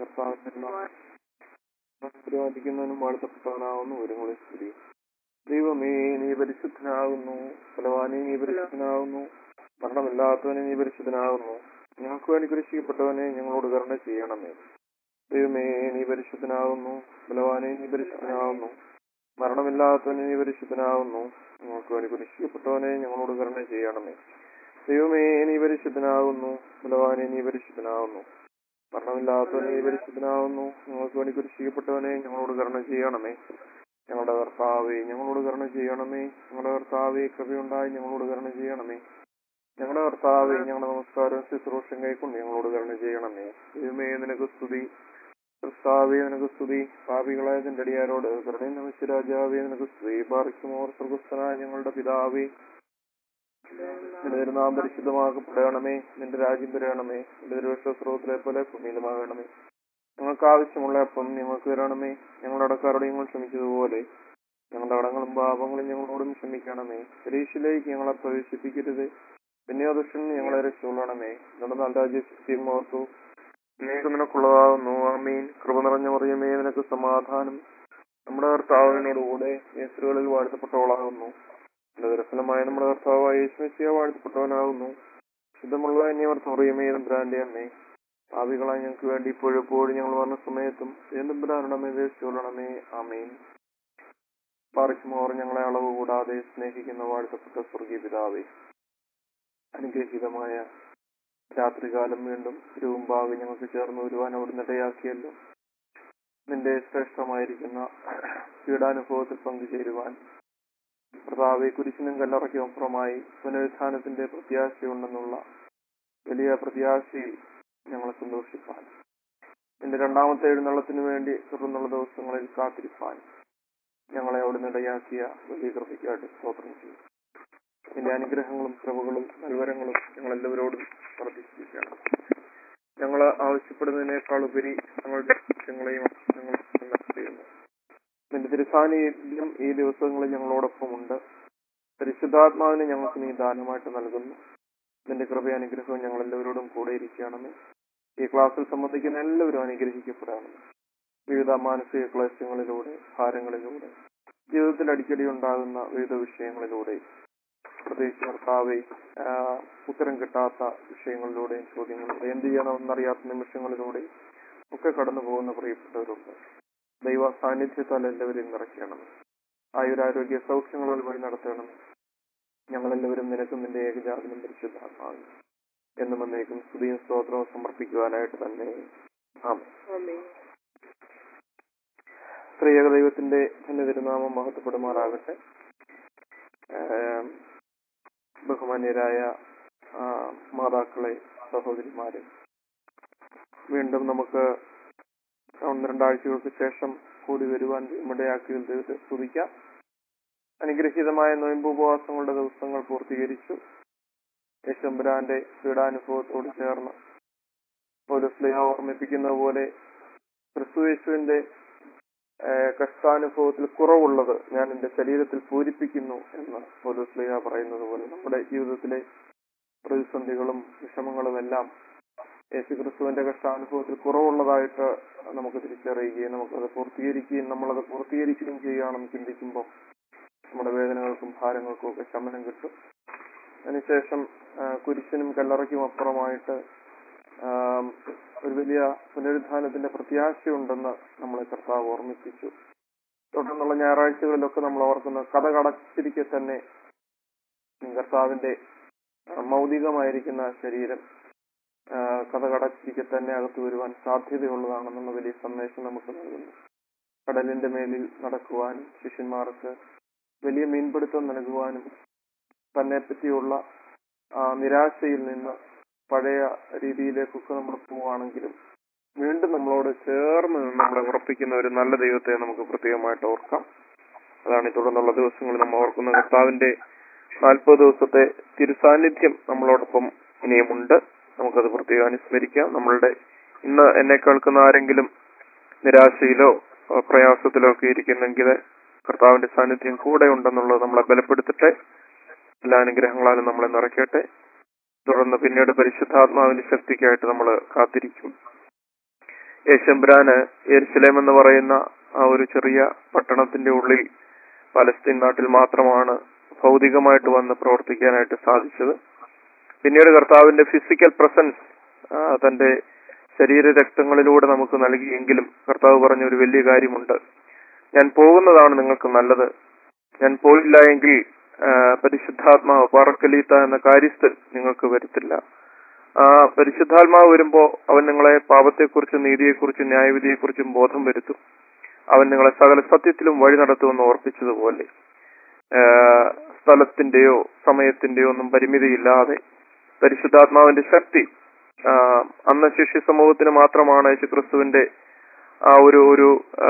കർത്താവിനും വാഴ്ത്തപ്പെട്ടവനാവുന്നു ഒരുങ്ങളെ സ്തുതി ദൈവമേ നീ പരിശുദ്ധനാകുന്നു ബലവാനെ നീ പരിശുദ്ധനാകുന്നു മരണമില്ലാത്തവനെ നീ പരിശുദ്ധനാകുന്നു ഞങ്ങൾക്ക് വേണ്ടി കുരിശിക്കപ്പെട്ടവനെ ഞങ്ങളോട് കരുണ ചെയ്യണമേ ദൈവമേ നീ പരിശുദ്ധനാകുന്നു ബലവാനെ നീ പരിശുദ്ധനാകുന്നു മരണമില്ലാത്തവനെ നീ പരിശുദ്ധനാകുന്നു ഞങ്ങൾക്ക് വേണ്ടി കുരിശിക്കപ്പെട്ടവനെ ഞങ്ങളോട് കരുണ ചെയ്യണമേ ദൈവമേ നീ പരിശുദ്ധനാകുന്നു ബലവാനെ നീ പരിശുദ്ധനാകുന്നു മരണമില്ലാത്തവനെ നീ പരിശുദ്ധനാകുന്നു ഞങ്ങൾക്ക് വേണ്ടി കുരിശിക്കപ്പെട്ടവനെ ഞങ്ങളോട് കരുണ ചെയ്യണമേ ഞങ്ങളുടെ കർത്താവെ ഞങ്ങളോട് കരുണ ചെയ്യണമേ ഞങ്ങളുടെ കർത്താവെ കൃപയുണ്ടായി ഞങ്ങളോട് കരുണ ചെയ്യണമേ ഞങ്ങളുടെ കർത്താവെ ഞങ്ങളുടെ നമസ്കാരം ശുശ്രൂഷം കൈക്കൊണ്ട് ഞങ്ങളോട് കരുണ ചെയ്യണമേ ദൈവമേ നിനക്ക് സ്തുതി കർത്താവെ നിനക്ക് സ്തുതി പാപികളായ നിന്റെ അടിയാരോട് കരുണയും നമസ്യ രാജാവെ നിനക്ക് സ്തുതി പാർക്കുമോർ സ്വർഗസ്ഥനായ ഞങ്ങളുടെ പിതാവേ നിന്റെ തിരുനാം പരിശുദ്ധമാക്കപ്പെടണമേ നിന്റെ രാജ്യം വരണമേ നിന്റെ തിരുവശസ്രോത്തിലെ പോലെ ഭൂമിയിലുമാകണമേ ഞങ്ങൾക്ക് ആവശ്യമുള്ള അപ്പം ഞങ്ങൾക്ക് തരണമേ ഞങ്ങളുടെ അടക്കാരോട് ഞങ്ങൾ ക്ഷമിച്ചതുപോലെ ഞങ്ങളുടെ കടങ്ങളും പാപങ്ങളും ഞങ്ങളോടും ക്ഷമിക്കണമേ പരീക്ഷയിലേക്ക് ഞങ്ങളെ പ്രവേശിപ്പിക്കരുത് പിന്നെ ദുഷ്ടൻ ഞങ്ങളെ രക്ഷകൊള്ളണമേ നമ്മുടെ നല്ല രാജ്യം ഓർത്തു നീക്ക് നിനക്കുള്ളതാകുന്നു ആമീൻ കൃപ നിറഞ്ഞ മറിയമേ നിനക്ക് സമാധാനം നമ്മുടെ കർത്താവിനോടുകൂടെ യേശുകളിൽ വാഴ്ത്തപ്പെട്ടവളാകുന്നു ദർശനമായ നമ്മുടെ കർത്താവായ യേശുമിശിയ വാഴ്ത്തപ്പെട്ടവനാകുന്നു ശുദ്ധമുള്ള അന്യവർത്തറിയമേ തമ്പുരാന്റെ അമ്മേ ഭാവികളായി ഞങ്ങൾക്ക് വേണ്ടി ഇപ്പോഴെപ്പോഴും ഞങ്ങൾ വന്ന സമയത്തും തമ്പുരാനുടമേ ദേശിക്കൊള്ളണമേ ആമീൻ പാർക്കുമോർ ഞങ്ങളെ അളവ് കൂടാതെ സ്നേഹിക്കുന്ന വാഴ്ത്തപ്പെട്ട സ്വർഗീയ പിതാവേ അനുഗ്രഹീതമായ രാത്രികാലം വീണ്ടും തിരുവുമ്പാകെ ഞങ്ങൾക്ക് ചേർന്ന് വരുവാൻ അവിടുന്ന് ഇടയാക്കിയല്ലോ നിന്റെ ശ്രേഷ്ഠമായിരിക്കുന്ന പീഡാനുഭവത്തിൽ പങ്കുചേരുവാൻ കർത്താവെ കുരിശിനും കല്ലറയ്ക്കും അപ്പുറമായി പുനരുത്ഥാനത്തിന്റെ പ്രത്യാശയുണ്ടെന്നുള്ള വലിയ പ്രത്യാശയിൽ ഞങ്ങളെ സന്തോഷിപ്പാൻ എന്റെ രണ്ടാമത്തെ എഴുന്നള്ളത്തിന് വേണ്ടി തുടർന്നുള്ള ദിവസങ്ങളിൽ കാത്തിരിപ്പാൻ ഞങ്ങളെ അവിടുന്ന് ഇടയാക്കിയ വലിയ കൃപയ്ക്കായിട്ട് സ്തോത്രം ചെയ്യും എന്റെ അനുഗ്രഹങ്ങളും കൃപകളും നൽവരങ്ങളും ഞങ്ങൾ എല്ലാവരോടും വർദ്ധിച്ചിരിക്കുകയാണ് ഞങ്ങൾ ആവശ്യപ്പെടുന്നതിനേക്കാൾ ഉപരി ഞങ്ങളുടെ ലക്ഷ്യങ്ങളെയും ഞങ്ങൾ ചെയ്യുന്നു നിന്റെ തിരുസാന്നിധ്യം ഈ ദിവസങ്ങളിൽ ഞങ്ങളോടൊപ്പമുണ്ട് പരിശുദ്ധാത്മാവിനെ ഞങ്ങൾക്ക് നീ ദാനമായിട്ട് നൽകുന്നു നിന്റെ കൃപ അനുഗ്രഹവും ഞങ്ങൾ എല്ലാവരോടും കൂടെ ഇരിക്കുകയാണെന്ന് ഈ ക്ലാസ്സിൽ സംബന്ധിക്കുന്ന എല്ലാവരും അനുഗ്രഹിക്കപ്പെടാമെന്ന് വിവിധ മാനസിക ക്ലേശങ്ങളിലൂടെ ഭാരങ്ങളിലൂടെ ജീവിതത്തിൽ അടിക്കടി ഉണ്ടാകുന്ന വിവിധ വിഷയങ്ങളിലൂടെ പ്രത്യേകിച്ച് കർത്താവെ ഉത്തരം കിട്ടാത്ത വിഷയങ്ങളിലൂടെയും ചോദ്യങ്ങളിലൂടെ എന്ത് ചെയ്യണമെന്നറിയാത്ത നിമിഷങ്ങളിലൂടെ ഒക്കെ കടന്നു പോകുന്ന പ്രിയപ്പെട്ടവരുണ്ട് ദൈവ സാന്നിധ്യത്താൽ എല്ലാവരെയും നിറയ്ക്കണം ആയുരാരോഗ്യ സൗഖ്യങ്ങൾ വഴി നടത്തണം ഞങ്ങളെല്ലാവരും നിനക്കും നിന്റെ ഏകജാതനും പരിശുദ്ധാത്മാവിനും എന്നും എന്നേക്കും സ്തുതിയും സ്തോത്രവും സമർപ്പിക്കുവാനായിട്ട് തന്നെ ആമേ സ്ത്രീയക ദൈവത്തിന്റെ തന്നെ തിരുനാമം മഹത്വപ്പെടുമാറാകട്ടെ ബഹുമാന്യരായ മാതാക്കളെ സഹോദരിമാരെ വീണ്ടും നമുക്ക് ഒന്ന് രണ്ടാഴ്ചകൾക്ക് ശേഷം കൂടി വരുവാൻ ഇടയാക്കിയതിൽ ദൈവത്തെ സ്തുതിക്കാം അനുഗ്രഹീതമായ നോയമ്പുപവാസങ്ങളുടെ ദിവസങ്ങൾ പൂർത്തീകരിച്ചു യേശുമ്പരാന്റെ പീഡാനുഭവത്തോട് ചേർന്ന് ഒരു സ്നേഹ ഓർമ്മിപ്പിക്കുന്ന പോലെ ക്രിസ്തുയേശുവിന്റെ കഷ്ടാനുഭവത്തിൽ കുറവുള്ളത് ഞാൻ എന്റെ ശരീരത്തിൽ പൂരിപ്പിക്കുന്നു എന്ന് ഒരു സ്നേഹ പറയുന്നത് പോലെ നമ്മുടെ ജീവിതത്തിലെ പ്രതിസന്ധികളും വിഷമങ്ങളും എല്ലാം യേശു ക്രിസ്തുവിന്റെ കഷ്ടാനുഭവത്തിൽ കുറവുള്ളതായിട്ട് നമുക്ക് തിരിച്ചറിയുകയും നമുക്കത് പൂർത്തീകരിക്കുകയും നമ്മളത് പൂർത്തീകരിക്കുകയും ചെയ്യുകയാണെന്ന് ചിന്തിക്കുമ്പോൾ നമ്മുടെ വേദനകൾക്കും ഭാരങ്ങൾക്കും ഒക്കെ ശമനം കിട്ടും അതിനുശേഷം കുരിശിനും കല്ലറയ്ക്കും അപ്പുറമായിട്ട് ഒരു വലിയ പുനരുദ്ധാനത്തിന്റെ പ്രത്യാശയുണ്ടെന്ന് നമ്മളെ കർത്താവ് ഓർമ്മിപ്പിച്ചു തുടർന്നുള്ള ഞായറാഴ്ചകളിലൊക്കെ നമ്മൾ ഓർക്കുന്ന കഥ കടച്ചിരിക്കെ തന്നെ കർത്താവിന്റെ മൗലികമായിരിക്കുന്ന ശരീരം കഥ കടച്ചിരിക്കെ തന്നെ അകത്ത് വരുവാൻ സാധ്യതയുള്ളതാണെന്നുള്ള വലിയ സന്ദേശം നമുക്ക് നൽകുന്നു കടലിന്റെ മേലിൽ നടക്കുവാനും ശിഷ്യന്മാർക്ക് വലിയ മീൻപിടുത്തം നൽകുവാനും തന്നെ പറ്റിയുള്ള നിരാശയിൽ നിന്ന് പഴയ രീതിയിലേക്കൊക്കെ നമ്മൾ പോവുകയാണെങ്കിലും വീണ്ടും നമ്മളോട് ചേർന്ന് നമ്മളെ ഉറപ്പിക്കുന്ന ഒരു നല്ല ദൈവത്തെ നമുക്ക് പ്രത്യേകമായിട്ട് ഓർക്കാം അതാണ് ഈ തുടർന്നുള്ള ദിവസങ്ങളിൽ നമ്മൾ ഓർക്കുന്ന കർത്താവിന്റെ നാൽപ്പത് ദിവസത്തെ തിരുസാന്നിധ്യം നമ്മളോടൊപ്പം ഇനിയുമുണ്ട് നമുക്കത് പ്രത്യേകം അനുസ്മരിക്കാം നമ്മളുടെ ഇന്ന് എന്നെ കേൾക്കുന്ന ആരെങ്കിലും നിരാശയിലോ പ്രയാസത്തിലോ ഒക്കെ ഇരിക്കുന്നെങ്കിൽ കർത്താവിന്റെ സാന്നിധ്യം കൂടെ ഉണ്ടെന്നുള്ളത് നമ്മളെ ബലപ്പെടുത്തട്ടെ എല്ലാ അനുഗ്രഹങ്ങളാലും നമ്മളെ നിറയ്ക്കട്ടെ തുടർന്ന് പിന്നീട് പരിശുദ്ധാത്മാവിന്റെ ശക്തിക്കായിട്ട് നമ്മൾ കാത്തിരിക്കും യേശുബ്രാന് യെരുസലേം എന്ന് പറയുന്ന ആ ഒരു ചെറിയ പട്ടണത്തിന്റെ ഉള്ളിൽ പലസ്തീൻ നാട്ടിൽ മാത്രമാണ് ഭൗതികമായിട്ട് വന്ന് പ്രവർത്തിക്കാനായിട്ട് സാധിച്ചത് പിന്നീട് കർത്താവിന്റെ ഫിസിക്കൽ പ്രസൻസ് തന്റെ ശരീര രക്തങ്ങളിലൂടെ നമുക്ക് നൽകിയെങ്കിലും കർത്താവ് പറഞ്ഞ ഒരു വലിയ കാര്യമുണ്ട് ഞാൻ പോകുന്നതാണ് നിങ്ങൾക്ക് നല്ലത് ഞാൻ പോയില്ല എങ്കിൽ ആ, പരിശുദ്ധാത്മാവ് പാറക്കലീത്ത എന്ന കാര്യസ്ഥ നിങ്ങൾക്ക് വരുത്തില്ല ആ പരിശുദ്ധാത്മാവ് വരുമ്പോ അവൻ നിങ്ങളെ പാപത്തെക്കുറിച്ചും നീതിയെക്കുറിച്ചും ന്യായവിധിയെക്കുറിച്ചും ബോധം വരുത്തും അവൻ നിങ്ങളെ സകല സത്യത്തിലും വഴി നടത്തുമെന്ന് ഓർപ്പിച്ചതുപോലെ ആ, സ്ഥലത്തിന്റെയോ സമയത്തിന്റെയോ ഒന്നും പരിമിതിയില്ലാതെ പരിശുദ്ധാത്മാവിന്റെ ശക്തി ആ, അന്ന് ശിഷ്യ സമൂഹത്തിന് മാത്രമാണ് യേശുക്രിസ്തുവിന്റെ ആ ഒരു ഒരു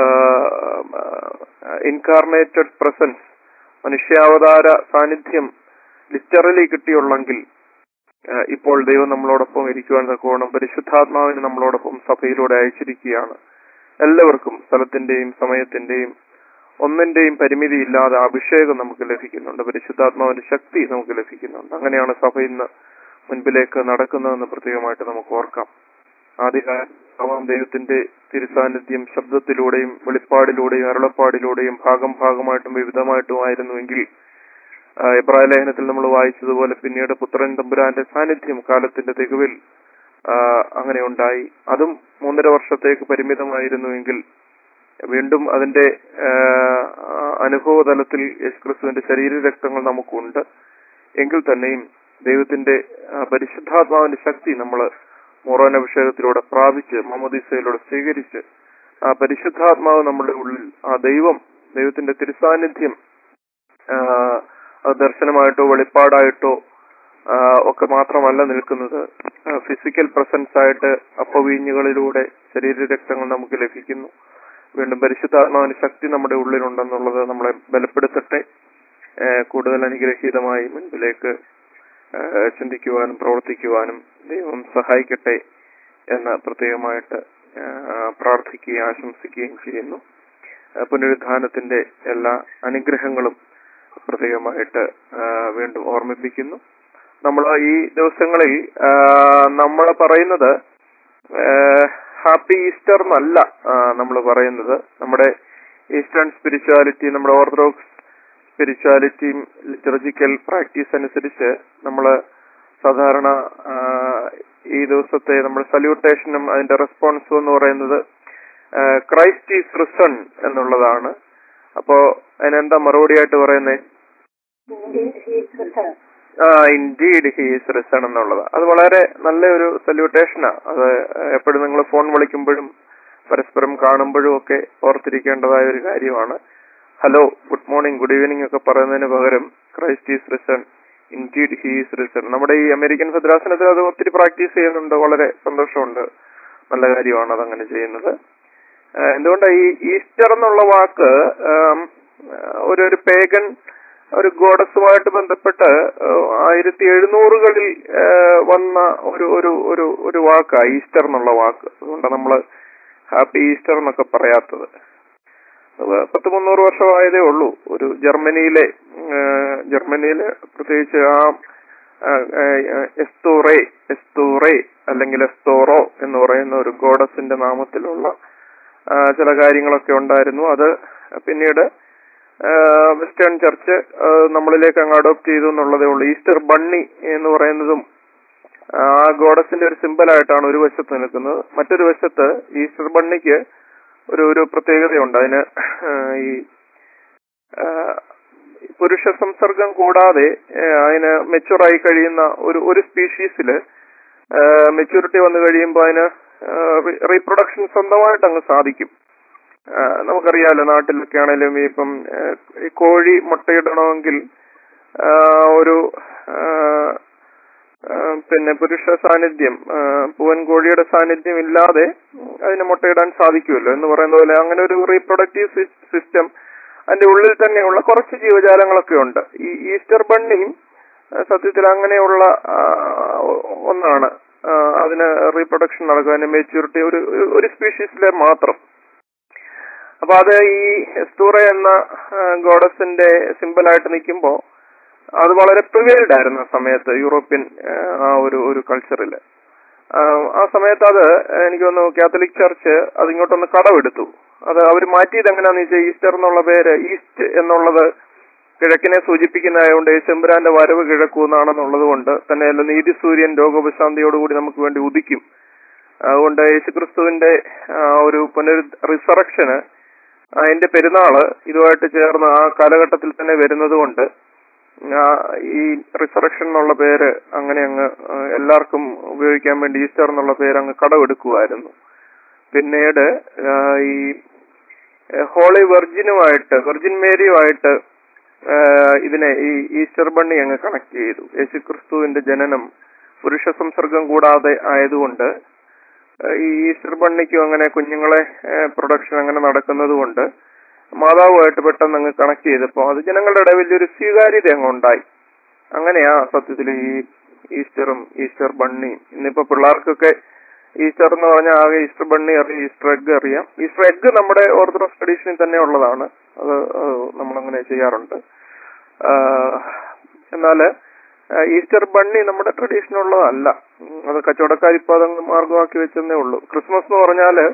ഇൻകാർണേറ്റഡ് പ്രസൻസ് മനുഷ്യാവതാര സാന്നിധ്യം ലിറ്ററലി കിട്ടിയുള്ളെങ്കിൽ ആ, ഇപ്പോൾ ദൈവം നമ്മളോടൊപ്പം ഇരിക്കുവാൻ തക്കോണം പരിശുദ്ധാത്മാവിന് നമ്മളോടൊപ്പം സഭയിലൂടെ അയച്ചിരിക്കുകയാണ് എല്ലാവർക്കും സ്ഥലത്തിന്റെയും സമയത്തിന്റെയും ഒന്നിന്റെയും പരിമിതിയില്ലാതെ അഭിഷേകം നമുക്ക് ലഭിക്കുന്നുണ്ട് പരിശുദ്ധാത്മാവിന്റെ ശക്തി നമുക്ക് ലഭിക്കുന്നുണ്ട് അങ്ങനെയാണ് സഭ ഇന്ന് മുൻപിലേക്ക് നടക്കുന്നതെന്ന് പ്രത്യേകമായിട്ട് നമുക്ക് ഓർക്കാം ആദ്യകാലം ദൈവത്തിന്റെ തിരുസാന്നിധ്യം ശബ്ദത്തിലൂടെയും വെളിപ്പാടിലൂടെയും അരുളപ്പാടിലൂടെയും ഭാഗം ഭാഗമായിട്ടും വിവിധമായിട്ടുമായിരുന്നുവെങ്കിൽ ആ, എബ്രായ ലേഖനത്തിൽ നമ്മൾ വായിച്ചതുപോലെ പിന്നീട് പുത്രൻ തമ്പുരാന്റെ സാന്നിധ്യം കാലത്തിന്റെ തികവിൽ ആ, അങ്ങനെ ഉണ്ടായി അതും മൂന്നര വർഷത്തേക്ക് പരിമിതമായിരുന്നുവെങ്കിൽ വീണ്ടും അതിന്റെ ആ, അനുഭവ തലത്തിൽ യേശുക്രിസ്തുവിന്റെ ശരീര രക്തങ്ങൾ നമുക്കുണ്ട് എങ്കിൽ തന്നെയും ദൈവത്തിന്റെ ആ, പരിശുദ്ധാത്മാവിന്റെ ശക്തി നമ്മൾ മൊറോൻ അഭിഷേകത്തിലൂടെ പ്രാപിച്ച് മമദിസയിലൂടെ സ്വീകരിച്ച് ആ പരിശുദ്ധാത്മാവ് നമ്മുടെ ഉള്ളിൽ ആ ദൈവം ദൈവത്തിന്റെ തിരുസാന്നിധ്യം ആ, അത് ദർശനമായിട്ടോ വെളിപ്പാടായിട്ടോ ആ, ഒക്കെ മാത്രമല്ല നിൽക്കുന്നത് ഫിസിക്കൽ പ്രസൻസ് ആയിട്ട് അപ്പവീഞ്ഞുകളിലൂടെ ശരീര രക്തങ്ങൾ നമുക്ക് ലഭിക്കുന്നു വീണ്ടും പരിശുദ്ധാത്മാവിന്റെ ശക്തി നമ്മുടെ ഉള്ളിലുണ്ടെന്നുള്ളത് നമ്മളെ ബലപ്പെടുത്തട്ടെ ആ, കൂടുതൽ അനുഗ്രഹീതമായി മുൻപിലേക്ക് ആ, ചിന്തിക്കുവാനും പ്രവർത്തിക്കുവാനും ദൈവം സഹായിക്കട്ടെ എന്ന് പ്രത്യേകമായിട്ട് ആ, പ്രാർത്ഥിക്കുകയും ആശംസിക്കുകയും ചെയ്യുന്നു ആ, പുനരുദ്ധാനത്തിന്റെ എല്ലാ അനുഗ്രഹങ്ങളും പ്രത്യേകമായിട്ട് ആ, വീണ്ടും ഓർമ്മിപ്പിക്കുന്നു നമ്മൾ ഈ ദിവസങ്ങളിൽ നമ്മൾ പറയുന്നത് ഹാപ്പി ഈസ്റ്റർ എന്നല്ല നമ്മൾ പറയുന്നത് നമ്മുടെ ഈസ്റ്റേൺ സ്പിരിച്വാലിറ്റി നമ്മുടെ ഓർത്തഡോക്സ് സ്പിരിച്വാലിറ്റിയും ലിറ്റർജിക്കൽ പ്രാക്ടീസ് അനുസരിച്ച് നമ്മൾ സാധാരണ ആ, ഈ ദിവസത്തെ നമ്മൾ സല്യൂട്ടേഷനും അതിന്റെ റെസ്പോൺസും എന്ന് പറയുന്നത് ക്രൈസ്റ്റ് ഈസ് റിസൺ എന്നുള്ളതാണ് അപ്പോ അതിനെന്താ മറുപടിയായിട്ട് പറയുന്നത് ആ ഇൻഡീഡ് ഹീസ് റിസൺ എന്നുള്ളത് അത് വളരെ നല്ല ഒരു സല്യൂട്ടേഷനാ അത് എപ്പോഴും നിങ്ങൾ ഫോൺ വിളിക്കുമ്പോഴും പരസ്പരം കാണുമ്പോഴും ഒക്കെ ഓർത്തിരിക്കേണ്ടതായ ഒരു കാര്യമാണ് hello good morning good evening ഒക്കെ പറയുന്നതിന് പകരം Christ is risen indeed he's risen നമ്മുടെ ഈ അമേരിക്കൻ ഭദ്രാസനത്തിൽ അത് ഒത്തിരി പ്രാക്ടീസ് ചെയ്യുന്നുണ്ട് വളരെ സന്തോഷമുണ്ട് നല്ല കാര്യമാണ് അതങ്ങനെ ചെയ്യുന്നത് ആ, എന്തുകൊണ്ടാണ് ഈ ഈസ്റ്റർ എന്നുള്ള വാക്ക് ആം, ഒരു ഒരു പേഗൻ ഒരു ഗോഡസുമായിട്ട് ബന്ധപ്പെട്ട് ആയിരത്തി എഴുന്നൂറുകളിൽ വന്ന ഒരു ഒരു ഒരു ഒരു വാക്കാ ഈസ്റ്റർ എന്നുള്ള വാക്ക് അതുകൊണ്ടാണ് നമ്മൾ ഹാപ്പി ഈസ്റ്റർ എന്നൊക്കെ പറയാത്തത് അത് പത്ത് മുന്നൂറ് വർഷമായതേ ഉള്ളൂ ഒരു ജർമ്മനിയിലെ ആ, ജർമ്മനിയിലെ പ്രത്യേകിച്ച് ആ ആ, ആ, എസ്തോറേ എസ്തോറേ അല്ലെങ്കിൽ എസ്തോറോ എന്ന് പറയുന്ന ഒരു ഗോഡസിന്റെ നാമത്തിലുള്ള ആ, ചില കാര്യങ്ങളൊക്കെ ഉണ്ടായിരുന്നു അത് പിന്നീട് വെസ്റ്റേൺ ചർച്ച് ആ, നമ്മളിലേക്ക് അങ്ങ് അഡോപ്റ്റ് ചെയ്തു എന്നുള്ളതേ ഉള്ളൂ ഈസ്റ്റർ ബണ്ണി എന്ന് പറയുന്നതും ആ ഗോഡസിന്റെ ഒരു സിമ്പലായിട്ടാണ് ഒരു വശത്ത് നിൽക്കുന്നത് മറ്റൊരു വശത്ത് ഈസ്റ്റർ ബണ്ണിക്ക് ഒരു ഒരു പ്രത്യേകതയുണ്ട് അതിന് ആ, ഈ ആ, പുരുഷ സംസർഗം കൂടാതെ ആ, അതിന് മെച്ചുറായി കഴിയുന്ന ഒരു ഒരു സ്പീഷീസില് മെച്യൂരിറ്റി വന്നു കഴിയുമ്പോൾ അതിന് റീപ്രൊഡക്ഷൻ സ്വന്തമായിട്ട് അങ്ങ് സാധിക്കും ആ, നമുക്കറിയാലോ നാട്ടിലൊക്കെ ആണെങ്കിലും ഇപ്പം ആ, ഈ കോഴി മുട്ടയിടണമെങ്കിൽ ആ, ഒരു ആ, ആ, പിന്നെ പുരുഷ സാന്നിധ്യം ആ, പൂവൻ കോഴിയുടെ സാന്നിധ്യം ഇല്ലാതെ അതിന് മുട്ടയിടാൻ സാധിക്കുമല്ലോ എന്ന് പറയുന്ന പോലെ അങ്ങനെ ഒരു റീപ്രൊഡക്റ്റീവ് സിസ്റ്റം അതിന്റെ ഉള്ളിൽ തന്നെയുള്ള കുറച്ച് ജീവജാലങ്ങളൊക്കെ ഉണ്ട് ഈ ഈസ്റ്റർ ബണ്ണിയും ആ, സത്യത്തിൽ അങ്ങനെയുള്ള ആ, ഒന്നാണ് ആ, അതിന് റീപ്രൊഡക്ഷൻ നടക്കുക അതിന് മെച്യൂരിറ്റി ഒരു ഒരു സ്പീഷീസിലെ മാത്രം അപ്പൊ അത് ഈ എസ്തൂറ എന്ന ഗോഡസിന്റെ സിമ്പിളായിട്ട് നിൽക്കുമ്പോൾ അത് വളരെ പ്രിവൈൽഡ് ആയിരുന്നു ആ സമയത്ത് യൂറോപ്യൻ ആ, ആ ഒരു ഒരു കൾച്ചറിൽ ആഹ് ആ സമയത്ത് അത് എനിക്ക് തോന്നുന്നു കാത്തലിക് ചർച്ച് അത് ഇങ്ങോട്ടൊന്ന് കടമെടുത്തു അത് അവർ മാറ്റിയത് എങ്ങനെയാന്ന് വെച്ചാൽ ഈസ്റ്റർ എന്നുള്ള പേര് ഈസ്റ്റ് എന്നുള്ളത് കിഴക്കിനെ സൂചിപ്പിക്കുന്നതായതുകൊണ്ട് യേശുമ്പുരാന്റെ വരവ് കിഴക്കൂന്നാണെന്നുള്ളത് കൊണ്ട് തന്നെ അല്ല നീതി സൂര്യൻ രോഗോപശാന്തിയോടുകൂടി നമുക്ക് വേണ്ടി ഉദിക്കും അതുകൊണ്ട് യേശുക്രിസ്തുവിന്റെ ആ, ഒരു പുനരു റിസറക്ഷന് അതിന്റെ പെരുന്നാള് ഇതുമായിട്ട് ചേർന്ന് ആ കാലഘട്ടത്തിൽ തന്നെ വരുന്നത് കൊണ്ട് ആ, ഈ റിസറക്ഷൻ എന്നുള്ള പേര് അങ്ങനെ അങ്ങ് ആ, എല്ലാവർക്കും ഉപയോഗിക്കാൻ വേണ്ടി ഈസ്റ്റർ എന്നുള്ള പേര് അങ്ങ് കടമെടുക്കുമായിരുന്നു പിന്നീട് ആ, ഈ ഹോളി വെർജിനുമായിട്ട് വെർജിൻ മേരിയുമായിട്ട് ആ, ഇതിനെ ഈ ഈസ്റ്റർ ബണ്ണി അങ്ങ് കണക്ട് ചെയ്തു യേശുക്രിസ്തുവിന്റെ ജനനം പുരുഷ സംസർഗം കൂടാതെ ആയതുകൊണ്ട് ആ, ഈ ഈസ്റ്റർ ബണ്ണിക്കും അങ്ങനെ കുഞ്ഞുങ്ങളെ പ്രൊഡക്ഷൻ അങ്ങനെ നടക്കുന്നത് കൊണ്ട് മാതാവുമായിട്ട് പെട്ടെന്ന് അങ്ങ് കണക്ട് ചെയ്തപ്പോൾ അത് ജനങ്ങളുടെ ഇടയിൽ വലിയൊരു സ്വീകാര്യത അങ്ങ് ഉണ്ടായി അങ്ങനെയാ സത്യത്തിൽ ഈ ഈസ്റ്ററും ഈസ്റ്റർ ബണ്ണിയും ഇന്നിപ്പോ പിള്ളേർക്കൊക്കെ ഈസ്റ്റർ എന്ന് പറഞ്ഞാൽ ആകെ ഈസ്റ്റർ ബണ്ണി അറിയാം ഈസ്റ്റർ എഗ് അറിയാം ഈസ്റ്റർ എഗ് നമ്മുടെ ഓർത്തഡോക്സ് ട്രഡീഷനിൽ തന്നെ ഉള്ളതാണ് അത് അത് നമ്മളങ്ങനെ ചെയ്യാറുണ്ട് ആഹ് എന്നാല് ആഹ് ഈസ്റ്റർ ബണ്ണി നമ്മുടെ ട്രഡീഷൻ ഉള്ളതല്ല ഉം, അത് കച്ചവടക്കാർ ഇപ്പൊ അതങ്ങ് മാർഗമാക്കി വെച്ചെന്നേ ഉള്ളൂ ക്രിസ്മസ് എന്ന് പറഞ്ഞാല്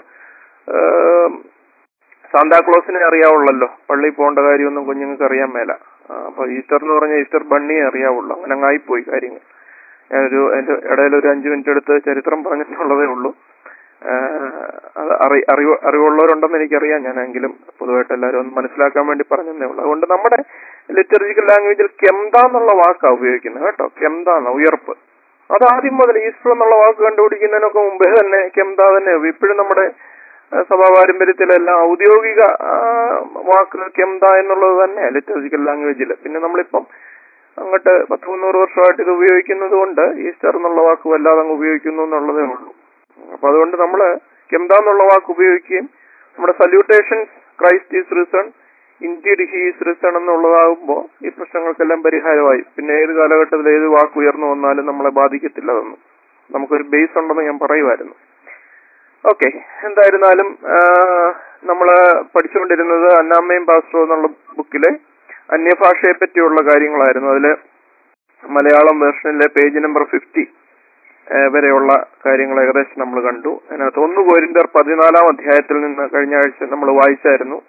ആഹ് സാന്താക്ലോസിനെ അറിയാവുള്ളല്ലോ പള്ളിയിൽ പോകേണ്ട കാര്യമൊന്നും കുഞ്ഞുങ്ങൾക്ക് അറിയാൻ മേല ആ, അപ്പൊ ഈസ്റ്റർ എന്ന് പറഞ്ഞാൽ ഈസ്റ്റർ ബണ്ണിയെ അറിയാവുള്ളൂ അങ്ങനെ അങ്ങ് ആയിപ്പോയി കാര്യങ്ങൾ ഞാനൊരു എന്റെ ഇടയിൽ ഒരു അഞ്ചു മിനിറ്റ് എടുത്ത് ചരിത്രം പറഞ്ഞിട്ടുള്ളതേ ഉള്ളൂ ആ, അത് അറി അറിവ് അറിവുള്ളവരുണ്ടെന്ന് എനിക്കറിയാം ഞാനെങ്കിലും പൊതുവായിട്ട് എല്ലാവരും ഒന്ന് മനസ്സിലാക്കാൻ വേണ്ടി പറഞ്ഞതേ ഉള്ളൂ അതുകൊണ്ട് നമ്മുടെ ലിറ്ററജിക്കൽ ലാംഗ്വേജിൽ കെംത എന്നുള്ള വാക്കാണ് ഉപയോഗിക്കുന്നത് കേട്ടോ കെംത എന്ന ഉയർപ്പ് അത് ആദ്യം മുതൽ ഈസ്റ്റർ എന്നുള്ള വാക്ക് കണ്ടുപിടിക്കുന്നതിനൊക്കെ മുമ്പേ തന്നെ കെംത തന്നെ ഇപ്പോഴും നമ്മുടെ ആ, സഭാ പാരമ്പര്യത്തിലെല്ലാം ഔദ്യോഗിക ആ, വാക്ക് കെംത എന്നുള്ളത് തന്നെ ലിറ്ററജിക്കൽ ലാംഗ്വേജിൽ പിന്നെ നമ്മളിപ്പം അങ്ങോട്ട് പത്ത് മുന്നൂറ് വർഷമായിട്ട് ഇത് ഉപയോഗിക്കുന്നത് കൊണ്ട് ഈസ്റ്റർ എന്നുള്ള വാക്ക് വല്ലാതെ അങ്ങ് ഉപയോഗിക്കുന്നു എന്നുള്ളതേ ഉള്ളൂ അപ്പൊ അതുകൊണ്ട് നമ്മള് കെംത എന്നുള്ള വാക്ക് ഉപയോഗിക്കുകയും നമ്മുടെ salutations Christ is risen indeed he is risen എന്നുള്ളതാകുമ്പോൾ ഈ പ്രശ്നങ്ങൾക്കെല്ലാം പരിഹാരമായി പിന്നെ ഏത് കാലഘട്ടത്തിൽ ഏത് വാക്ക് ഉയർന്നു വന്നാലും നമ്മളെ ബാധിക്കത്തില്ല അതൊന്നും നമുക്കൊരു ബേസ് ഉണ്ടെന്ന് ഞാൻ പറയുമായിരുന്നു ഓക്കെ എന്തായിരുന്നാലും നമ്മൾ പഠിച്ചുകൊണ്ടിരുന്നത് അന്നാമ്മയും പാസ്റ്റോ എന്നുള്ള ബുക്കിലെ അന്യഭാഷയെ പറ്റിയുള്ള കാര്യങ്ങളായിരുന്നു അതില് Malayalam version page number fifty വരെയുള്ള കാര്യങ്ങൾ ഏകദേശം നമ്മൾ കണ്ടു അതിനകത്ത് ഒന്ന് കോരിന്തർ പതിനാലാം അധ്യായത്തിൽ നിന്ന് കഴിഞ്ഞ ആഴ്ച നമ്മൾ വായിച്ചായിരുന്നു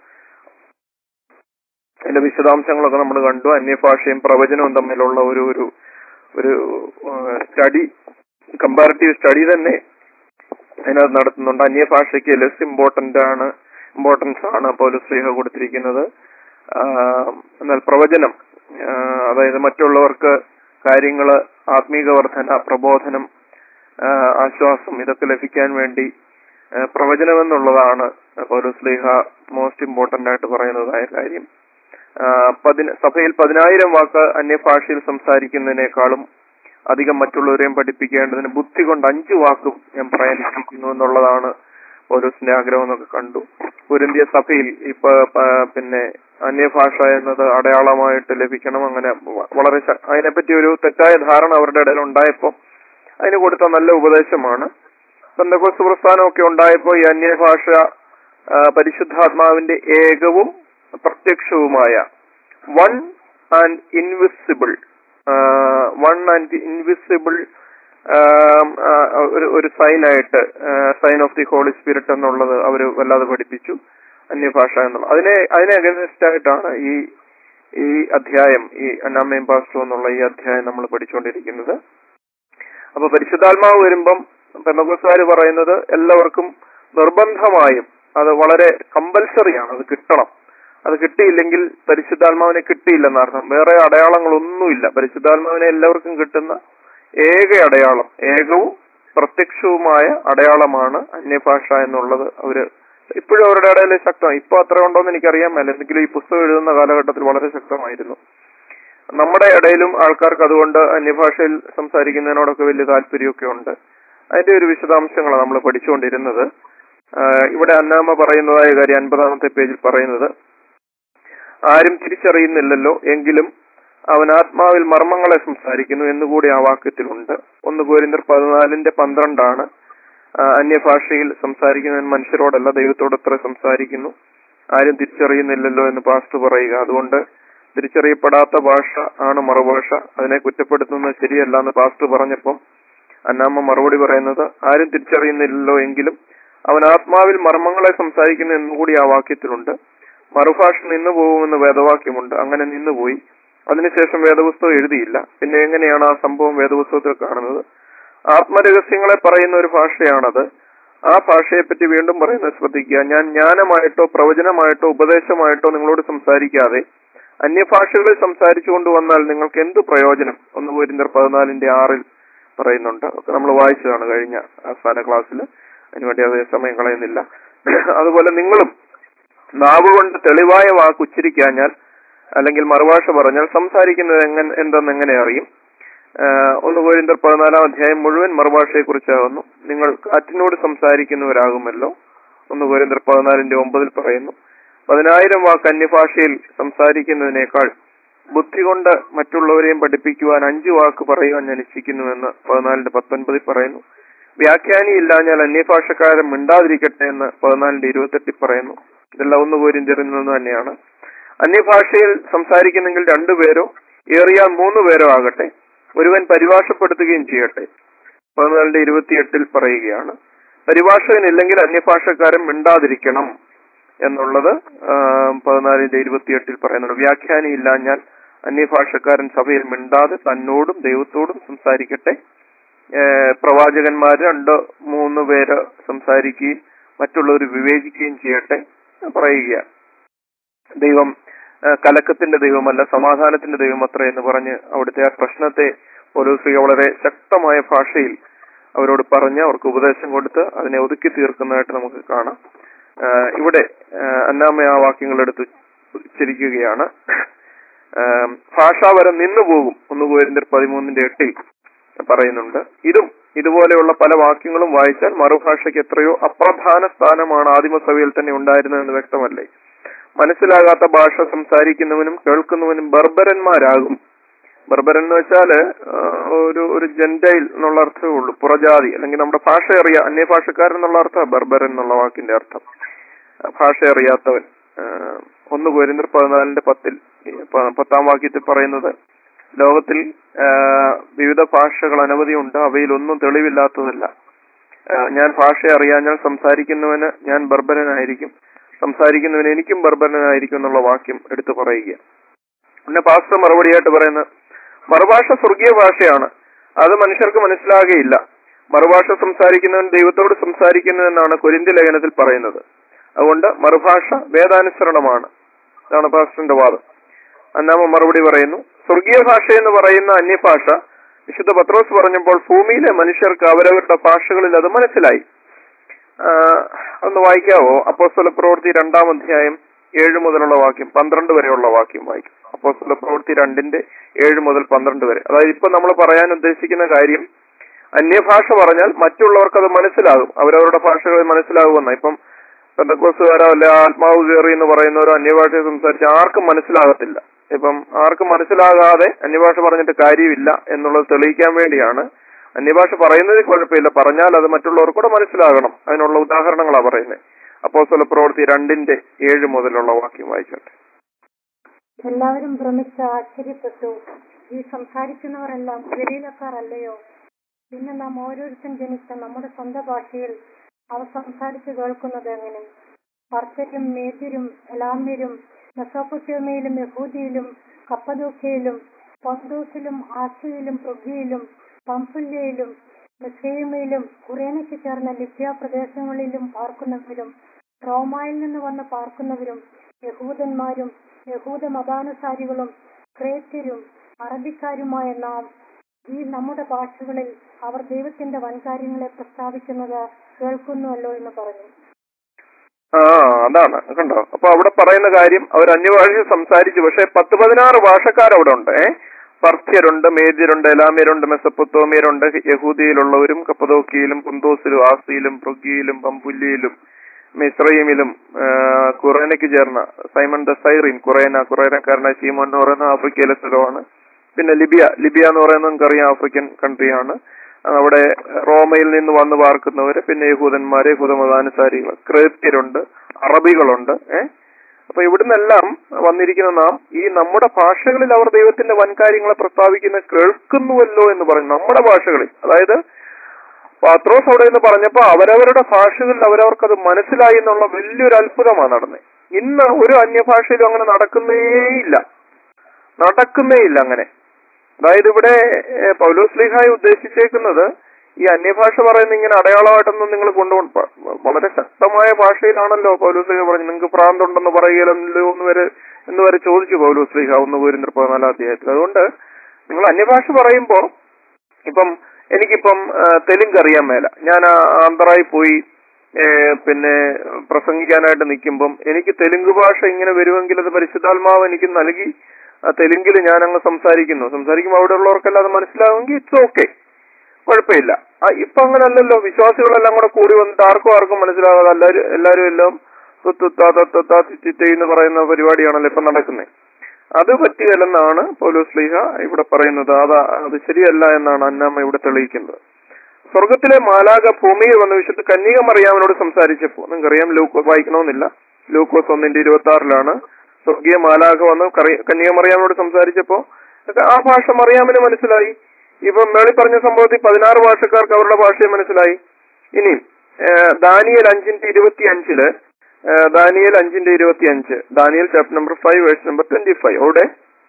അതിന്റെ വിശദാംശങ്ങളൊക്കെ നമ്മൾ കണ്ടു അന്യഭാഷയും പ്രവചനവും തമ്മിലുള്ള ഒരു ഒരു ഒരു സ്റ്റഡി കമ്പാരിറ്റീവ് സ്റ്റഡി തന്നെ അതിനകത്ത് നടത്തുന്നുണ്ട് അന്യഭാഷയ്ക്ക് ലെസ് ഇമ്പോർട്ടന്റ് ആണ് ഇമ്പോർട്ടൻസ് ആണ് പോലും സ്ത്രീഹ കൊടുത്തിരിക്കുന്നത് ആഹ് എന്നാൽ പ്രവചനം ആഹ് അതായത് മറ്റുള്ളവർക്ക് കാര്യങ്ങള് ആത്മീക വർധന പ്രബോധനം ആഹ് ആശ്വാസം ഇതൊക്കെ ലഭിക്കാൻ വേണ്ടി ആഹ് പ്രവചനം എന്നുള്ളതാണ് ഒരു സ്ലീഹ മോസ്റ്റ് ഇമ്പോർട്ടന്റ് ആയിട്ട് പറയുന്നതായ കാര്യം ആഹ് പതിന സഭയിൽ പതിനായിരം വാക്ക് അന്യഭാഷയിൽ സംസാരിക്കുന്നതിനേക്കാളും അധികം മറ്റുള്ളവരെയും പഠിപ്പിക്കേണ്ടതിന് ബുദ്ധി കൊണ്ട് അഞ്ചു വാക്കും ഞാൻ പ്രയാണിപ്പിക്കുന്നു എന്നുള്ളതാണ് ഓരോസിന്റെ ആഗ്രഹം എന്നൊക്കെ കണ്ടു കുരിന്തിയ സഭയിൽ ഇപ്പൊ പ- പിന്നെ അന്യഭാഷ എന്നത് അടയാളമായിട്ട് ലഭിക്കണം അങ്ങനെ വ- വളരെ ശ- അതിനെപ്പറ്റി ഒരു തെറ്റായ ധാരണ അവരുടെ ഇടയിൽ ഉണ്ടായപ്പോ അതിന് കൊടുത്ത നല്ല ഉപദേശമാണ് ബന്ധകോസ് പ്രസ്ഥാനമൊക്കെ ഉണ്ടായപ്പോ ഈ അന്യഭാഷ ആ, പരിശുദ്ധാത്മാവിന്റെ ഏകവും പ്രത്യക്ഷവുമായ one and invisible one and invisible ഒരു ഒരു സൈനായിട്ട് sign of the Holy Spirit എന്നുള്ളത് അവർ വല്ലാതെ പഠിപ്പിച്ചു അന്യഭാഷ എന്നുള്ളത് അതിനെ അതിനെ അഗൻസ്റ്റ് ആയിട്ടാണ് ഈ ഈ അധ്യായം ഈ അന്നാമയും പാസ്റ്റോ എന്നുള്ള ഈ അധ്യായം നമ്മൾ പഠിച്ചുകൊണ്ടിരിക്കുന്നത് അപ്പൊ പരിശുദ്ധാത്മാവ് വരുമ്പം പെന്തക്കോസുകാർ പറയുന്നത് എല്ലാവർക്കും നിർബന്ധമായും അത് വളരെ കമ്പൽസറിയാണ് അത് കിട്ടണം അത് കിട്ടിയില്ലെങ്കിൽ പരിശുദ്ധാത്മാവിനെ കിട്ടിയില്ലെന്നർത്ഥം വേറെ അടയാളങ്ങളൊന്നുമില്ല പരിശുദ്ധാത്മാവിനെ എല്ലാവർക്കും കിട്ടുന്ന ഏക അടയാളം ഏകവും പ്രത്യക്ഷവുമായ അടയാളമാണ് അന്യഭാഷ എന്നുള്ളത് അവര് ഇപ്പോഴും അവരുടെ ഇടയിൽ ശക്തമാണ് ഇപ്പൊ അത്ര ഉണ്ടോന്ന് എനിക്കറിയാൻ മേല എന്തെങ്കിലും ഈ പുസ്തകം എഴുതുന്ന കാലഘട്ടത്തിൽ വളരെ ശക്തമായിരുന്നു നമ്മുടെ ഇടയിലും ആൾക്കാർക്ക് അതുകൊണ്ട് അന്യഭാഷയിൽ സംസാരിക്കുന്നതിനോടൊക്കെ വലിയ താല്പര്യമൊക്കെ ഉണ്ട് അതിന്റെ ഒരു വിശദാംശങ്ങളാണ് നമ്മൾ പഠിച്ചുകൊണ്ടിരുന്നത് ആഹ് ഇവിടെ അന്നാമ പറയുന്നതായ കാര്യം അൻപതാമത്തെ പേജിൽ പറയുന്നത് ആരും തിരിച്ചറിയുന്നില്ലല്ലോ എങ്കിലും അവൻ ആത്മാവിൽ മർമ്മങ്ങളെ സംസാരിക്കുന്നു എന്നുകൂടി ആ വാക്യത്തിലുണ്ട് ഒന്ന് കോരിന്തർ പതിനാലിന്റെ പന്ത്രണ്ടാണ് ആ, അന്യഭാഷയിൽ സംസാരിക്കുന്നവൻ മനുഷ്യരോടല്ല ദൈവത്തോടത്ര സംസാരിക്കുന്നു ആരും തിരിച്ചറിയുന്നില്ലല്ലോ എന്ന് പാസ്റ്റ് പറയുക അതുകൊണ്ട് തിരിച്ചറിയപ്പെടാത്ത ഭാഷ ആണ് മറുഭാഷ അതിനെ കുറ്റപ്പെടുത്തുന്നത് ശരിയല്ല എന്ന് പാസ്റ്റ് പറഞ്ഞപ്പം അന്നാമ്മ മറുപടി പറയുന്നത് ആരും തിരിച്ചറിയുന്നില്ലല്ലോ എങ്കിലും അവൻ ആത്മാവിൽ മർമ്മങ്ങളെ സംസാരിക്കുന്നു എന്നുകൂടി ആ വാക്യത്തിലുണ്ട് മറുഭാഷ നിന്നു പോകുമെന്ന് വേദവാക്യമുണ്ട് അങ്ങനെ നിന്നുപോയി അതിനുശേഷം വേദപുസ്തകം എഴുതിയില്ല പിന്നെ എങ്ങനെയാണ് ആ സംഭവം വേദപുസ്തകത്തിൽ കാണുന്നത് ആത്മരഹസ്യങ്ങളെ പറയുന്ന ഒരു ഭാഷയാണത് ആ ഭാഷയെപ്പറ്റി വീണ്ടും പറയുന്നത് ശ്രദ്ധിക്കുക ഞാൻ ജ്ഞാനമായിട്ടോ പ്രവചനമായിട്ടോ ഉപദേശമായിട്ടോ നിങ്ങളോട് സംസാരിക്കാതെ അന്യഭാഷകളിൽ സംസാരിച്ചു കൊണ്ടുവന്നാൽ നിങ്ങൾക്ക് എന്ത് പ്രയോജനം ഒന്ന് പോരിന്തർ പതിനാലിന്റെ ആറിൽ പറയുന്നുണ്ട് ഒക്കെ നമ്മൾ വായിച്ചതാണ് കഴിഞ്ഞ അവസാന ക്ലാസ്സിൽ അതിനുവേണ്ടി അതേ സമയം കളയുന്നില്ല അതുപോലെ നിങ്ങളും നാവ് കൊണ്ട് തെളിവായ വാക്ക് ഉച്ചരിക്കാഞ്ഞാൽ അല്ലെങ്കിൽ മറുഭാഷ പറഞ്ഞാൽ സംസാരിക്കുന്നത് എങ്ങനെ എന്തെന്ന് എങ്ങനെ അറിയും ആഹ് ഒന്ന് കോരിന്തർ പതിനാലാം അധ്യായം മുഴുവൻ മറുഭാഷയെ കുറിച്ചാകുന്നു നിങ്ങൾ കാറ്റിനോട് സംസാരിക്കുന്നവരാകുമല്ലോ ഒന്ന് കോരിന്തർ പതിനാലിന്റെ ഒമ്പതിൽ പറയുന്നു പതിനായിരം വാക്ക് അന്യഭാഷയിൽ സംസാരിക്കുന്നതിനേക്കാൾ ബുദ്ധി കൊണ്ട് മറ്റുള്ളവരെയും പഠിപ്പിക്കുവാൻ അഞ്ചു വാക്ക് പറയുവാൻ ഞാൻ ഇച്ഛിക്കുന്നുവെന്ന് പതിനാലിന്റെ പത്തൊൻപതിൽ പറയുന്നു വ്യാഖ്യാനി ഇല്ലാഞ്ഞാൽ അന്യഭാഷക്കാരൻ മിണ്ടാതിരിക്കട്ടെ എന്ന് പതിനാലിന്റെ ഇരുപത്തെട്ടിൽ പറയുന്നു ഇതെല്ലാം ഒന്ന് പോരും ചെറുന്നത് തന്നെയാണ് അന്യഭാഷയിൽ സംസാരിക്കുന്നെങ്കിൽ രണ്ടുപേരോ ഏറിയാൽ മൂന്ന് പേരോ ആകട്ടെ ഒരുവൻ പരിഭാഷപ്പെടുത്തുകയും ചെയ്യട്ടെ പതിനാലിന്റെ ഇരുപത്തിയെട്ടിൽ പറയുകയാണ് പരിഭാഷകനില്ലെങ്കിൽ അന്യഭാഷക്കാരൻ മിണ്ടാതിരിക്കണം എന്നുള്ളത് ആ, പതിനാലിന്റെ ഇരുപത്തിയെട്ടിൽ പറയുന്നുണ്ട് വ്യാഖ്യാനി ഇല്ലാഞ്ഞാൽ അന്യഭാഷക്കാരൻ സഭയിൽ മിണ്ടാതെ തന്നോടും ദൈവത്തോടും സംസാരിക്കട്ടെ ഏ, പ്രവാചകന്മാർ രണ്ട് മൂന്ന് പേര് സംസാരിക്കുകയും മറ്റുള്ളവർ വിവേചിക്കുകയും ചെയ്യട്ടെ പറയുക ദൈവം ആ, കലക്കത്തിന്റെ ദൈവമല്ല സമാധാനത്തിന്റെ ദൈവം അത്ര എന്ന് പറഞ്ഞ് അവിടുത്തെ ആ പ്രശ്നത്തെ പോലീസിക വളരെ ശക്തമായ ഭാഷയിൽ അവരോട് പറഞ്ഞ് അവർക്ക് ഉപദേശം കൊടുത്ത് അതിനെ ഒതുക്കി തീർക്കുന്നതായിട്ട് നമുക്ക് കാണാം ആ, ഇവിടെ ആ, അന്നാമ ആ വാക്യങ്ങൾ എടുത്ത് ഉച്ചരിക്കുകയാണ് ആ, ഭാഷാവരം നിന്നു പോകും ഒന്ന് പോരിന്റെ പതിമൂന്നിന്റെ എട്ടിൽ പറയുന്നുണ്ട് ഇതും ഇതുപോലെയുള്ള പല വാക്യങ്ങളും വായിച്ചാൽ മറുഭാഷയ്ക്ക് എത്രയോ അപ്രധാന സ്ഥാനമാണ് ആദിമസഭയിൽ തന്നെ ഉണ്ടായിരുന്നതെന്ന് വ്യക്തമല്ലേ മനസ്സിലാകാത്ത ഭാഷ സംസാരിക്കുന്നവനും കേൾക്കുന്നവനും ബർബരന്മാരാകും ബർബരൻ എന്ന് വെച്ചാല് ആ, ഒരു ഒരു ജെൻഡൈൽ എന്നുള്ള അർത്ഥമേ ഉള്ളൂ പുറജാതി അല്ലെങ്കിൽ നമ്മുടെ ഭാഷ അറിയാം അന്യഭാഷക്കാരൻ എന്നുള്ള അർത്ഥം ബർബരൻ എന്നുള്ള വാക്കിന്റെ അർത്ഥം ആ, ഭാഷ അറിയാത്തവൻ ആ, ഒന്ന് കോരിന്തർ പതിനാലിന്റെ പത്തിൽ ഈ പ- പത്താം വാക്യത്തിൽ പറയുന്നത് ലോകത്തിൽ ആ, വിവിധ ഭാഷകൾ അനവധിയുണ്ട് അവയിലൊന്നും തെളിവില്ലാത്തതല്ല ആ, ഞാൻ ഭാഷ അറിയാഞ്ഞാൽ സംസാരിക്കുന്നവന് ഞാൻ ബർബരനായിരിക്കും സംസാരിക്കുന്നവന് എനിക്കും ബർബരനായിരിക്കും എന്നുള്ള വാക്യം എടുത്തു പറയുക പിന്നെ പാസ്റ്റർ മറുപടിയായിട്ട് പറയുന്നത് മറുഭാഷ സ്വർഗീയ ഭാഷയാണ് അത് മനുഷ്യർക്ക് മനസ്സിലാകുകയില്ല മറുഭാഷ സംസാരിക്കുന്നവൻ ദൈവത്തോട് സംസാരിക്കുന്നു എന്നാണ് കൊരിന്തി ലേഖനത്തിൽ പറയുന്നത് അതുകൊണ്ട് മറുഭാഷ വേദാനുസരണമാണ് ഇതാണ് പാസ്റ്ററിന്റെ വാദം അന്നാമ മറുപടി പറയുന്നു സ്വർഗീയ ഭാഷ എന്ന് പറയുന്ന അന്യഭാഷ വിശുദ്ധ പത്രോസ് പറഞ്ഞപ്പോൾ ഭൂമിയിലെ മനുഷ്യർക്ക് അവരവരുടെ ഭാഷകളിൽ അത് മനസ്സിലായി ആ, ഒന്ന് വായിക്കാവോ അപ്പോസ്തല പ്രവൃത്തി രണ്ടാം അധ്യായം ഏഴ് മുതലുള്ള വാക്യം പന്ത്രണ്ട് വരെയുള്ള വാക്യം വായിക്കും അപ്പോസ്തല പ്രവൃത്തി രണ്ടിന്റെ ഏഴ് മുതൽ പന്ത്രണ്ട് വരെ അതായത് ഇപ്പൊ നമ്മൾ പറയാൻ ഉദ്ദേശിക്കുന്ന കാര്യം അന്യഭാഷ പറഞ്ഞാൽ മറ്റുള്ളവർക്ക് അത് മനസ്സിലാകും അവരവരുടെ ഭാഷകളിൽ മനസ്സിലാകുമെന്ന ഇപ്പം പെന്തക്കോസുകാരോ അല്ലെ ആത്മാവ് കയറി എന്ന് പറയുന്നവരോ അന്യഭാഷയെ സംസാരിച്ച് ആർക്കും മനസ്സിലാകത്തില്ല ഇപ്പം ആർക്കും മനസ്സിലാകാതെ അന്യഭാഷ പറഞ്ഞിട്ട് കാര്യമില്ല എന്നുള്ളത് തെളിയിക്കാൻ വേണ്ടിയാണ് അന്യഭാഷ പറയുന്നതിൽ കുഴപ്പമില്ല പറഞ്ഞാൽ അത് മറ്റുള്ളവർക്ക് കൂടെ മനസ്സിലാകണം അതിനുള്ള ഉദാഹരണങ്ങളാണ് പറയുന്നത് അപ്പോസ്തല പ്രവൃത്തി രണ്ടിന്റെ ഏഴ് മുതലുള്ള വാക്യം വായിച്ചോട്ടെ എല്ലാവരും ഭ്രമിച്ച് ആശ്ചര്യപ്പെട്ടു ഈ സംസാരിക്കുന്നവരെല്ലാം ഗലീലക്കാർ അല്ലയോ പിന്നെ നാം ഓരോരുത്തരും ജനിച്ച നമ്മുടെ സ്വന്തം ഭാഷയിൽ അവ സംസാരിച്ചു കേൾക്കുന്നത് എങ്ങനെ പർത്തരും മേദ്യരും എലാമ്യരും മെസോപ്പൊട്ടേമിയയിലും യഹൂദിയിലും കപ്പദൂക്കയിലും പൊന്തൂസിലും ആസിയയിലും പൃഥ്വിയിലും പംഫുല്യയിലും മെസ്സേമയിലും കുറേനയ്ക്ക് ചേർന്ന ലിബ്യ പ്രദേശങ്ങളിലും പാർക്കുന്നവരും റോമായിൽ നിന്ന് വന്ന് പാർക്കുന്നവരും യഹൂദന്മാരും യഹൂദ മതാനുസാരികളും ക്രേത്യരും അറബിക്കാരുമായ നാം ഈ നമ്മുടെ ഭാഷകളിൽ അവർ ദൈവത്തിന്റെ വൻകാര്യങ്ങളെ പ്രസ്താവിക്കുന്നത് കേൾക്കുന്നുവല്ലോ എന്ന് പറഞ്ഞു ആ അതാണ് കണ്ടോ അപ്പൊ അവിടെ പറയുന്ന കാര്യം അവർ അന്യഭാഷ സംസാരിച്ചു പക്ഷെ പത്ത് പതിനാറ് ഭാഷക്കാർ അവിടെ ഉണ്ട് ഏ പർത്യരുണ്ട് മേദ്യരുണ്ട് എലാമ്യരുണ്ട് മെസ്സപ്പൊത്തോമിയരുണ്ട് യഹൂദിയിലുള്ളവരും കപ്പതോക്കിയിലും കുന്തോസിലും ആസിയിലും പ്രൊഗിയിലും പമ്പുല്ലിയിലും മിസ്രൈമിലും കുറേനയ്ക്ക് ചേർന്ന സൈമൺ ദ സൈറിൻ കുറേന കുറേനക്കാരനായ സീമോൻ എന്ന് പറയുന്ന ആഫ്രിക്കയിലെ സ്ഥലമാണ് പിന്നെ ലിബിയ ലിബിയ എന്ന് പറയുന്നത് നമുക്കറിയാം ആഫ്രിക്കൻ കൺട്രിയാണ് അവിടെ റോമയിൽ നിന്ന് വന്ന് പാർക്കുന്നവര് പിന്നെ യഹൂദന്മാര് യഹൂദമതാനുസാരികൾ ക്രേത്യരുണ്ട് അറബികളുണ്ട് ഏഹ് അപ്പൊ ഇവിടുന്നെല്ലാം വന്നിരിക്കുന്ന നാം ഈ നമ്മുടെ ഭാഷകളിൽ അവർ ദൈവത്തിന്റെ വൻകാര്യങ്ങളെ പ്രസ്താവിക്കുന്ന കേൾക്കുന്നുവല്ലോ എന്ന് പറയും നമ്മുടെ ഭാഷകളിൽ അതായത് പാത്രോസ് അവിടെ നിന്ന് പറഞ്ഞപ്പോ അവരവരുടെ ഭാഷകളിൽ അവരവർക്ക് അത് മനസ്സിലായി എന്നുള്ള വലിയൊരു അത്ഭുതമാണ് നടന്നത് ഇന്ന് ഒരു അന്യഭാഷയിലും അങ്ങനെ നടക്കുന്നേയില്ല നടക്കുന്നേയില്ല അങ്ങനെ അതായത് ഇവിടെ ഏഹ്, പൗലോസ് ലീഹായി ഉദ്ദേശിച്ചേക്കുന്നത് ഈ അന്യഭാഷ പറയുന്ന ഇങ്ങനെ അടയാളമായിട്ടൊന്നും നിങ്ങൾ കൊണ്ടുപോകണം പ- വളരെ ശക്തമായ ഭാഷയിലാണല്ലോ പൗലോസ് ലീഹ പറഞ്ഞു നിങ്ങൾക്ക് ഭ്രാന്തുണ്ടെന്ന് പറയുകയല്ലോ എന്ന് വരെ എന്ന് വരെ ചോദിച്ചു പൗലോസ് ലീഹ ഒന്ന് പോരും പതിനാലാം അധ്യായത്തിൽ അതുകൊണ്ട് നിങ്ങൾ അന്യഭാഷ പറയുമ്പോൾ ഇപ്പം എനിക്കിപ്പം ആ, തെലുങ്ക് അറിയാൻ മേല ഞാൻ ആ ആന്ധ്രയിൽ പോയി ഏ, പിന്നെ പ്രസംഗിക്കാനായിട്ട് നിൽക്കുമ്പം എനിക്ക് തെലുങ്ക് ഭാഷ ഇങ്ങനെ വരുമെങ്കിൽ അത് പരിശുദ്ധാത്മാവ് എനിക്ക് നൽകി ആ തെലുങ്കിൽ ഞാൻ അങ്ങ് സംസാരിക്കുന്നു സംസാരിക്കുമ്പോൾ അവിടെ ഉള്ളവർക്കെല്ലാം അത് മനസ്സിലാവുമെങ്കിൽ ഇറ്റ്സ് ഓക്കെ കുഴപ്പമില്ല ആ, ഇപ്പൊ അങ്ങനല്ലല്ലോ വിശ്വാസികളെല്ലാം കൂടെ കൂടി വന്നിട്ട് ആർക്കും ആർക്കും മനസ്സിലാകാതെ എല്ലാവരും എല്ലാവരും എല്ലാം തുത്തു താ തത്തു താ തി തി എന്ന് പറയുന്ന പരിപാടിയാണല്ലോ ഇപ്പൊ നടക്കുന്നത് അത് പറ്റുകയല്ലെന്നാണ് പൗലോസ് ലീഹ ഇവിടെ പറയുന്നത് അത് അത് ശരിയല്ല എന്നാണ് അന്നാമ്മ ഇവിടെ തെളിയിക്കുന്നത് സ്വർഗത്തിലെ മാലാക ഭൂമിയിൽ വന്ന വിശുദ്ധ കന്യക മറിയാമനോട് സംസാരിച്ചപ്പോ നിങ്ങൾക്കറിയാം ലൂക്കോസ് വായിക്കണമെന്നില്ല ലൂക്കോസ് ഒന്നിന്റെ ഇരുപത്തി ആറിലാണ് സ്വർഗീയ മാലാക വന്ന് കറി- കന്യക മറിയാമനോട് സംസാരിച്ചപ്പോ ഒക്കെ ആ ഭാഷ മറിയാമിന് മനസ്സിലായി ഇപ്പൊ മേളി പറഞ്ഞ സംഭവത്തിൽ പതിനാറ് ഭാഷക്കാർക്ക് അവരുടെ ഭാഷയെ മനസ്സിലായി ഇനി ഏഹ്, ദാനിയേൽ അഞ്ചിന്റെ ഇരുപത്തി അഞ്ചില് ഏഹ്, ദാനിയേൽ അഞ്ചിന്റെ ഇരുപത്തി അഞ്ച് ദാനിയേൽ chapter number five verse number twenty five അവിടെ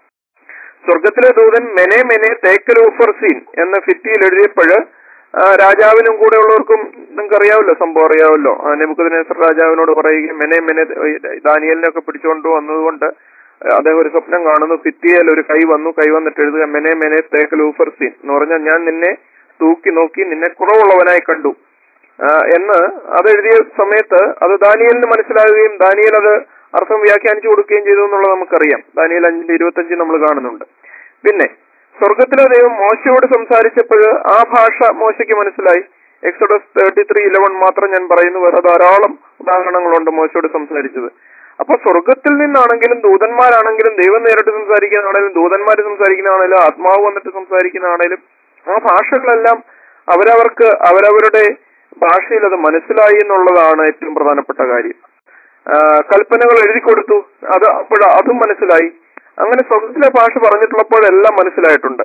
സ്വർഗത്തിലെ ദൂതൻ മെനെ മെനെ തേക്കലൂഫർസീൻ എന്ന ഫിറ്റിയിൽ എഴുതിയപ്പോഴ് ആ, രാജാവിനും കൂടെ ഉള്ളവർക്കും നിങ്ങൾക്ക് അറിയാമല്ലോ സംഭവം അറിയാമല്ലോ നെബുക്കദിനേസർ രാജാവിനോട് പറയുകയും മെനെ മെനെ ദാനിയലിനെ ഒക്കെ പിടിച്ചുകൊണ്ട് വന്നതുകൊണ്ട് അദ്ദേഹം ഒരു സ്വപ്നം കാണുന്നു ഫിറ്റിയയിൽ ഒരു കൈ വന്നു കൈ വന്നിട്ട് എഴുതുക മെനെ മെനെ തേക്കലൂഫർസീൻ എന്ന് പറഞ്ഞാൽ ഞാൻ നിന്നെ തൂക്കി നോക്കി നിന്നെ കുറവുള്ളവനായി കണ്ടു ആ, എന്ന് അത് എഴുതിയ സമയത്ത് അത് ദാനിയലിന് മനസ്സിലാകുകയും ദാനിയൽ അത് അർത്ഥം വ്യാഖ്യാനിച്ചു കൊടുക്കുകയും ചെയ്തു എന്നുള്ളത് നമുക്കറിയാം ദാനിയൽ അഞ്ചിന്റെ ഇരുപത്തഞ്ച് നമ്മൾ കാണുന്നുണ്ട് പിന്നെ സ്വർഗത്തിലെ ദൈവം മോശയോട് സംസാരിച്ചപ്പോൾ ആ ഭാഷ മോശയ്ക്ക് മനസ്സിലായി എക്സോഡസ് തേർട്ടി ത്രീ ഇലവൻ മാത്രം ഞാൻ പറയുന്നു വേറെ ധാരാളം ഉദാഹരണങ്ങളുണ്ട് മോശയോട് സംസാരിച്ചത് അപ്പൊ സ്വർഗത്തിൽ നിന്നാണെങ്കിലും ദൂതന്മാരാണെങ്കിലും ദൈവം നേരിട്ട് സംസാരിക്കുന്നതാണെങ്കിലും ദൂതന്മാര് സംസാരിക്കുന്നതാണെങ്കിലും ആത്മാവ് വന്നിട്ട് സംസാരിക്കുന്നതാണെങ്കിലും ആ ഭാഷകളെല്ലാം അവരവർക്ക് അവരവരുടെ ഭാഷയിൽ അത് മനസ്സിലായി എന്നുള്ളതാണ് ഏറ്റവും പ്രധാനപ്പെട്ട കാര്യം ആ, കൽപ്പനകൾ എഴുതി കൊടുത്തു അത് അപ്പോൾ അതും മനസ്സിലായി അങ്ങനെ സ്വർഗത്തിലെ ഭാഷ പറഞ്ഞിട്ടുള്ളപ്പോഴെല്ലാം മനസ്സിലായിട്ടുണ്ട്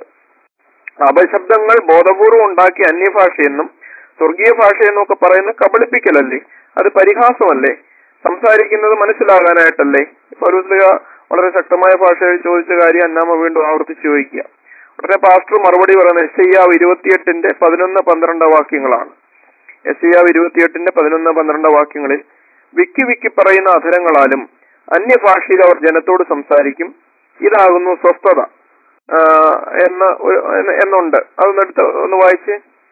അപശബ്ദങ്ങൾ ബോധപൂർവം ഉണ്ടാക്കിയ അന്യഭാഷയെന്നും സ്വർഗീയ ഭാഷയെന്നും ഒക്കെ പറയുന്ന കബളിപ്പിക്കലല്ലേ അത് പരിഹാസമല്ലേ സംസാരിക്കുന്നത് മനസ്സിലാകാനായിട്ടല്ലേ പൗലോസ്ലിഹ വളരെ ശക്തമായ ഭാഷയിൽ ചോദിച്ച കാര്യം അന്നാമ വീണ്ടും ആവർത്തിച്ച് ചോദിക്കുക ഉടനെ പാസ്റ്റർ മറുപടി പറയുന്നത് എസ് ഐ ഇരുപത്തിയെട്ടിന്റെ പതിനൊന്ന് പന്ത്രണ്ട് വാക്യങ്ങളാണ് എസ് ഐ ഇരുപത്തിയെട്ടിന്റെ പതിനൊന്ന് പന്ത്രണ്ട് വാക്യങ്ങളിൽ വിക്കി വിക്കി പറയുന്ന അധരങ്ങളാലും അന്യഭാഷയിൽ അവർ ജനത്തോട് സംസാരിക്കും ഇതാകുന്നു സ്വസ്ഥത ആ, എന്ന് ഒരു- എന്ന്- എന്നുണ്ട് അതൊന്നെടുത്ത് ഒന്ന് വായിച്ച്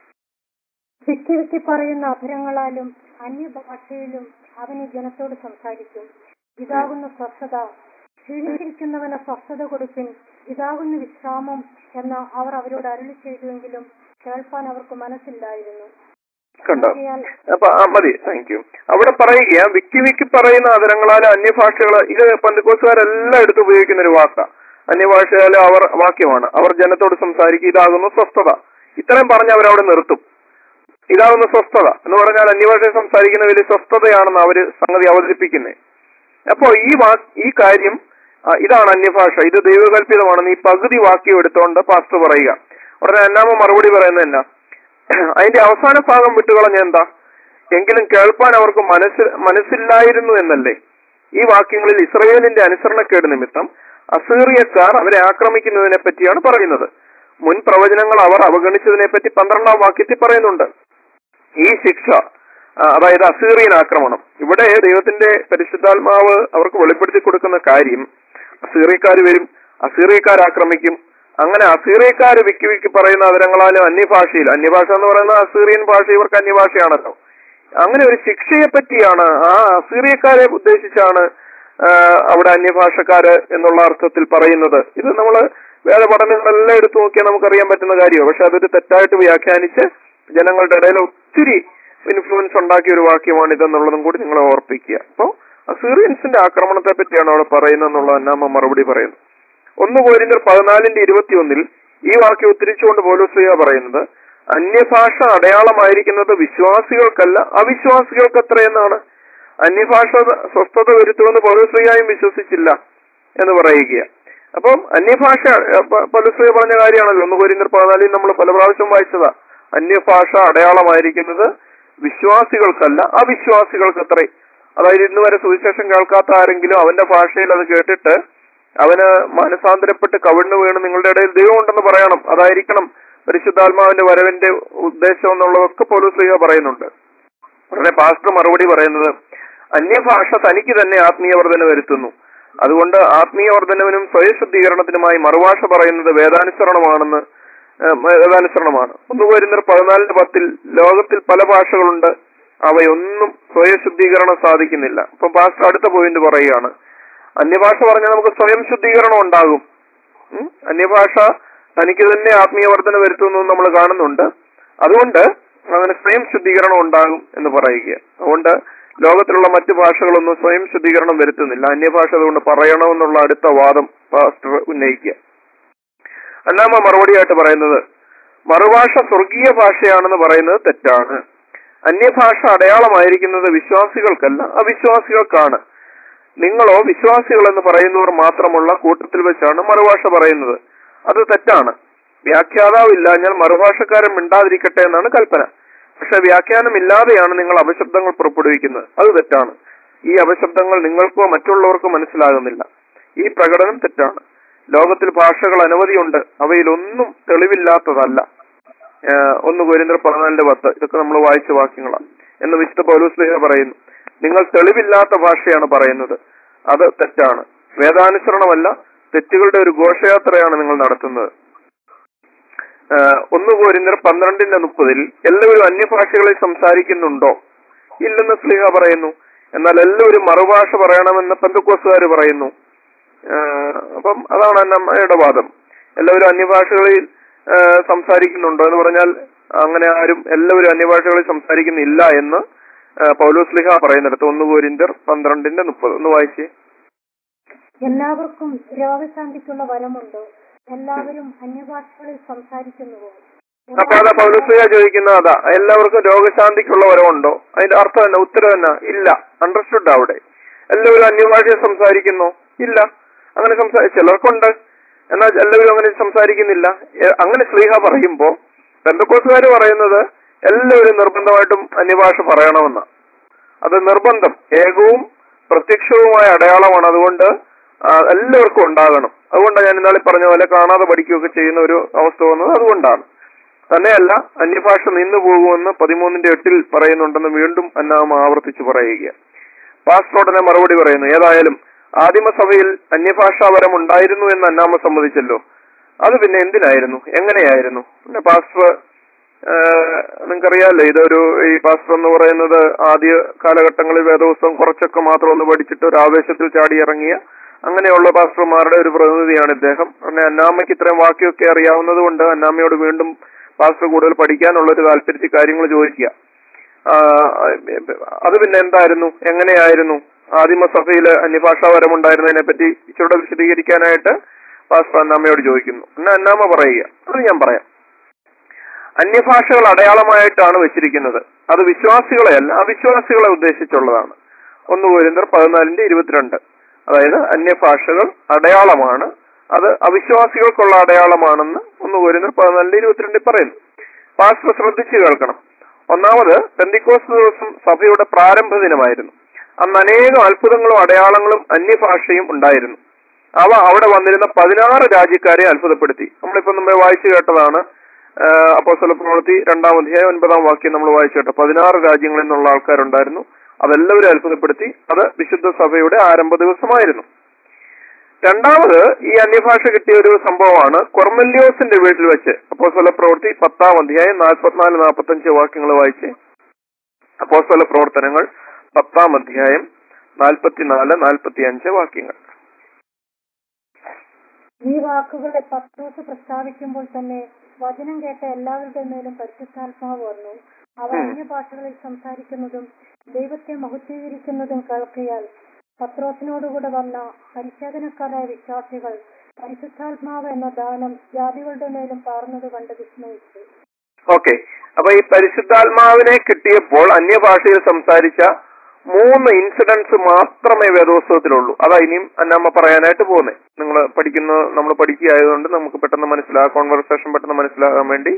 വിക്കി വിക്കി പറയുന്ന അധരങ്ങളാലും അന്യഭാഷയിലും അവൻ ഈ ജനത്തോട് സംസാരിക്കും ഇതാകുന്ന സ്വസ്ഥത ക്ഷീണിച്ചിരിക്കുന്നവന് സ്വസ്ഥത കൊടുപ്പിൻ ഇതാകുന്ന വിശ്രാമം എന്ന് അവർ അവരോട് അരുളി ചെയ്തുവെങ്കിലും കേൾപ്പാൻ അവർക്ക് മനസ്സില്ലായിരുന്നു കണ്ടോ ആകയാൽ അപ്പൊ ആ, മതി താങ്ക് യു അവിടെ പറയുക വിക്കി വിക്കി പറയുന്ന അതരങ്ങളാൽ അന്യഭാഷകൾ ഇത് പന്തിക്കോസുകാരെല്ലാം എടുത്ത് ഉപയോഗിക്കുന്ന ഒരു വാക്കാ അന്യഭാഷയാലെ അവർ വാക്യമാണ് അവർ ജനത്തോട് സംസാരിക്കും ഇതാകുന്നു സ്വസ്ഥത ഇത്രയും പറഞ്ഞ് അവരവിടെ നിർത്തും ഇതാകുന്നു സ്വസ്ഥത എന്ന് പറഞ്ഞാൽ അന്യഭാഷ സംസാരിക്കുന്ന വലിയ സ്വസ്ഥതയാണെന്ന് അവര് സംഗതി അവതരിപ്പിക്കുന്നത് അപ്പോ ഈ വാ ഈ കാര്യം ആ, ഇതാണ് അന്യഭാഷ ഇത് ദൈവകൽപിതമാണെന്ന് ഈ പകുതി വാക്യം എടുത്തോണ്ട് പാസ്റ്റർ പറയുക ഉടനെ അന്നാമ മറുപടി പറയുന്നത് എന്നാ അതിന്റെ അവസാന ഭാഗം വിട്ടുകളഞ്ഞ എന്താ എങ്കിലും കേൾപ്പാൻ അവർക്ക് മനസ്സ് മനസ്സില്ലായിരുന്നു എന്നല്ലേ ഈ വാക്യങ്ങളിൽ ഇസ്രയേലിന്റെ അനുസരണക്കേട് നിമിത്തം അസീറിയക്കാർ അവരെ ആക്രമിക്കുന്നതിനെ പറ്റിയാണ് പറയുന്നത് മുൻ പ്രവചനങ്ങൾ അവർ അവഗണിച്ചതിനെ പറ്റി പന്ത്രണ്ടാം വാക്യത്തിൽ പറയുന്നുണ്ട് ഈ ശിക്ഷ ആ, അതായത് അസീറിയൻ ആക്രമണം ഇവിടെ ദൈവത്തിന്റെ പരിശുദ്ധാത്മാവ് അവർക്ക് വെളിപ്പെടുത്തി കൊടുക്കുന്ന കാര്യം അസീറിയക്കാർ വരും അസീറിയക്കാർ ആക്രമിക്കും അങ്ങനെ അസീറിയക്കാർ വിക്കി വിക്കി പറയുന്ന അവരങ്ങളാലും അന്യഭാഷയിൽ അന്യഭാഷ എന്ന് പറയുന്ന അസീറിയൻ ഭാഷ ഇവർക്ക് അന്യഭാഷയാണല്ലോ അങ്ങനെ ഒരു ശിക്ഷയെ പറ്റിയാണ് ആ അസീറിയക്കാരെ ഉദ്ദേശിച്ചാണ് ആ, അവിടെ അന്യഭാഷക്കാര് എന്നുള്ള അർത്ഥത്തിൽ പറയുന്നത് ഇത് നമ്മൾ വേദപഠനങ്ങളെല്ലാം എടുത്തു നോക്കിയാൽ നമുക്കറിയാൻ പറ്റുന്ന കാര്യമാണ് പക്ഷെ അതൊരു തെറ്റായിട്ട് വ്യാഖ്യാനിച്ച് ജനങ്ങളുടെ ഇടയിൽ ഒത്തിരി ഇൻഫ്ലുവൻസ് ഉണ്ടാക്കിയ ഒരു വാക്യമാണ് ഇതെന്നുള്ളതും കൂടി നിങ്ങൾ ഓർപ്പിക്കുക അപ്പോൾ അസീറിയൻസിന്റെ ആക്രമണത്തെ പറ്റിയാണ് അവിടെ പറയുന്നത് എന്നുള്ള അന്നാമ മറുപടി പറയുന്നത് ഒന്ന് കോരിന്തർ പതിനാലിന്റെ ഇരുപത്തിയൊന്നിൽ ഈ വാക്യം ഉദ്ധരിച്ചുകൊണ്ട് പോലീസ്ലിയ പറയുന്നത് അന്യഭാഷ അടയാളമായിരിക്കുന്നത് വിശ്വാസികൾക്കല്ല അവിശ്വാസികൾക്ക് അത്ര എന്നാണ് അന്യഭാഷ സ്വസ്ഥത വരുത്തുമെന്ന് പൗരസ്ത്രീയായും വിശ്വസിച്ചില്ല എന്ന് പറയുക അപ്പം അന്യഭാഷ പൗരസ്ത്രീയ പറഞ്ഞ കാര്യമാണല്ലോ ഒന്ന് കോരിന്തർ പതിനാലിൽ നമ്മൾ പല പ്രാവശ്യം വായിച്ചതാ അന്യഭാഷ അടയാളമായിരിക്കുന്നത് വിശ്വാസികൾക്കല്ല അവിശ്വാസികൾക്കത്രേ അതായത് ഇന്ന് വരെ സുവിശേഷം കേൾക്കാത്ത ആരെങ്കിലും അവന്റെ ഭാഷയിൽ അത് കേട്ടിട്ട് അവന് മാനസാന്തരപ്പെട്ട് കവിണ്ണു വീണ് നിങ്ങളുടെ ഇടയിൽ ദൈവം ഉണ്ടെന്ന് പറയണം അതായിരിക്കണം പരിശുദ്ധാത്മാവിന്റെ വരവിന്റെ ഉദ്ദേശം എന്നുള്ളതൊക്കെ പോലും സ്ത്രീക പറയുന്നുണ്ട് ഉടനെ പാസ്റ്റർ മറുപടി പറയുന്നത് അന്യഭാഷ തനിക്ക് തന്നെ ആത്മീയ വർധന വരുത്തുന്നു അതുകൊണ്ട് ആത്മീയ വർധനവിനും സ്വയശുദ്ധീകരണത്തിനുമായി മറുഭാഷ പറയുന്നത് വേദാനുസരണമാണെന്ന് ഏഹ്, വേദാനുസരണമാണ് ഒന്ന് വരുന്നർ പതിനാലിന് പത്തിൽ ലോകത്തിൽ പല ഭാഷകളുണ്ട് അവയൊന്നും സ്വയശുദ്ധീകരണം സാധിക്കുന്നില്ല അപ്പം പാസ്റ്റർ അടുത്ത പോയിന്റ് പറയുകയാണ് അന്യഭാഷ പറഞ്ഞാൽ നമുക്ക് സ്വയം ശുദ്ധീകരണം ഉണ്ടാകും ഉം? അന്യഭാഷ തനിക്ക് തന്നെ ആത്മീയ വർധന വരുത്തുന്നു എന്ന് നമ്മൾ കാണുന്നുണ്ട് അതുകൊണ്ട് അങ്ങനെ സ്വയം ശുദ്ധീകരണം ഉണ്ടാകും എന്ന് പറയുക അതുകൊണ്ട് ലോകത്തിലുള്ള മറ്റു ഭാഷകളൊന്നും സ്വയം ശുദ്ധീകരണം വരുത്തുന്നില്ല അന്യഭാഷ അതുകൊണ്ട് പറയണമെന്നുള്ള അടുത്ത വാദം പാസ്റ്റർ ഉന്നയിക്കുക അന്നാമ മറുപടിയായിട്ട് പറയുന്നത് മറുഭാഷ സ്വർഗീയ ഭാഷയാണെന്ന് പറയുന്നത് തെറ്റാണ് അന്യഭാഷ അടയാളമായിരിക്കുന്നത് വിശ്വാസികൾക്കല്ല അവിശ്വാസികൾക്കാണ് നിങ്ങളോ വിശ്വാസികൾ എന്ന് പറയുന്നവർ മാത്രമുള്ള കൂട്ടത്തിൽ വെച്ചാണ് മറുഭാഷ പറയുന്നത് അത് തെറ്റാണ് വ്യാഖ്യാതാവില്ലാഞ്ഞാൽ മറുഭാഷക്കാരൻ മിണ്ടാതിരിക്കട്ടെ എന്നാണ് കൽപ്പന പക്ഷെ വ്യാഖ്യാനമില്ലാതെയാണ് നിങ്ങൾ അപശബ്ദങ്ങൾ പുറപ്പെടുവിക്കുന്നത് അത് തെറ്റാണ് ഈ അപശബ്ദങ്ങൾ നിങ്ങൾക്കോ മറ്റുള്ളവർക്കോ മനസ്സിലാകുന്നില്ല ഈ പ്രകടനം തെറ്റാണ് ലോകത്തിൽ ഭാഷകൾ അനവധിയുണ്ട് അവയിലൊന്നും തെളിവില്ലാത്തതല്ല ഏഹ് ഒന്ന് ഗോരിന്ദ്ര പതിനാലിന്റെ പത്ത് ഇതൊക്കെ നമ്മൾ വായിച്ച വാക്യങ്ങളാണ് എന്ന് വിശുദ്ധ പൗലോസ്ലിഹ പറയുന്നു നിങ്ങൾ തെളിവില്ലാത്ത ഭാഷയാണ് പറയുന്നത് അത് തെറ്റാണ് വേദാനുസരണമല്ല തെറ്റുകളുടെ ഒരു ഘോഷയാത്രയാണ് നിങ്ങൾ നടത്തുന്നത് ഏഹ് ഒന്ന് കോരിന്തർ പന്ത്രണ്ടിന്റെ മുപ്പതിൽ എല്ലാവരും അന്യഭാഷകളിൽ സംസാരിക്കുന്നുണ്ടോ ഇല്ലെന്ന് സ്ലിഹ പറയുന്നു എന്നാൽ എല്ലാവരും മറുഭാഷ പറയണമെന്ന് പെന്തക്കോസുകാർ പറയുന്നു ഏഹ് അപ്പം അതാണ് അന്നമ്മയുടെ വാദം എല്ലാവരും അന്യഭാഷകളിൽ ഏഹ് സംസാരിക്കുന്നുണ്ടോ എന്ന് പറഞ്ഞാൽ അങ്ങനെ ആരും എല്ലാവരും അന്യഭാഷകളിൽ സംസാരിക്കുന്നില്ല എന്ന് ഏഹ് പൗലോസ് ലിഹ പറയുന്നിടത്ത് ഒന്ന് കോരിന്തർ പന്ത്രണ്ടിന്റെ മുപ്പത് ഒന്ന് വായിച്ചേ എല്ലാവർക്കും രോഗശാന്തിക്കുള്ള വരമുണ്ടോ എല്ലാവരും അന്യഭാഷകളിൽ സംസാരിക്കുന്നുവോ അപ്പൊ അതാ പൗലോസ്ലിഹ ചോദിക്കുന്ന അതാ എല്ലാവർക്കും രോഗശാന്തിക്കുള്ള വരമുണ്ടോ അതിന്റെ അർത്ഥം തന്നെ ഉത്തരം തന്നെ ഇല്ല അണ്ടർസ്റ്റുഡ് അവിടെ എല്ലാവരും അന്യഭാഷയിൽ സംസാരിക്കുന്നോ ഇല്ല അങ്ങനെ സംസാ ചിലർക്കുണ്ട് എന്നാൽ എല്ലാവരും അങ്ങനെ സംസാരിക്കുന്നില്ല എ- അങ്ങനെ സ്ലീഹ പറയുമ്പോ ബന്ധക്കോസുകാർ പറയുന്നത് എല്ലാവരും നിർബന്ധമായിട്ടും അന്യഭാഷ പറയണമെന്ന അത് നിർബന്ധം ഏകവും പ്രത്യക്ഷവുമായ അടയാളമാണ് അതുകൊണ്ട് ആ, എല്ലാവർക്കും ഉണ്ടാകണം അതുകൊണ്ടാണ് ഞാൻ ഇന്നാളെ പറഞ്ഞ പോലെ കാണാതെ പഠിക്കുകയൊക്കെ ചെയ്യുന്ന ഒരു അവസ്ഥ വന്നത് അതുകൊണ്ടാണ് തന്നെയല്ല അന്യഭാഷ നിന്നു പോകുമെന്ന് പതിമൂന്നിന്റെ എട്ടിൽ പറയുന്നുണ്ടെന്ന് വീണ്ടും അന്നാമ ആവർത്തിച്ചു പറയുക പാസ്റ്ററോടനെ മറുപടി പറയുന്നു ഏതായാലും ആദിമസഭയിൽ അന്യഭാഷാപരം ഉണ്ടായിരുന്നു എന്ന് അന്നാമ സമ്മതിച്ചല്ലോ അത് പിന്നെ എന്തിനായിരുന്നു എങ്ങനെയായിരുന്നു പിന്നെ പാസ്റ്റർ നിങ്ങൾക്കറിയാലോ ഇതൊരു ഈ പാസ്റ്റർ എന്ന് പറയുന്നത് ആദ്യ കാലഘട്ടങ്ങളിൽ വേദപുസ്തകം കുറച്ചൊക്കെ മാത്രം ഒന്ന് പഠിച്ചിട്ട് ഒരു ആവേശത്തിൽ ചാടി ഇറങ്ങിയ അങ്ങനെയുള്ള പാസ്റ്റർമാരുടെ ഒരു പ്രതിനിധിയാണ് ഇദ്ദേഹം പിന്നെ അന്നാമയ്ക്ക് ഇത്രയും വാക്യമൊക്കെ അറിയാവുന്നത് കൊണ്ട് അന്നാമയോട് വീണ്ടും പാസ്റ്റർ കൂടുതൽ പഠിക്കാനുള്ള ഒരു താല്പര്യത്തിൽ കാര്യങ്ങൾ ചോദിക്കുക ആ, അത് പിന്നെ എന്തായിരുന്നു എങ്ങനെയായിരുന്നു ആദിമസഭയിൽ അന്യഭാഷാപരം ഉണ്ടായിരുന്നതിനെ പറ്റി ഇച്ചിരൂടെ വിശദീകരിക്കാനായിട്ട് പാസ്റ്റർ അന്നാമയോട് ചോദിക്കുന്നു പിന്നെ അന്നാമ പറയുക അത് ഞാൻ പറയാം അന്യഭാഷകൾ അടയാളമായിട്ടാണ് വെച്ചിരിക്കുന്നത് അത് വിശ്വാസികളെയല്ല അവിശ്വാസികളെ ഉദ്ദേശിച്ചുള്ളതാണ് ഒന്ന് പോരിന്തർ പതിനാലിന്റെ ഇരുപത്തിരണ്ട് അതായത് അന്യഭാഷകൾ അടയാളമാണ് അത് അവിശ്വാസികൾക്കുള്ള അടയാളമാണെന്ന് ഒന്ന് പോരിന്തർ പതിനാലിന്റെ ഇരുപത്തിരണ്ടിൽ പറയുന്നു പാസ്റ്റർ ശ്രദ്ധിച്ചു കേൾക്കണം ഒന്നാമത് പെന്തിക്കോസ് ദിവസം സഭയുടെ പ്രാരംഭ ദിനമായിരുന്നു അന്ന് അനേകം അത്ഭുതങ്ങളും അടയാളങ്ങളും അന്യഭാഷയും ഉണ്ടായിരുന്നു അവ അവിടെ വന്നിരുന്ന പതിനാറ് രാജ്യക്കാരെ അത്ഭുതപ്പെടുത്തി നമ്മളിപ്പോ മുമ്പേ വായിച്ചു കേട്ടതാണ് അപ്പോസ്തല പ്രവൃത്തി രണ്ടാം അധ്യായം ഒൻപതാം വാക്യം നമ്മൾ വായിച്ചു കേട്ടോ പതിനാറ് രാജ്യങ്ങളിൽ നിന്നുള്ള ആൾക്കാരുണ്ടായിരുന്നു അതെല്ലാവരും അത്ഭുതപ്പെടുത്തി അത് വിശുദ്ധ സഭയുടെ ആരംഭ ദിവസമായിരുന്നു രണ്ടാമത് ഈ അന്യഭാഷ കിട്ടിയ ഒരു സംഭവമാണ് കൊർമല്യോസിന്റെ വീട്ടിൽ വെച്ച് അപ്പോസ്തല പ്രവൃത്തി പത്താം അധ്യായം നാൽപ്പത്തിനാല് നാൽപ്പത്തഞ്ച് വാക്യങ്ങൾ വായിച്ച് അപ്പോസ്തല പ്രവർത്തനങ്ങൾ പത്താം അധ്യായം നാൽപ്പത്തിനാല് നാൽപ്പത്തി അഞ്ച് വാക്യങ്ങൾ ഈ വാക്കുകളെ പത്രോസ് പ്രസ്താവിക്കുമ്പോൾ തന്നെ വചനം കേട്ട എല്ലാവരുടെ മേലും പരിശുദ്ധാത്മാവ് വന്നു അവർ അന്യഭാഷകളിൽ സംസാരിക്കുന്നതും ദൈവത്തെ മഹത്വീകരിക്കുന്നതും കേൾക്കിയാൽ പത്രോസിനോടുകൂടെ വന്ന പരിശോധനക്കാരായ വിശ്വാസികൾ പരിശുദ്ധാത്മാവ് എന്ന ദാനം ജാതികളുടെ മേലും പാർന്നത് കണ്ട് വിസ്മയിച്ചു ഓക്കെ അപ്പൊ ഈ പരിശുദ്ധാത്മാവിനെ കിട്ടിയപ്പോൾ അന്യഭാഷയിൽ സംസാരിച്ച മൂന്ന് ഇൻസിഡൻസ് മാത്രമേ വേദോത്സവത്തിലുള്ളൂ അതാ ഇനിയും അന്നമ്മ പറയാനായിട്ട് പോകുന്നത് നിങ്ങൾ പഠിക്കുന്ന നമ്മൾ പഠിക്കുകയായതുകൊണ്ട് നമുക്ക് പെട്ടെന്ന് മനസ്സിലാകാം കോൺവെർസേഷൻ പെട്ടെന്ന് മനസ്സിലാകാൻ വേണ്ടി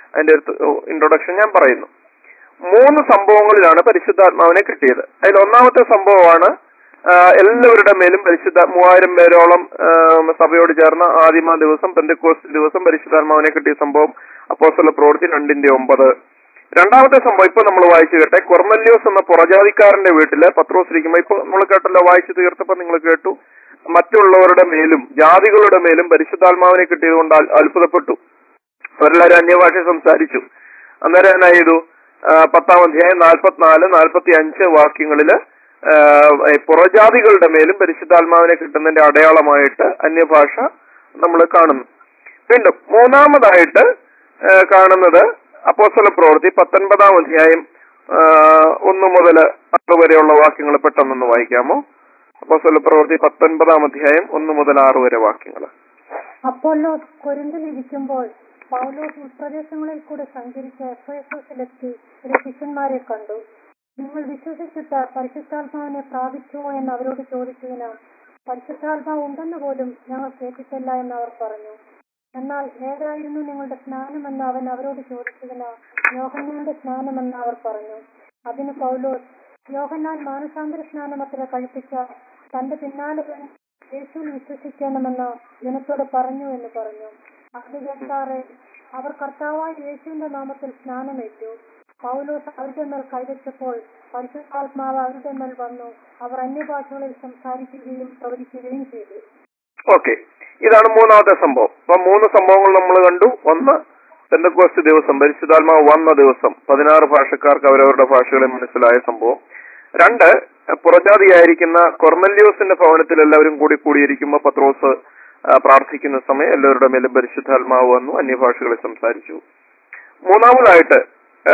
അതിന്റെ ഇൻട്രൊഡക്ഷൻ ഞാൻ പറയുന്നു മൂന്ന് സംഭവങ്ങളിലാണ് പരിശുദ്ധാത്മാവിനെ കിട്ടിയത് അതിൽ ഒന്നാമത്തെ സംഭവമാണ് ആ, എല്ലാവരുടെ മേലും പരിശുദ്ധ മൂവായിരം പേരോളം ആ, സഭയോട് ചേർന്ന ആദിമ ദിവസം പെന്തക്കോസ്റ്റ് ദിവസം പരിശുദ്ധാത്മാവിനെ കിട്ടിയ സംഭവം അപ്പോസ്തല പ്രവൃത്തി രണ്ടിന്റെ ഒമ്പത് രണ്ടാമത്തെ സംഭവം ഇപ്പൊ നമ്മൾ വായിച്ചു കേട്ടെ കൊർമല്യോസ് എന്ന പുറജാതിക്കാരന്റെ വീട്ടില് പത്രോസ് ഇരിക്കുമ്പോ ഇപ്പൊ നമ്മൾ കേട്ടല്ലോ വായിച്ചു തീർത്തപ്പോ നിങ്ങൾ കേട്ടു മറ്റുള്ളവരുടെ മേലും ജാതികളുടെ മേലും പരിശുദ്ധാത്മാവിനെ കിട്ടിയത് കൊണ്ട് അൽ- അത്ഭുതപ്പെട്ടു അവരെല്ലാവരും അന്യഭാഷ സംസാരിച്ചു അന്നേരം എന്നാ ചെയ്തു ആ, പത്താം അധ്യായം നാൽപ്പത്തിനാല് നാൽപ്പത്തി അഞ്ച് വാക്യങ്ങളില് ആ, ഈ പുറജാതികളുടെ മേലും പരിശുദ്ധാത്മാവിനെ കിട്ടുന്നതിന്റെ അടയാളമായിട്ട് അന്യഭാഷ നമ്മൾ കാണുന്നു വീണ്ടും മൂന്നാമതായിട്ട് ആ, കാണുന്നത് അപ്പോസ്തല പ്രവൃത്തി പത്തൊൻപതാം അധ്യായം ആ, ഒന്ന് മുതൽ ആറ് വരെയുള്ള വാക്യങ്ങൾ പെട്ടെന്നൊന്ന് വായിക്കാമോ അപ്പോസ്തല പ്രവൃത്തി പത്തൊൻപതാം അധ്യായം ഒന്ന് മുതൽ ആറ് വരെ വാക്യങ്ങൾ അപ്പോലോസ് കൊരിന്തിലിരിക്കുമ്പോൾ പൗലോസ് ഉൾപ്രദേശങ്ങളിൽ കൂടെ സഞ്ചരിച്ച് എഫേസോസിലെത്തി ചില ശിഷ്യന്മാരെ കണ്ടു നിങ്ങൾ വിശ്വസിച്ചിട്ട് പരിശുദ്ധാത്മാവിനെ പ്രാപിച്ചുവോ എന്ന് അവരോട് ചോദിച്ചതിന് പരിശുദ്ധാത്മാവ് ഉണ്ടെന്ന് പോലും ഞങ്ങൾ കേട്ടിട്ടില്ല എന്ന് അവർ പറഞ്ഞു എന്നാൽ ഏതായിരുന്നു നിങ്ങളുടെ സ്നാനമെന്ന് അവൻ അവരോട് ചോദിച്ചതിന് യോഹന്നാന്റെ സ്നാനമെന്ന് അവർ പറഞ്ഞു അതിന് പൗലോസ് യോഹന്നാൻ മാനസാന്തര സ്നാനമത്ര കഴിപ്പിച്ച തന്റെ പിന്നാലെ വരും യേശുവിൽ വിശ്വസിക്കണമെന്ന് ജനത്തോട് പറഞ്ഞു എന്ന് പറഞ്ഞു അത് കേൾക്കാറെ അവർ കർത്താവായ യേശുവിന്റെ നാമത്തിൽ സ്നാനമേറ്റു പൗലോസ് അവരുടെ മേൽ കൈവച്ചപ്പോൾ പരിശുദ്ധാത്മാവ് അവരുടെ മേൽ വന്നു അവർ അന്യഭാഷകളിൽ സംസാരിക്കുകയും പ്രവചിക്കുകയും ചെയ്തു ഓക്കെ ഇതാണ് മൂന്നാമത്തെ സംഭവം അപ്പൊ മൂന്ന് സംഭവങ്ങൾ നമ്മൾ കണ്ടു ഒന്ന് പെന്തക്കോസ്റ്റ് ദിവസം പരിശുദ്ധാത്മാവ് വന്ന ദിവസം പതിനാറ് ഭാഷക്കാർക്ക് അവരവരുടെ ഭാഷകളെ മനസ്സിലായ സംഭവം രണ്ട് പുറജാതിയായിരിക്കുന്ന കൊർന്നല്യോസിന്റെ ഭവനത്തിൽ എല്ലാവരും കൂടി കൂടിയിരിക്കുമ്പോൾ പത്രോസ് ആ, പ്രാർത്ഥിക്കുന്ന സമയം എല്ലാവരുടെ മേലും പരിശുദ്ധാത്മാവ് വന്നു അന്യഭാഷകളെ സംസാരിച്ചു മൂന്നാമതായിട്ട് ആ,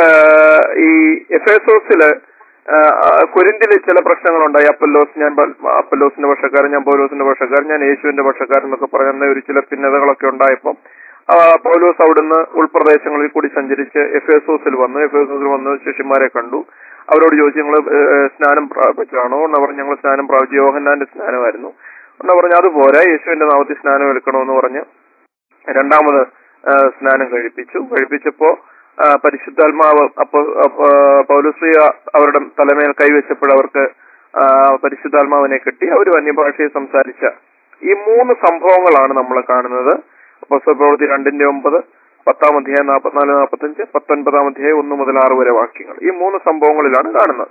ഈ എഫേസോസില് ആ, ആ, കൊരിന്തില് ചില പ്രശ്നങ്ങളുണ്ടായി അപ്പല്ലോസ് ഞാൻ പ- അപ്പല്ലോസിന്റെ പക്ഷക്കാരൻ ഞാൻ പൗലോസിന്റെ പക്ഷക്കാരൻ ഞാൻ യേശുവിന്റെ പക്ഷക്കാരൻ എന്നൊക്കെ പറയുന്ന ഒരു ചില ഭിന്നതകളൊക്കെ ഉണ്ടായപ്പോൾ ആ, പൗലോസ് അവിടുന്ന് ഉൾപ്രദേശങ്ങളിൽ കൂടി സഞ്ചരിച്ച് എഫേസോസിൽ വന്നു എഫേസോസിൽ വന്ന് ശിഷ്യന്മാരെ കണ്ടു അവരോട് ചോദിച്ചു ഞങ്ങൾ സ്നാനം പ്രാപിച്ചാണോ എന്ന് പറഞ്ഞു ഞങ്ങൾ സ്നാനം പ്രാപിച്ചു യോഹന്നാന്റെ സ്നാനമായിരുന്നു എന്ന് പറഞ്ഞു അതുപോലെ യേശുവിന്റെ നാമത്തിൽ സ്നാനം എടുക്കണമെന്ന് പറഞ്ഞ് രണ്ടാമത് ആ, സ്നാനം കഴിപ്പിച്ചു കഴിപ്പിച്ചപ്പോ ആ, പരിശുദ്ധാത്മാവ് അപ്പൊ അപ്പൊ പൗലുശ്രീയ അവരുടെ തലമേൽ കൈവച്ചപ്പോൾ അവർക്ക് ആ, പരിശുദ്ധാത്മാവിനെ കിട്ടി അവർ അന്യഭാഷയെ സംസാരിച്ച ഈ മൂന്ന് സംഭവങ്ങളാണ് നമ്മൾ കാണുന്നത് അപ്പോസ്തല പ്രവൃത്തി രണ്ടിന്റെ ഒമ്പത് പത്താം അധ്യായം നാൽപ്പത്തിനാല് നാൽപ്പത്തഞ്ച് പത്തൊൻപതാം അധ്യായം ഒന്ന് മുതൽ ആറ് വരെ വാക്യങ്ങൾ ഈ മൂന്ന് സംഭവങ്ങളിലാണ് കാണുന്നത്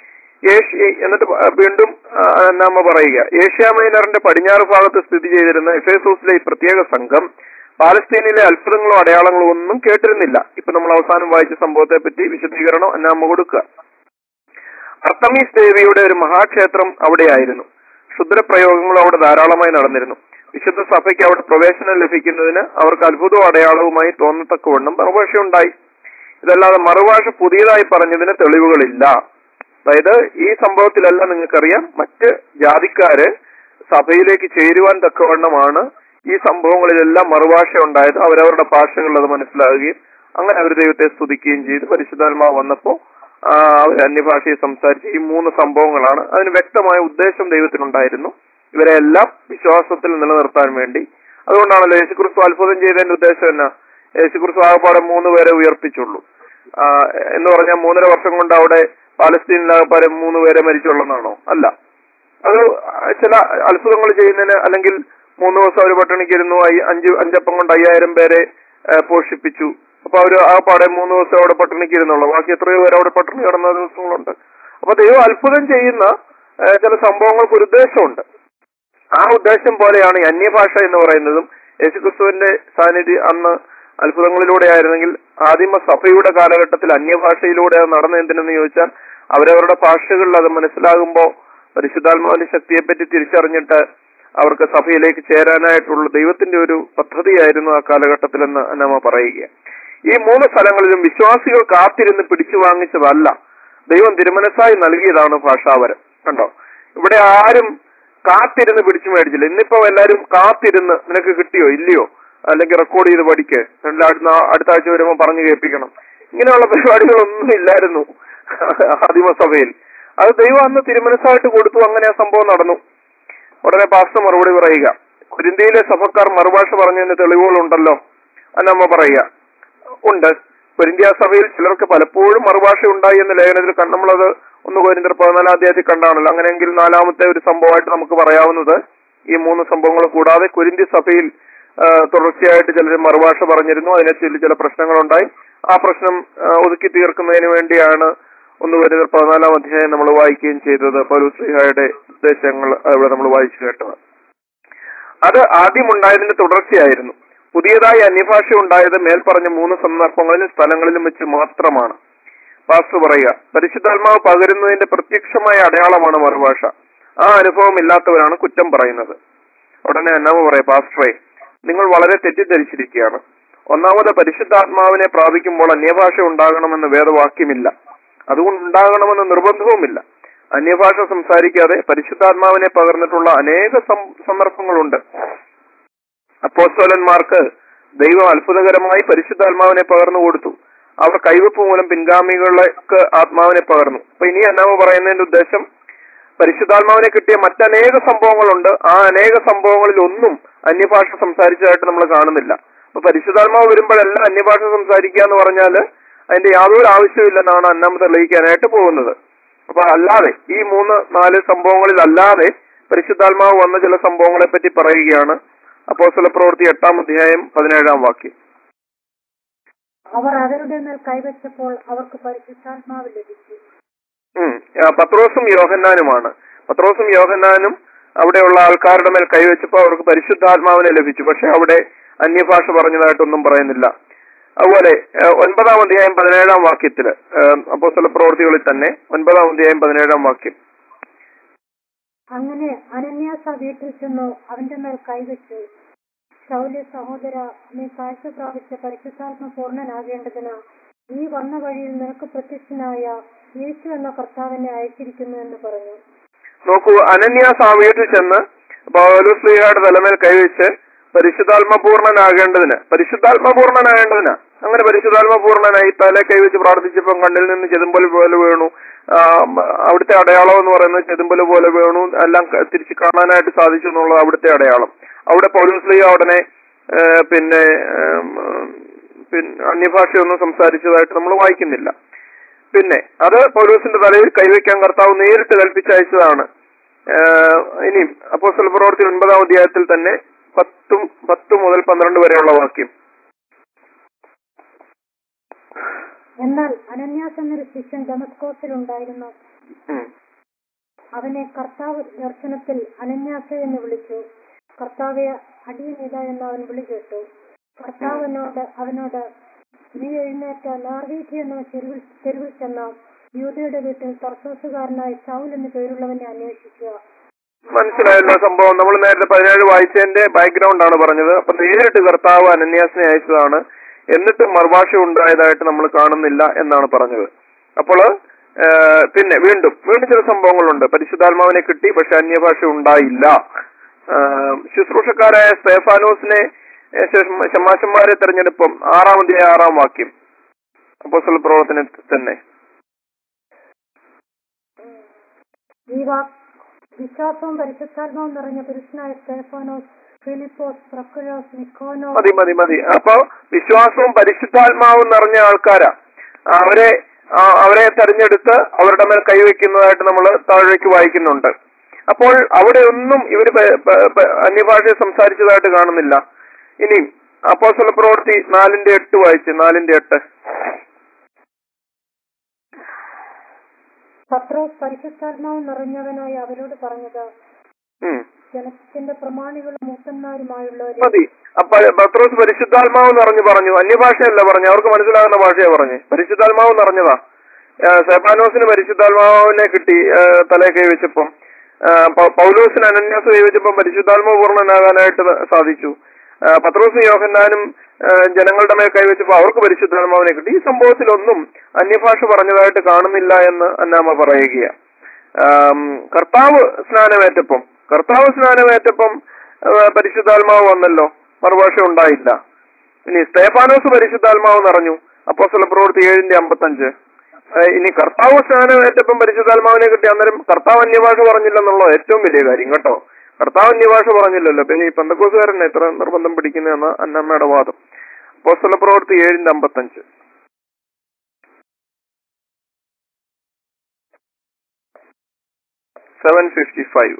ഏഷ്യ എന്നിട്ട് പ- വീണ്ടും ആ, നമ്മ പറയുക ഏഷ്യ മൈനറിന്റെ പടിഞ്ഞാറ് ഭാഗത്ത് സ്ഥിതി ചെയ്തിരുന്ന എഫേസോസിലെ ഈ പ്രത്യേക സംഘം പാലസ്തീനിലെ അത്ഭുതങ്ങളോ അടയാളങ്ങളോ ഒന്നും കേട്ടിരുന്നില്ല ഇപ്പൊ നമ്മൾ അവസാനം വായിച്ച സംഭവത്തെ പറ്റി വിശദീകരണം അന്നാമ്മ കൊടുക്കുക അർത്തമീസ് ദേവിയുടെ ഒരു മഹാക്ഷേത്രം അവിടെയായിരുന്നു ക്ഷുദ്രപ്രയോഗങ്ങളും അവിടെ ധാരാളമായി നടന്നിരുന്നു വിശുദ്ധ സഭയ്ക്ക് അവിടെ പ്രവേശനം ലഭിക്കുന്നതിന് അവർക്ക് അത്ഭുതവും അടയാളവുമായി തോന്നത്തക്കവണ്ണം മറുഭാഷയുണ്ടായി ഇതല്ലാതെ മറുഭാഷ പുതിയതായി പറഞ്ഞതിന് തെളിവുകളില്ല അതായത് ഈ സംഭവത്തിലെല്ലാം നിങ്ങൾക്കറിയാം മറ്റ് ജാതിക്കാര് സഭയിലേക്ക് ചേരുവാൻ തക്കവണ്ണമാണ് ഈ സംഭവങ്ങളിലെല്ലാം മറുഭാഷ ഉണ്ടായത് അവരവരുടെ ഭാഷകളിൽ അത് മനസ്സിലാകുകയും അങ്ങനെ അവർ ദൈവത്തെ സ്തുതിക്കുകയും ചെയ്തു പരിശുദ്ധാത്മാവ് വന്നപ്പോ ആ, അവർ അന്യഭാഷയെ സംസാരിച്ച് ഈ മൂന്ന് സംഭവങ്ങളാണ് അതിന് വ്യക്തമായ ഉദ്ദേശം ദൈവത്തിനുണ്ടായിരുന്നു ഇവരെ എല്ലാം വിശ്വാസത്തിൽ നിലനിർത്താൻ വേണ്ടി അതുകൊണ്ടാണല്ലോ യേശുക്രിസ്തു അത്ഭുതം ചെയ്തതിന്റെ ഉദ്ദേശം എന്നാ യേശുക്രിസ്തു ആകപ്പാടെ മൂന്ന് പേരെ ഉയർപ്പിച്ചുള്ളൂ ആ, എന്ന് പറഞ്ഞാൽ മൂന്നര വർഷം കൊണ്ട് അവിടെ പാലസ്തീനിലാകപ്പാടെ മൂന്ന് പേരെ മരിച്ചുള്ളതാണോ അല്ല അത് ചില അത്ഭുതങ്ങൾ ചെയ്യുന്നതിന് അല്ലെങ്കിൽ മൂന്ന് ദിവസം അവർ പട്ടിണിക്കിരുന്നു അയ്യ- അഞ്ച് അഞ്ചപ്പം കൊണ്ട് അയ്യായിരം പേരെ ആ, പോഷിപ്പിച്ചു അപ്പൊ അവര് ആ പാടെ മൂന്ന് ദിവസം അവിടെ പട്ടിണിക്കിരുന്നുള്ളൂ ബാക്കി എത്രയോ പേര് അവിടെ പട്ടിണി കിടന്ന ദിവസങ്ങളുണ്ട് അപ്പൊ ദൈവം അത്ഭുതം ചെയ്യുന്ന ആ, ചില സംഭവങ്ങൾക്ക് ഒരു ഉദ്ദേശമുണ്ട് ആ ഉദ്ദേശം പോലെയാണ് ഈ അന്യഭാഷ എന്ന് പറയുന്നതും യേശുക്രിസ്തുവിന്റെ സാന്നിധ്യം അന്ന് അത്ഭുതങ്ങളിലൂടെ ആയിരുന്നെങ്കിൽ ആദിമ സഭയുടെ കാലഘട്ടത്തിൽ അന്യഭാഷയിലൂടെ അത് നടന്ന എന്തിനെന്ന് ചോദിച്ചാൽ അവരവരുടെ ഭാഷകളിൽ അത് മനസ്സിലാകുമ്പോൾ പരിശുദ്ധാത്മാവിന്റെ ശക്തിയെപ്പറ്റി തിരിച്ചറിഞ്ഞിട്ട് അവർക്ക് സഭയിലേക്ക് ചേരാനായിട്ടുള്ള ദൈവത്തിന്റെ ഒരു പദ്ധതിയായിരുന്നു ആ കാലഘട്ടത്തിലെന്ന് നമ്മ പറയുക ഈ മൂന്ന് സ്ഥലങ്ങളിലും വിശ്വാസികൾ കാത്തിരുന്ന് പിടിച്ചു വാങ്ങിച്ചതല്ല ദൈവം തിരുമനസ്സായി നൽകിയതാണ് ഭാഷാവരം കണ്ടോ ഇവിടെ ആരും കാത്തിരുന്ന് പിടിച്ചു മേടിച്ചില്ല ഇന്നിപ്പോ എല്ലാരും കാത്തിരുന്ന് നിനക്ക് കിട്ടിയോ ഇല്ലയോ അല്ലെങ്കിൽ റെക്കോർഡ് ചെയ്ത് പഠിക്ക് എന്നിട്ട് അടുത്ത അടുത്ത ആഴ്ച വരുമ്പോ പറഞ്ഞു കേൾപ്പിക്കണം ഇങ്ങനെയുള്ള പരിപാടികളൊന്നും ഇല്ലായിരുന്നു ആദിമസഭയിൽ അത് ദൈവം അന്ന് തിരുമനസ്സായിട്ട് കൊടുത്തു അങ്ങനെ ആ സംഭവം നടന്നു ഉടനെ പാസ്റ്റർ മറുപടി പറയുക കുരിന്തിയിലെ സഭക്കാർ മറുഭാഷ പറഞ്ഞതിന് തെളിവുകളുണ്ടല്ലോ അത് നമ്മ പറയുക ഉണ്ട് കൊരിന്ത്യ സഭയിൽ ചിലർക്ക് പലപ്പോഴും മറുഭാഷ ഉണ്ടായി എന്ന ലേഖനത്തിൽ കണ്ട് നമ്മളത് ഒന്ന് കോരിന്തർ പതിനാലാം അധ്യായത്തിൽ കണ്ടാണല്ലോ അങ്ങനെയെങ്കിൽ നാലാമത്തെ ഒരു സംഭവമായിട്ട് നമുക്ക് പറയാവുന്നത് ഈ മൂന്ന് സംഭവങ്ങൾ കൂടാതെ കൊരിന്ത്യ സഭയിൽ ആ, തുടർച്ചയായിട്ട് ചിലർ മറുഭാഷ പറഞ്ഞിരുന്നു അതിനെ ചൊല്ലി ചില പ്രശ്നങ്ങളുണ്ടായി ആ പ്രശ്നം ആ, ഒതുക്കി തീർക്കുന്നതിന് വേണ്ടിയാണ് ഒന്ന് കോരിന്തർ പതിനാലാം അധ്യായം നമ്മൾ വായിക്കുകയും ചെയ്തത് പൗലുശ്രീഹായുടെ ഉദ്ദേശങ്ങൾ ഇവിടെ നമ്മൾ വായിച്ചു കേട്ടത് അത് ആദ്യം ഉണ്ടായതിന്റെ തുടർച്ചയായിരുന്നു പുതിയതായി അന്യഭാഷ ഉണ്ടായത് മേൽപ്പറഞ്ഞ മൂന്ന് സന്ദർഭങ്ങളിലും സ്ഥലങ്ങളിലും വെച്ച് മാത്രമാണ് പാസ്റ്റർ പറയുക പരിശുദ്ധാത്മാവ് പകരുന്നതിന്റെ പ്രത്യക്ഷമായ അടയാളമാണ് മറുഭാഷ ആ അനുഭവം ഇല്ലാത്തവരാണ് കുറ്റം പറയുന്നത് ഉടനെ എന്നാമ പറയാ പാസ്റ്ററെ നിങ്ങൾ വളരെ തെറ്റിദ്ധരിച്ചിരിക്കുകയാണ് ഒന്നാമത് പരിശുദ്ധാത്മാവിനെ പ്രാപിക്കുമ്പോൾ അന്യഭാഷ ഉണ്ടാകണമെന്ന് വേദവാക്യമില്ല അതുകൊണ്ട് ഉണ്ടാകണമെന്ന് നിർബന്ധവുമില്ല അന്യഭാഷ സംസാരിക്കാതെ പരിശുദ്ധാത്മാവിനെ പകർന്നിട്ടുള്ള അനേക സം- സന്ദർഭങ്ങളുണ്ട് അപ്പോസ്തലന്മാർക്ക് ദൈവം അത്ഭുതകരമായി പരിശുദ്ധാത്മാവിനെ പകർന്നു കൊടുത്തു അവർ കൈവപ്പ് മൂലം പിൻഗാമികൾക്ക് ആത്മാവിനെ പകർന്നു അപ്പൊ ഇനി എന്നാമ പറയുന്നതിന്റെ ഉദ്ദേശം പരിശുദ്ധാത്മാവിനെ കിട്ടിയ മറ്റനേക സംഭവങ്ങളുണ്ട് ആ അനേക സംഭവങ്ങളിൽ ഒന്നും അന്യഭാഷ സംസാരിച്ചതായിട്ട് നമ്മൾ കാണുന്നില്ല അപ്പൊ പരിശുദ്ധാത്മാവ് വരുമ്പോഴെല്ലാം അന്യഭാഷ സംസാരിക്കുക എന്ന് പറഞ്ഞാല് അതിന്റെ യാതൊരു ആവശ്യമില്ലെന്നാണ് അന്നാമത് തെളിയിക്കാനായിട്ട് പോകുന്നത് അപ്പൊ അല്ലാതെ ഈ മൂന്ന് നാല് സംഭവങ്ങളിൽ അല്ലാതെ പരിശുദ്ധാത്മാവ് വന്ന ചില സംഭവങ്ങളെ പറ്റി പറയുകയാണ് അപ്പോസ്തല പ്രവൃത്തി എട്ടാം അധ്യായം പതിനേഴാം വാക്യം അവർ അവരുടെ മേൽ കൈവച്ചപ്പോൾ അവർക്ക് പരിശുദ്ധാത്മാവ് ലഭിച്ചു ഉം. ആ, പത്രോസും യോഹന്നാനുമാണ് പത്രോസും യോഹന്നാനും അവിടെയുള്ള ആൾക്കാരുടെ മേൽ കൈവച്ചപ്പോൾ അവർക്ക് പരിശുദ്ധാത്മാവിനെ ലഭിച്ചു പക്ഷെ അവിടെ അന്യഭാഷ പറഞ്ഞതായിട്ടൊന്നും പറയുന്നില്ല അതുപോലെ ആ, ഒൻപതാം അധ്യായം പതിനേഴാം വാക്യത്തില് അപ്പോസ്തല പ്രവൃത്തികളിൽ തന്നെ ഒൻപതാം അധ്യായം പതിനേഴാം വാക്യം അങ്ങനെ അനന്യാസ വീട്ടിൽ ചെന്നു അവന്റെ മേൽ കൈവച്ചു ശൗല്യ സഹോദര നീ കാഴ്ച പ്രാപിച്ച പരിശുദ്ധാത്മ പൂർണ്ണനാകേണ്ടതിന് നീ വന്ന വഴിയിൽ നിനക്ക് പ്രത്യക്ഷനായ യേശു എന്ന കർത്താവിനെ അയച്ചിരിക്കുന്നു എന്ന് പറഞ്ഞു നോക്കൂ അനന്യാസ് ആ വീട്ടിൽ ചെന്ന് പൗലോസ്ലിഹയുടെ തലമേൽ കൈവച്ച് പരിശുദ്ധാത്മപൂർണനാകേണ്ടതിന് പരിശുദ്ധാത്മപൂർണനാകേണ്ടതിന് അങ്ങനെ പരിശുദ്ധാത്മപൂർണനായി തല കൈവച്ച് പ്രാർത്ഥിച്ചപ്പം കണ്ണിൽ നിന്ന് ചെതുമ്പൽ പോലെ വീണു ആ, അവിടുത്തെ അടയാളം എന്ന് പറയുന്നത് ചെതുമ്പൽ പോലെ വീണു എല്ലാം ക- തിരിച്ച് കാണാനായിട്ട് സാധിച്ചു എന്നുള്ളത് അവിടുത്തെ അടയാളം അവിടെ പൗലോസ്ലിഹ ഉടനെ ഏ, പിന്നെ ഏം, പിന്നെ അന്യഭാഷയൊന്നും സംസാരിച്ചതായിട്ട് നമ്മൾ വായിക്കുന്നില്ല പിന്നെ അത് പൗലോസിന്റെ തലയിൽ കൈവയ്ക്കാൻ കർത്താവ് നേരിട്ട് കൽപ്പിച്ചയച്ചതാണ് ഏഹ് ഇനിയും അപ്പോസ്തല പ്രവർത്തി ഒൻപതാം അധ്യായത്തിൽ തന്നെ പത്തും പത്ത് മുതൽ പന്ത്രണ്ട് വരെയുള്ള വാക്യം എന്നാൽ അനന്യാസ് എന്നൊരു ശിഷ്യൻ ഡമസ്കോസിൽ ഉണ്ടായിരുന്നു ഉം. അവനെ കർത്താവ് ദർശനത്തിൽ അനന്യാസ എന്ന് വിളിച്ചു കർത്താവെ അടിയനിത എന്ന് അവൻ വിളി കേട്ടു കർത്താവിനോട് അവനോട് നീ എഴുന്നേറ്റ ലാർവീഥി എന്ന തെരുവിൽ തെരുവിൽ ചെന്ന യൂതയുടെ വീട്ടിൽ തർസോസുകാരനായ ശൗൽ എന്ന് പേരുള്ളവനെ അന്വേഷിക്കുക മനസ്സിലായല്ലോ സംഭവം നമ്മൾ നേരത്തെ പതിനേഴ് വായിച്ചതിന്റെ ബാക്ക്ഗ്രൗണ്ട് ആണ് പറഞ്ഞത് അപ്പൊ നേരിട്ട് കർത്താവ് അനന്യാസിനെ അയച്ചതാണ് എന്നിട്ട് മറുഭാഷ ഉണ്ടായതായിട്ട് നമ്മൾ കാണുന്നില്ല എന്നാണ് പറഞ്ഞത് അപ്പോൾ പിന്നെ വീണ്ടും വീണ്ടും ചില സംഭവങ്ങളുണ്ട് പരിശുദ്ധാത്മാവിനെ കിട്ടി പക്ഷെ അന്യഭാഷ ഉണ്ടായില്ല ആ, ശുശ്രൂഷക്കാരായ സ്തേഫാനോസിനെ ഏ, ശ- ശമാശന്മാരെ തെരഞ്ഞെടുപ്പം ആറാം അധ്യായ ആറാം വാക്യം അപ്പോസ്തല പ്രവർത്തനത്തിൽ തന്നെ ഈ വാ- വിശ്വാസവും പരിശുദ്ധാത്മാവും നിറഞ്ഞ പുരുഷനായ സ്റ്റേഫാനോസ് ഫിലിപ്പോസ് പ്രക്കുലോസ് നിക്കോനോ മതി മതി മതി അപ്പൊ വിശ്വാസവും പരിശുദ്ധാത്മാവും നിറഞ്ഞ ആൾക്കാരാ അവരെ ആ, അവരെ തെരഞ്ഞെടുത്ത് അവരുടെ മേൽ കൈവയ്ക്കുന്നതായിട്ട് നമ്മൾ താഴേക്ക് വായിക്കുന്നുണ്ട് അപ്പോൾ അവിടെ ഒന്നും ഇവർ അന്യഭാഷ സംസാരിച്ചതായിട്ട് കാണുന്നില്ല ഇനി അപ്പോസ്തല പ്രവൃത്തി നാലിന്റെ എട്ട് വായിച്ച് നാലിന്റെ എട്ട് പത്രോസ് പരിശുദ്ധാത്മാവ് നിറഞ്ഞവനായി അവരോട് പറഞ്ഞത് ഉം ജനത്തിന്റെ പ്രമാണികളും മൂപ്പന്മാരുമായുള്ളവരെ മതി അപ്പൊ പത്രോസ് പരിശുദ്ധാത്മാവ് നിറഞ്ഞു പറഞ്ഞു അന്യഭാഷയല്ല പറഞ്ഞു അവർക്ക് മനസ്സിലാകുന്ന ഭാഷയാ പറഞ്ഞു പരിശുദ്ധാത്മാവ് നിറഞ്ഞതാ ആ, സെഫാനോസിന് പരിശുദ്ധാത്മാവിനെ കിട്ടി ആ, തലേ കൈവച്ചപ്പം ആ, പ- പൗലോസിന് അനന്യാസ് കൈവച്ചപ്പം പരിശുദ്ധാത്മാവ് പൂർണ്ണനാകാനായിട്ട് സാധിച്ചു ആ, പത്രോസും യോഹന്നാനും ആ, ജനങ്ങളുടെ മേൽ കൈവച്ചപ്പോൾ അവർക്ക് പരിശുദ്ധാത്മാവിനെ കിട്ടി ഈ സംഭവത്തിലൊന്നും അന്യഭാഷ പറഞ്ഞതായിട്ട് കാണുന്നില്ല എന്ന് അന്നാമ പറയുകയാണ് ആം, കർത്താവ് സ്നാനമേറ്റപ്പം കർത്താവ് സ്നാനമേറ്റപ്പം ആ, പരിശുദ്ധാത്മാവ് വന്നല്ലോ മറുഭാഷ ഉണ്ടായില്ല ഇനി സ്തേഫാനോസ് പരിശുദ്ധാത്മാവ് നിറഞ്ഞു അപ്പോസ്തല പ്രവൃത്തി ഏഴിന്റെ അമ്പത്തഞ്ച് ആ, ഇനി കർത്താവ് സ്നാനമേറ്റപ്പം പരിശുദ്ധാത്മാവിനെ കിട്ടി അന്നേരം കർത്താവ് അന്യഭാഷ പറഞ്ഞില്ലെന്നുള്ളത് ഏറ്റവും വലിയ കാര്യം കേട്ടോ കർത്താവ് അന്യഭാഷ പറഞ്ഞില്ലല്ലോ പിന്നെ ഈ പന്തക്കോസുകാരനെ എത്ര നിർബന്ധം പിടിക്കുന്നതെന്ന് അന്നമ്മയുടെ വാദം അപ്പോസ്തല പ്രവൃത്തി ഏഴിന്റെ അമ്പത്തഞ്ച് സെവൻ ഫിഫ്റ്റി ഫൈവ്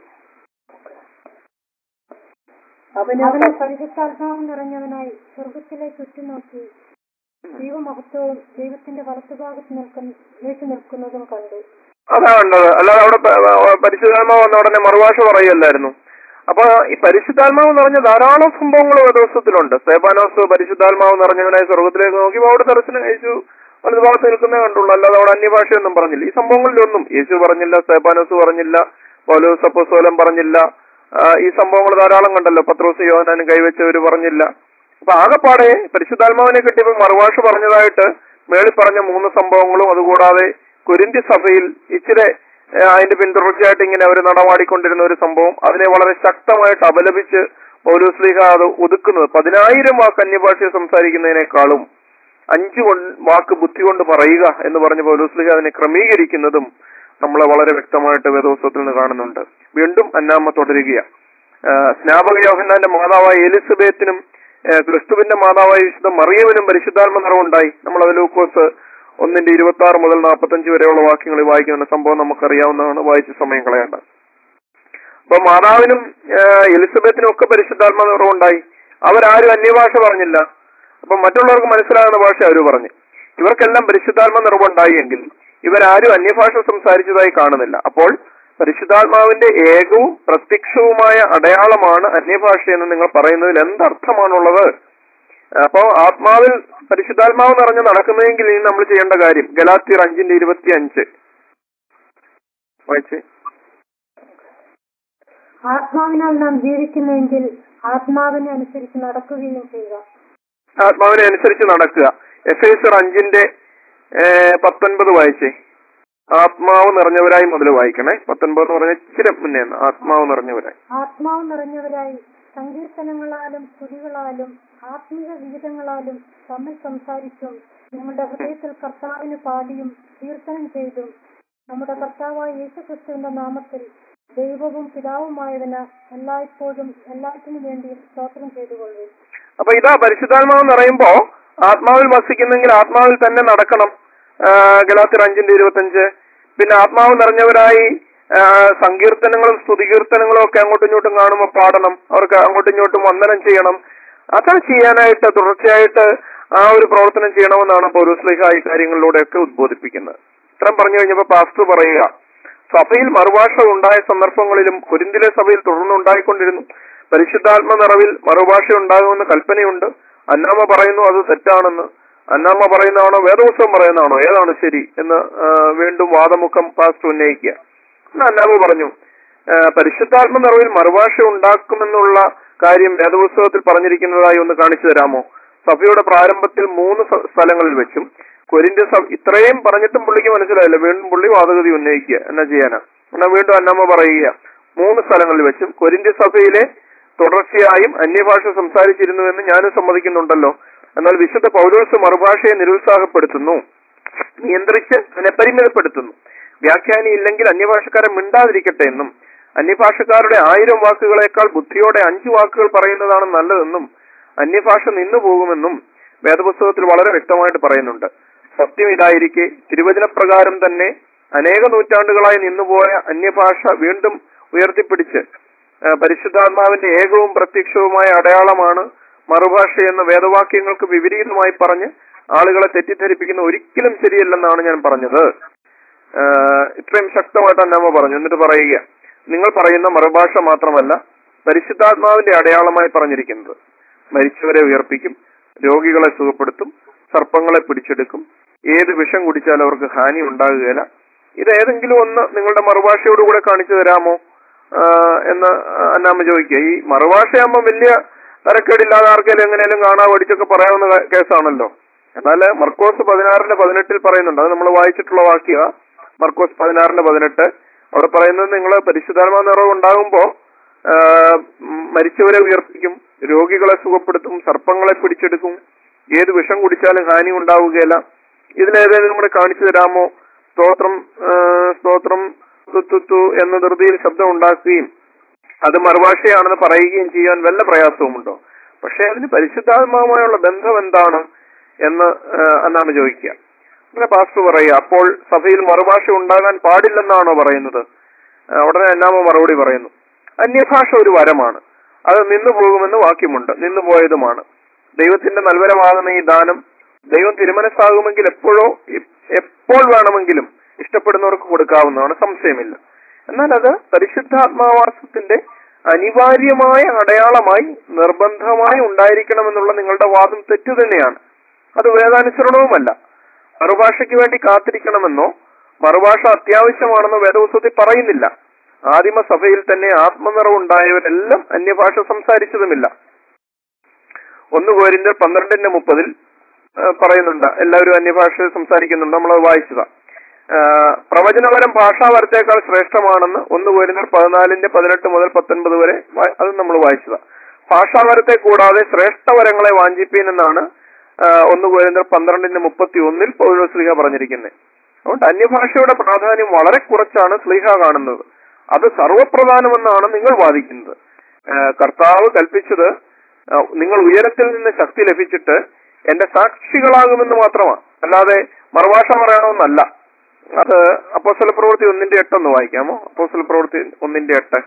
അവന് അവനെ പരിശുദ്ധാത്മാവ് നിറഞ്ഞവനായി സ്വർഗത്തിലേക്ക് ഉറ്റുനോക്കി ദൈവമഹത്വവും ദൈവത്തിന്റെ വലത്തുഭാഗത്ത് നിൽക്കുന്ന യേശു നിൽക്കുന്നതും കണ്ടു അതാ കണ്ടത് അല്ലാതെ അവിടെ പ- പ- പരിശുദ്ധാത്മാവ് വന്ന ഉടനെ മറുഭാഷ പറയുമല്ലായിരുന്നു അപ്പൊ ഈ പരിശുദ്ധാത്മാവ് നിറഞ്ഞ ധാരാളം സംഭവങ്ങൾ ദിവസത്തിലുണ്ട് സ്തേഫാനോസ് പരിശുദ്ധാത്മാവ് നിറഞ്ഞവനായി സ്വർഗത്തിലേക്ക് നോക്കി അവിടെ ദർശനം യേശു വലതുഭാഗത്ത് നിൽക്കുന്നേ കണ്ടുള്ളൂ അല്ലാതെ അവിടെ അന്യഭാഷയൊന്നും പറഞ്ഞില്ല ഈ സംഭവങ്ങളിലൊന്നും യേശു പറഞ്ഞില്ല സ്തേഫാനോസ് പറഞ്ഞില്ല പൗലോസ് അപ്പോസ്തലൻ പറഞ്ഞില്ല ആ, ഈ സംഭവങ്ങൾ ധാരാളം കണ്ടല്ലോ പത്രോസ് യോഹനാനും കൈവച്ചവര് പറഞ്ഞില്ല അപ്പൊ ആകെപ്പാടെ പരിശുദ്ധാത്മാവിനെ കിട്ടിയപ്പോൾ മറുഭാഷ പറഞ്ഞതായിട്ട് മേളിൽ പറഞ്ഞ മൂന്ന് സംഭവങ്ങളും അതുകൂടാതെ കുരിന്തി സഭയിൽ ഇച്ചിരി ഏ, അതിന്റെ പിന്തുടർച്ചയായിട്ട് ഇങ്ങനെ അവർ നടമാടിക്കൊണ്ടിരുന്ന ഒരു സംഭവം അതിനെ വളരെ ശക്തമായിട്ട് അപലപിച്ച് പൗലോസ്ലിഹ അത് ഒതുക്കുന്നത് പതിനായിരം വാക്ക് അന്യഭാഷ സംസാരിക്കുന്നതിനേക്കാളും അഞ്ചു കൊണ്ട് വാക്ക് ബുദ്ധി കൊണ്ട് പറയുക എന്ന് പറഞ്ഞ പൗലോസ്ലിഹ അതിനെ ക്രമീകരിക്കുന്നതും നമ്മളെ വളരെ വ്യക്തമായിട്ട് വേദോത്സവത്തിൽ നിന്ന് കാണുന്നുണ്ട് വീണ്ടും അന്നാമ്മ തുടരുക സ്നാപക യോഹന്നാന്റെ മാതാവായ എലിസബത്തിനും ആ, ക്രിസ്തുവിന്റെ മാതാവായ വിശുദ്ധ മറിയവിനും പരിശുദ്ധാത്മ നിറവുണ്ടായി നമ്മൾ അത് ലൂക്കോസ് ഒന്നിന്റെ ഇരുപത്തി ആറ് മുതൽ നാൽപ്പത്തഞ്ച് വരെയുള്ള വാക്യങ്ങൾ വായിക്കുന്ന സംഭവം നമുക്കറിയാവുന്നതാണ് വായിച്ച സമയം കളയേണ്ട അപ്പൊ മാതാവിനും ആ, എലിസബത്തിനും ഒക്കെ പരിശുദ്ധാത്മ നിറവുണ്ടായി അവരാരും അന്യഭാഷ പറഞ്ഞില്ല അപ്പൊ മറ്റുള്ളവർക്ക് മനസ്സിലാകുന്ന ഭാഷ അവർ പറഞ്ഞു ഇവർക്കെല്ലാം പരിശുദ്ധാത്മ നിറവുണ്ടായി എങ്കിൽ ഇവരാരും അന്യഭാഷ സംസാരിച്ചതായി കാണുന്നില്ല അപ്പോൾ പരിശുദ്ധാത്മാവിന്റെ ഏകവും പ്രത്യക്ഷവുമായ അടയാളമാണ് അന്യഭാഷ എന്ന് നിങ്ങൾ പറയുന്നതിൽ എന്തർത്ഥമാണുള്ളത് അപ്പോ ആത്മാവിൽ പരിശുദ്ധാത്മാവ് നിറഞ്ഞ് നടക്കുന്നതെങ്കിൽ ഇനി നമ്മൾ ചെയ്യേണ്ട കാര്യം ഗലാത്തിയർ അഞ്ചിന്റെ ഇരുപത്തി അഞ്ച് വായിച്ചേ ആത്മാവിനാൽ നാം ജീവിക്കുന്നെങ്കിൽ ആത്മാവിനെ അനുസരിച്ച് നടക്കുകയും ചെയ്യുക ആത്മാവിനെ അനുസരിച്ച് നടക്കുക എഫ് എസർ അഞ്ചിന്റെ ഏർ, പത്തൊൻപത് വായിച്ചേ ആത്മാവ് നിറഞ്ഞവരായി മുതൽ വായിക്കണേ പത്തൊൻപത് എന്ന് പറഞ്ഞ ഇച്ചിരി മുന്നേ ആണ്. ആത്മാവ് നിറഞ്ഞവരായി ആത്മാവ് നിറഞ്ഞവരായി സങ്കീർത്തനങ്ങളാലും സ്തുതികളാലും ആത്മീയ ഗീതങ്ങളാലും തമ്മിൽ സംസാരിച്ചും നിങ്ങളുടെ ഹൃദയത്തിൽ കർത്താവിന് പാടിയും കീർത്തനം ചെയ്തും നമ്മുടെ കർത്താവായ യേശുക്രിസ്തുവിന്റെ നാമത്തിൽ ദൈവവും പിതാവുമായവന് എല്ലായ്പ്പോഴും എല്ലാത്തിനു വേണ്ടിയും സ്തോത്രം ചെയ്തുകൊള്ളുകയും അപ്പൊ ഇതാ പരിശുദ്ധാത്മാവ് എന്ന് പറയുമ്പോ ആത്മാവിൽ വസിക്കുന്നെങ്കിൽ ആത്മാവിൽ തന്നെ നടക്കണം ആ, ഗലാത്തിയർ അഞ്ചിന്റെ ഇരുപത്തഞ്ച് പിന്നെ ആത്മാവ് നിറഞ്ഞവരായി ആ, സങ്കീർത്തനങ്ങളും സ്തുതികീർത്തനങ്ങളും ഒക്കെ അങ്ങോട്ടും ഇങ്ങോട്ടും കാണുമ്പോൾ പാടണം അവർക്ക് അങ്ങോട്ടും ഇങ്ങോട്ടും വന്ദനം ചെയ്യണം അത് ചെയ്യാനായിട്ട് തുടർച്ചയായിട്ട് ആ ഒരു പ്രവർത്തനം ചെയ്യണമെന്നാണ് പൗരസ്ലിഹ ഈ കാര്യങ്ങളിലൂടെയൊക്കെ ഉദ്ബോധിപ്പിക്കുന്നത് ഇത്രയും പറഞ്ഞു കഴിഞ്ഞപ്പോൾ പാസ്റ്റർ പറയുക സഭയിൽ മറുഭാഷ ഉണ്ടായ സന്ദർഭങ്ങളിലും കുരിന്തിലെ സഭയിൽ തുടർന്ന് ഉണ്ടായിക്കൊണ്ടിരുന്നു പരിശുദ്ധാത്മ നിറവിൽ മറുഭാഷ ഉണ്ടാകുമെന്ന് കൽപ്പനയുണ്ട് അന്നാമ പറയുന്നു അത് തെറ്റാണെന്ന് അന്നാമ പറയുന്നതാണോ വേദപുസ്തകം പറയുന്നതാണോ ഏതാണ് ശരി എന്ന് ആ, വീണ്ടും വാദമുഖം പാസ്റ്റർ ഉന്നയിക്കുക എന്ന് അന്നാമ പറഞ്ഞു ആ, പരിശുദ്ധാത്മ നിറവിൽ മറുഭാഷ ഉണ്ടാക്കുമെന്നുള്ള കാര്യം വേദപുസ്തകത്തിൽ പറഞ്ഞിരിക്കുന്നതായി ഒന്ന് കാണിച്ചു തരാമോ സഭയുടെ പ്രാരംഭത്തിൽ മൂന്ന് സ- സ്ഥലങ്ങളിൽ വെച്ചും കൊരിന്ത്യ സഭ ഇത്രയും പറഞ്ഞിട്ടും പുള്ളിക്ക് മനസ്സിലായില്ല വീണ്ടും പുള്ളി വാദഗതി ഉന്നയിക്കുക എന്നാ ചെയ്യാനാ എന്നാ വീണ്ടും അന്നമ്മ പറയുക മൂന്ന് സ്ഥലങ്ങളിൽ വെച്ചും കൊരിന്ത്യ സഭയിലെ തുടർച്ചയായും അന്യഭാഷ സംസാരിച്ചിരുന്നുവെന്ന് ഞാനും സമ്മതിക്കുന്നുണ്ടല്ലോ എന്നാൽ വിശുദ്ധ പൗരോസ് മറുഭാഷയെ നിരുത്സാഹപ്പെടുത്തുന്നു നിയന്ത്രിച്ച് അതിനെ പരിമിതപ്പെടുത്തുന്നു വ്യാഖ്യാനി ഇല്ലെങ്കിൽ അന്യഭാഷക്കാരെ മിണ്ടാതിരിക്കട്ടെ എന്നും അന്യഭാഷക്കാരുടെ ആയിരം വാക്കുകളേക്കാൾ ബുദ്ധിയോടെ അഞ്ചു വാക്കുകൾ പറയുന്നതാണ് നല്ലതെന്നും അന്യഭാഷ നിന്നു പോകുമെന്നും വേദപുസ്തകത്തിൽ വളരെ വ്യക്തമായിട്ട് പറയുന്നുണ്ട് സത്യം ഇതായിരിക്കെ തിരുവചനപ്രകാരം തന്നെ അനേക നൂറ്റാണ്ടുകളായി നിന്നുപോയ അന്യഭാഷ വീണ്ടും ഉയർത്തിപ്പിടിച്ച് ആ, പരിശുദ്ധാത്മാവിന്റെ ഏകവും പ്രത്യക്ഷവുമായ അടയാളമാണ് മറുഭാഷ എന്ന വേദവാക്യങ്ങൾക്ക് വിപരീതമായി പറഞ്ഞ് ആളുകളെ തെറ്റിദ്ധരിപ്പിക്കുന്ന ഒരിക്കലും ശരിയല്ലെന്നാണ് ഞാൻ പറഞ്ഞത് ആ, ഇത്രയും ശക്തമായിട്ട് അന്നമ്മ പറഞ്ഞു എന്നിട്ട് പറയുക നിങ്ങൾ പറയുന്ന മറുഭാഷ മാത്രമല്ല പരിശുദ്ധാത്മാവിന്റെ അടയാളമായി പറഞ്ഞിരിക്കുന്നത് മരിച്ചവരെ ഉയർപ്പിക്കും രോഗികളെ സുഖപ്പെടുത്തും സർപ്പങ്ങളെ പിടിച്ചെടുക്കും ഏത് വിഷം കുടിച്ചാൽ അവർക്ക് ഹാനി ഉണ്ടാകുകയില്ല ഇത് ഏതെങ്കിലും ഒന്ന് നിങ്ങളുടെ മറുഭാഷയോടുകൂടെ കാണിച്ചു തരാമോ ആ, എന്ന് അന്നാമ്മ ചോദിക്കുക ഈ മറുഭാഷയാകുമ്പോൾ വലിയ തരക്കേടില്ലാതെ ആർക്കെങ്കിലും എങ്ങനെയാലും കാണാ പഠിച്ചൊക്കെ പറയാവുന്ന ക- കേസാണല്ലോ എന്നാൽ മർക്കോസ് പതിനാറിന്റെ പതിനെട്ടിൽ പറയുന്നുണ്ട് അത് നമ്മൾ വായിച്ചിട്ടുള്ള വാക്യ മർക്കോസ് പതിനാറിന്റെ പതിനെട്ട് അവിടെ പറയുന്നത് നിങ്ങൾ പരിശുദ്ധാത്മാ നിറവ് ഉണ്ടാകുമ്പോ ആ, ഉം, മരിച്ചവരെ ഉയർപ്പിക്കും രോഗികളെ സുഖപ്പെടുത്തും സർപ്പങ്ങളെ പിടിച്ചെടുക്കും ഏത് വിഷം കുടിച്ചാലും ഹാനി ഉണ്ടാവുകയില്ല ഇതിലേതെങ്കിലും കൂടെ കാണിച്ചു തരാമോ സ്തോത്രം ആ, സ്തോത്രം തുത്തുത്തു എന്ന ധൃതിയിൽ ശബ്ദം ഉണ്ടാക്കുകയും അത് മറുഭാഷയാണെന്ന് പറയുകയും ചെയ്യാൻ വല്ല പ്രയാസവുമുണ്ടോ പക്ഷെ അതിന് പരിശുദ്ധാത്മാവുമായുള്ള ബന്ധം എന്താണ് എന്ന് ആ, എന്നാണ് ചോദിക്കുക അങ്ങനെ പാസ്റ്റർ പറയുക അപ്പോൾ സഭയിൽ മറുഭാഷ ഉണ്ടാകാൻ പാടില്ലെന്നാണോ പറയുന്നത് ആ, ഉടനെ അന്നാമ മറുപടി പറയുന്നു അന്യഭാഷ ഒരു വരമാണ് അത് നിന്നു പോകുമെന്ന് വാക്യമുണ്ട് നിന്നു പോയതുമാണ് ദൈവത്തിന്റെ നൽവരമാകുന്ന ഈ ദാനം ദൈവം തിരുമനസ്സാകുമെങ്കിൽ എപ്പോഴോ ഇ- എപ്പോൾ വേണമെങ്കിലും ഇഷ്ടപ്പെടുന്നവർക്ക് കൊടുക്കാവുന്നതാണ് സംശയമില്ല എന്നാൽ അത് പരിശുദ്ധാത്മാവാസത്തിന്റെ അനിവാര്യമായ അടയാളമായി നിർബന്ധമായി ഉണ്ടായിരിക്കണമെന്നുള്ള നിങ്ങളുടെ വാദം തെറ്റു തന്നെയാണ് അത് വേദാനുസരണവുമല്ല മറുഭാഷയ്ക്ക് വേണ്ടി കാത്തിരിക്കണമെന്നോ മറുഭാഷ അത്യാവശ്യമാണെന്നോ വേദപുസ്തകത്തിൽ പറയുന്നില്ല ആദിമ സഭയിൽ തന്നെ ആത്മനിറവുണ്ടായവരെല്ലാം അന്യഭാഷ സംസാരിച്ചതുമില്ല ഒന്ന് കോരിന്തർ പന്ത്രണ്ടിന്റെ മുപ്പതിൽ ആ, പറയുന്നുണ്ട് എല്ലാവരും അന്യഭാഷ സംസാരിക്കുന്നുണ്ട് നമ്മളത് വായിച്ചതാ ആ, പ്രവചനപരം ഭാഷാവരത്തേക്കാൾ ശ്രേഷ്ഠമാണെന്ന് ഒന്ന് കോരിന്തർ പതിനാലിന്റെ പതിനെട്ട് മുതൽ പത്തൊൻപത് വരെ വാ- അത് നമ്മൾ വായിച്ചതാ ഭാഷാവരത്തെ കൂടാതെ ശ്രേഷ്ഠവരങ്ങളെ വാഞ്ചിപ്പീൻ എന്നാണ് ആ, ഒന്ന് കോരിന്തർ പന്ത്രണ്ടിന്റെ മുപ്പത്തി ഒന്നിൽ പൗരോ സ്ലീഹ പറഞ്ഞിരിക്കുന്നത് അതുകൊണ്ട് അന്യഭാഷയുടെ പ്രാധാന്യം വളരെ കുറച്ചാണ് സ്ലീഹ കാണുന്നത് അത് സർവപ്രധാനമെന്നാണ് നിങ്ങൾ വാദിക്കുന്നത് ആ, കർത്താവ് കൽപ്പിച്ചത് ആ, നിങ്ങൾ ഉയരത്തിൽ നിന്ന് ശക്തി ലഭിച്ചിട്ട് എന്റെ സാക്ഷികളാകുമെന്ന് മാത്രമാണ് അല്ലാതെ മറുഭാഷ പറയണമെന്നല്ല അത് അപ്പോസ്തല പ്രവൃത്തി ഒന്നിന്റെ എട്ടൊന്ന് വായിക്കാമോ അപ്പോസ്തല പ്രവൃത്തി ഒന്നിന്റെ എട്ട്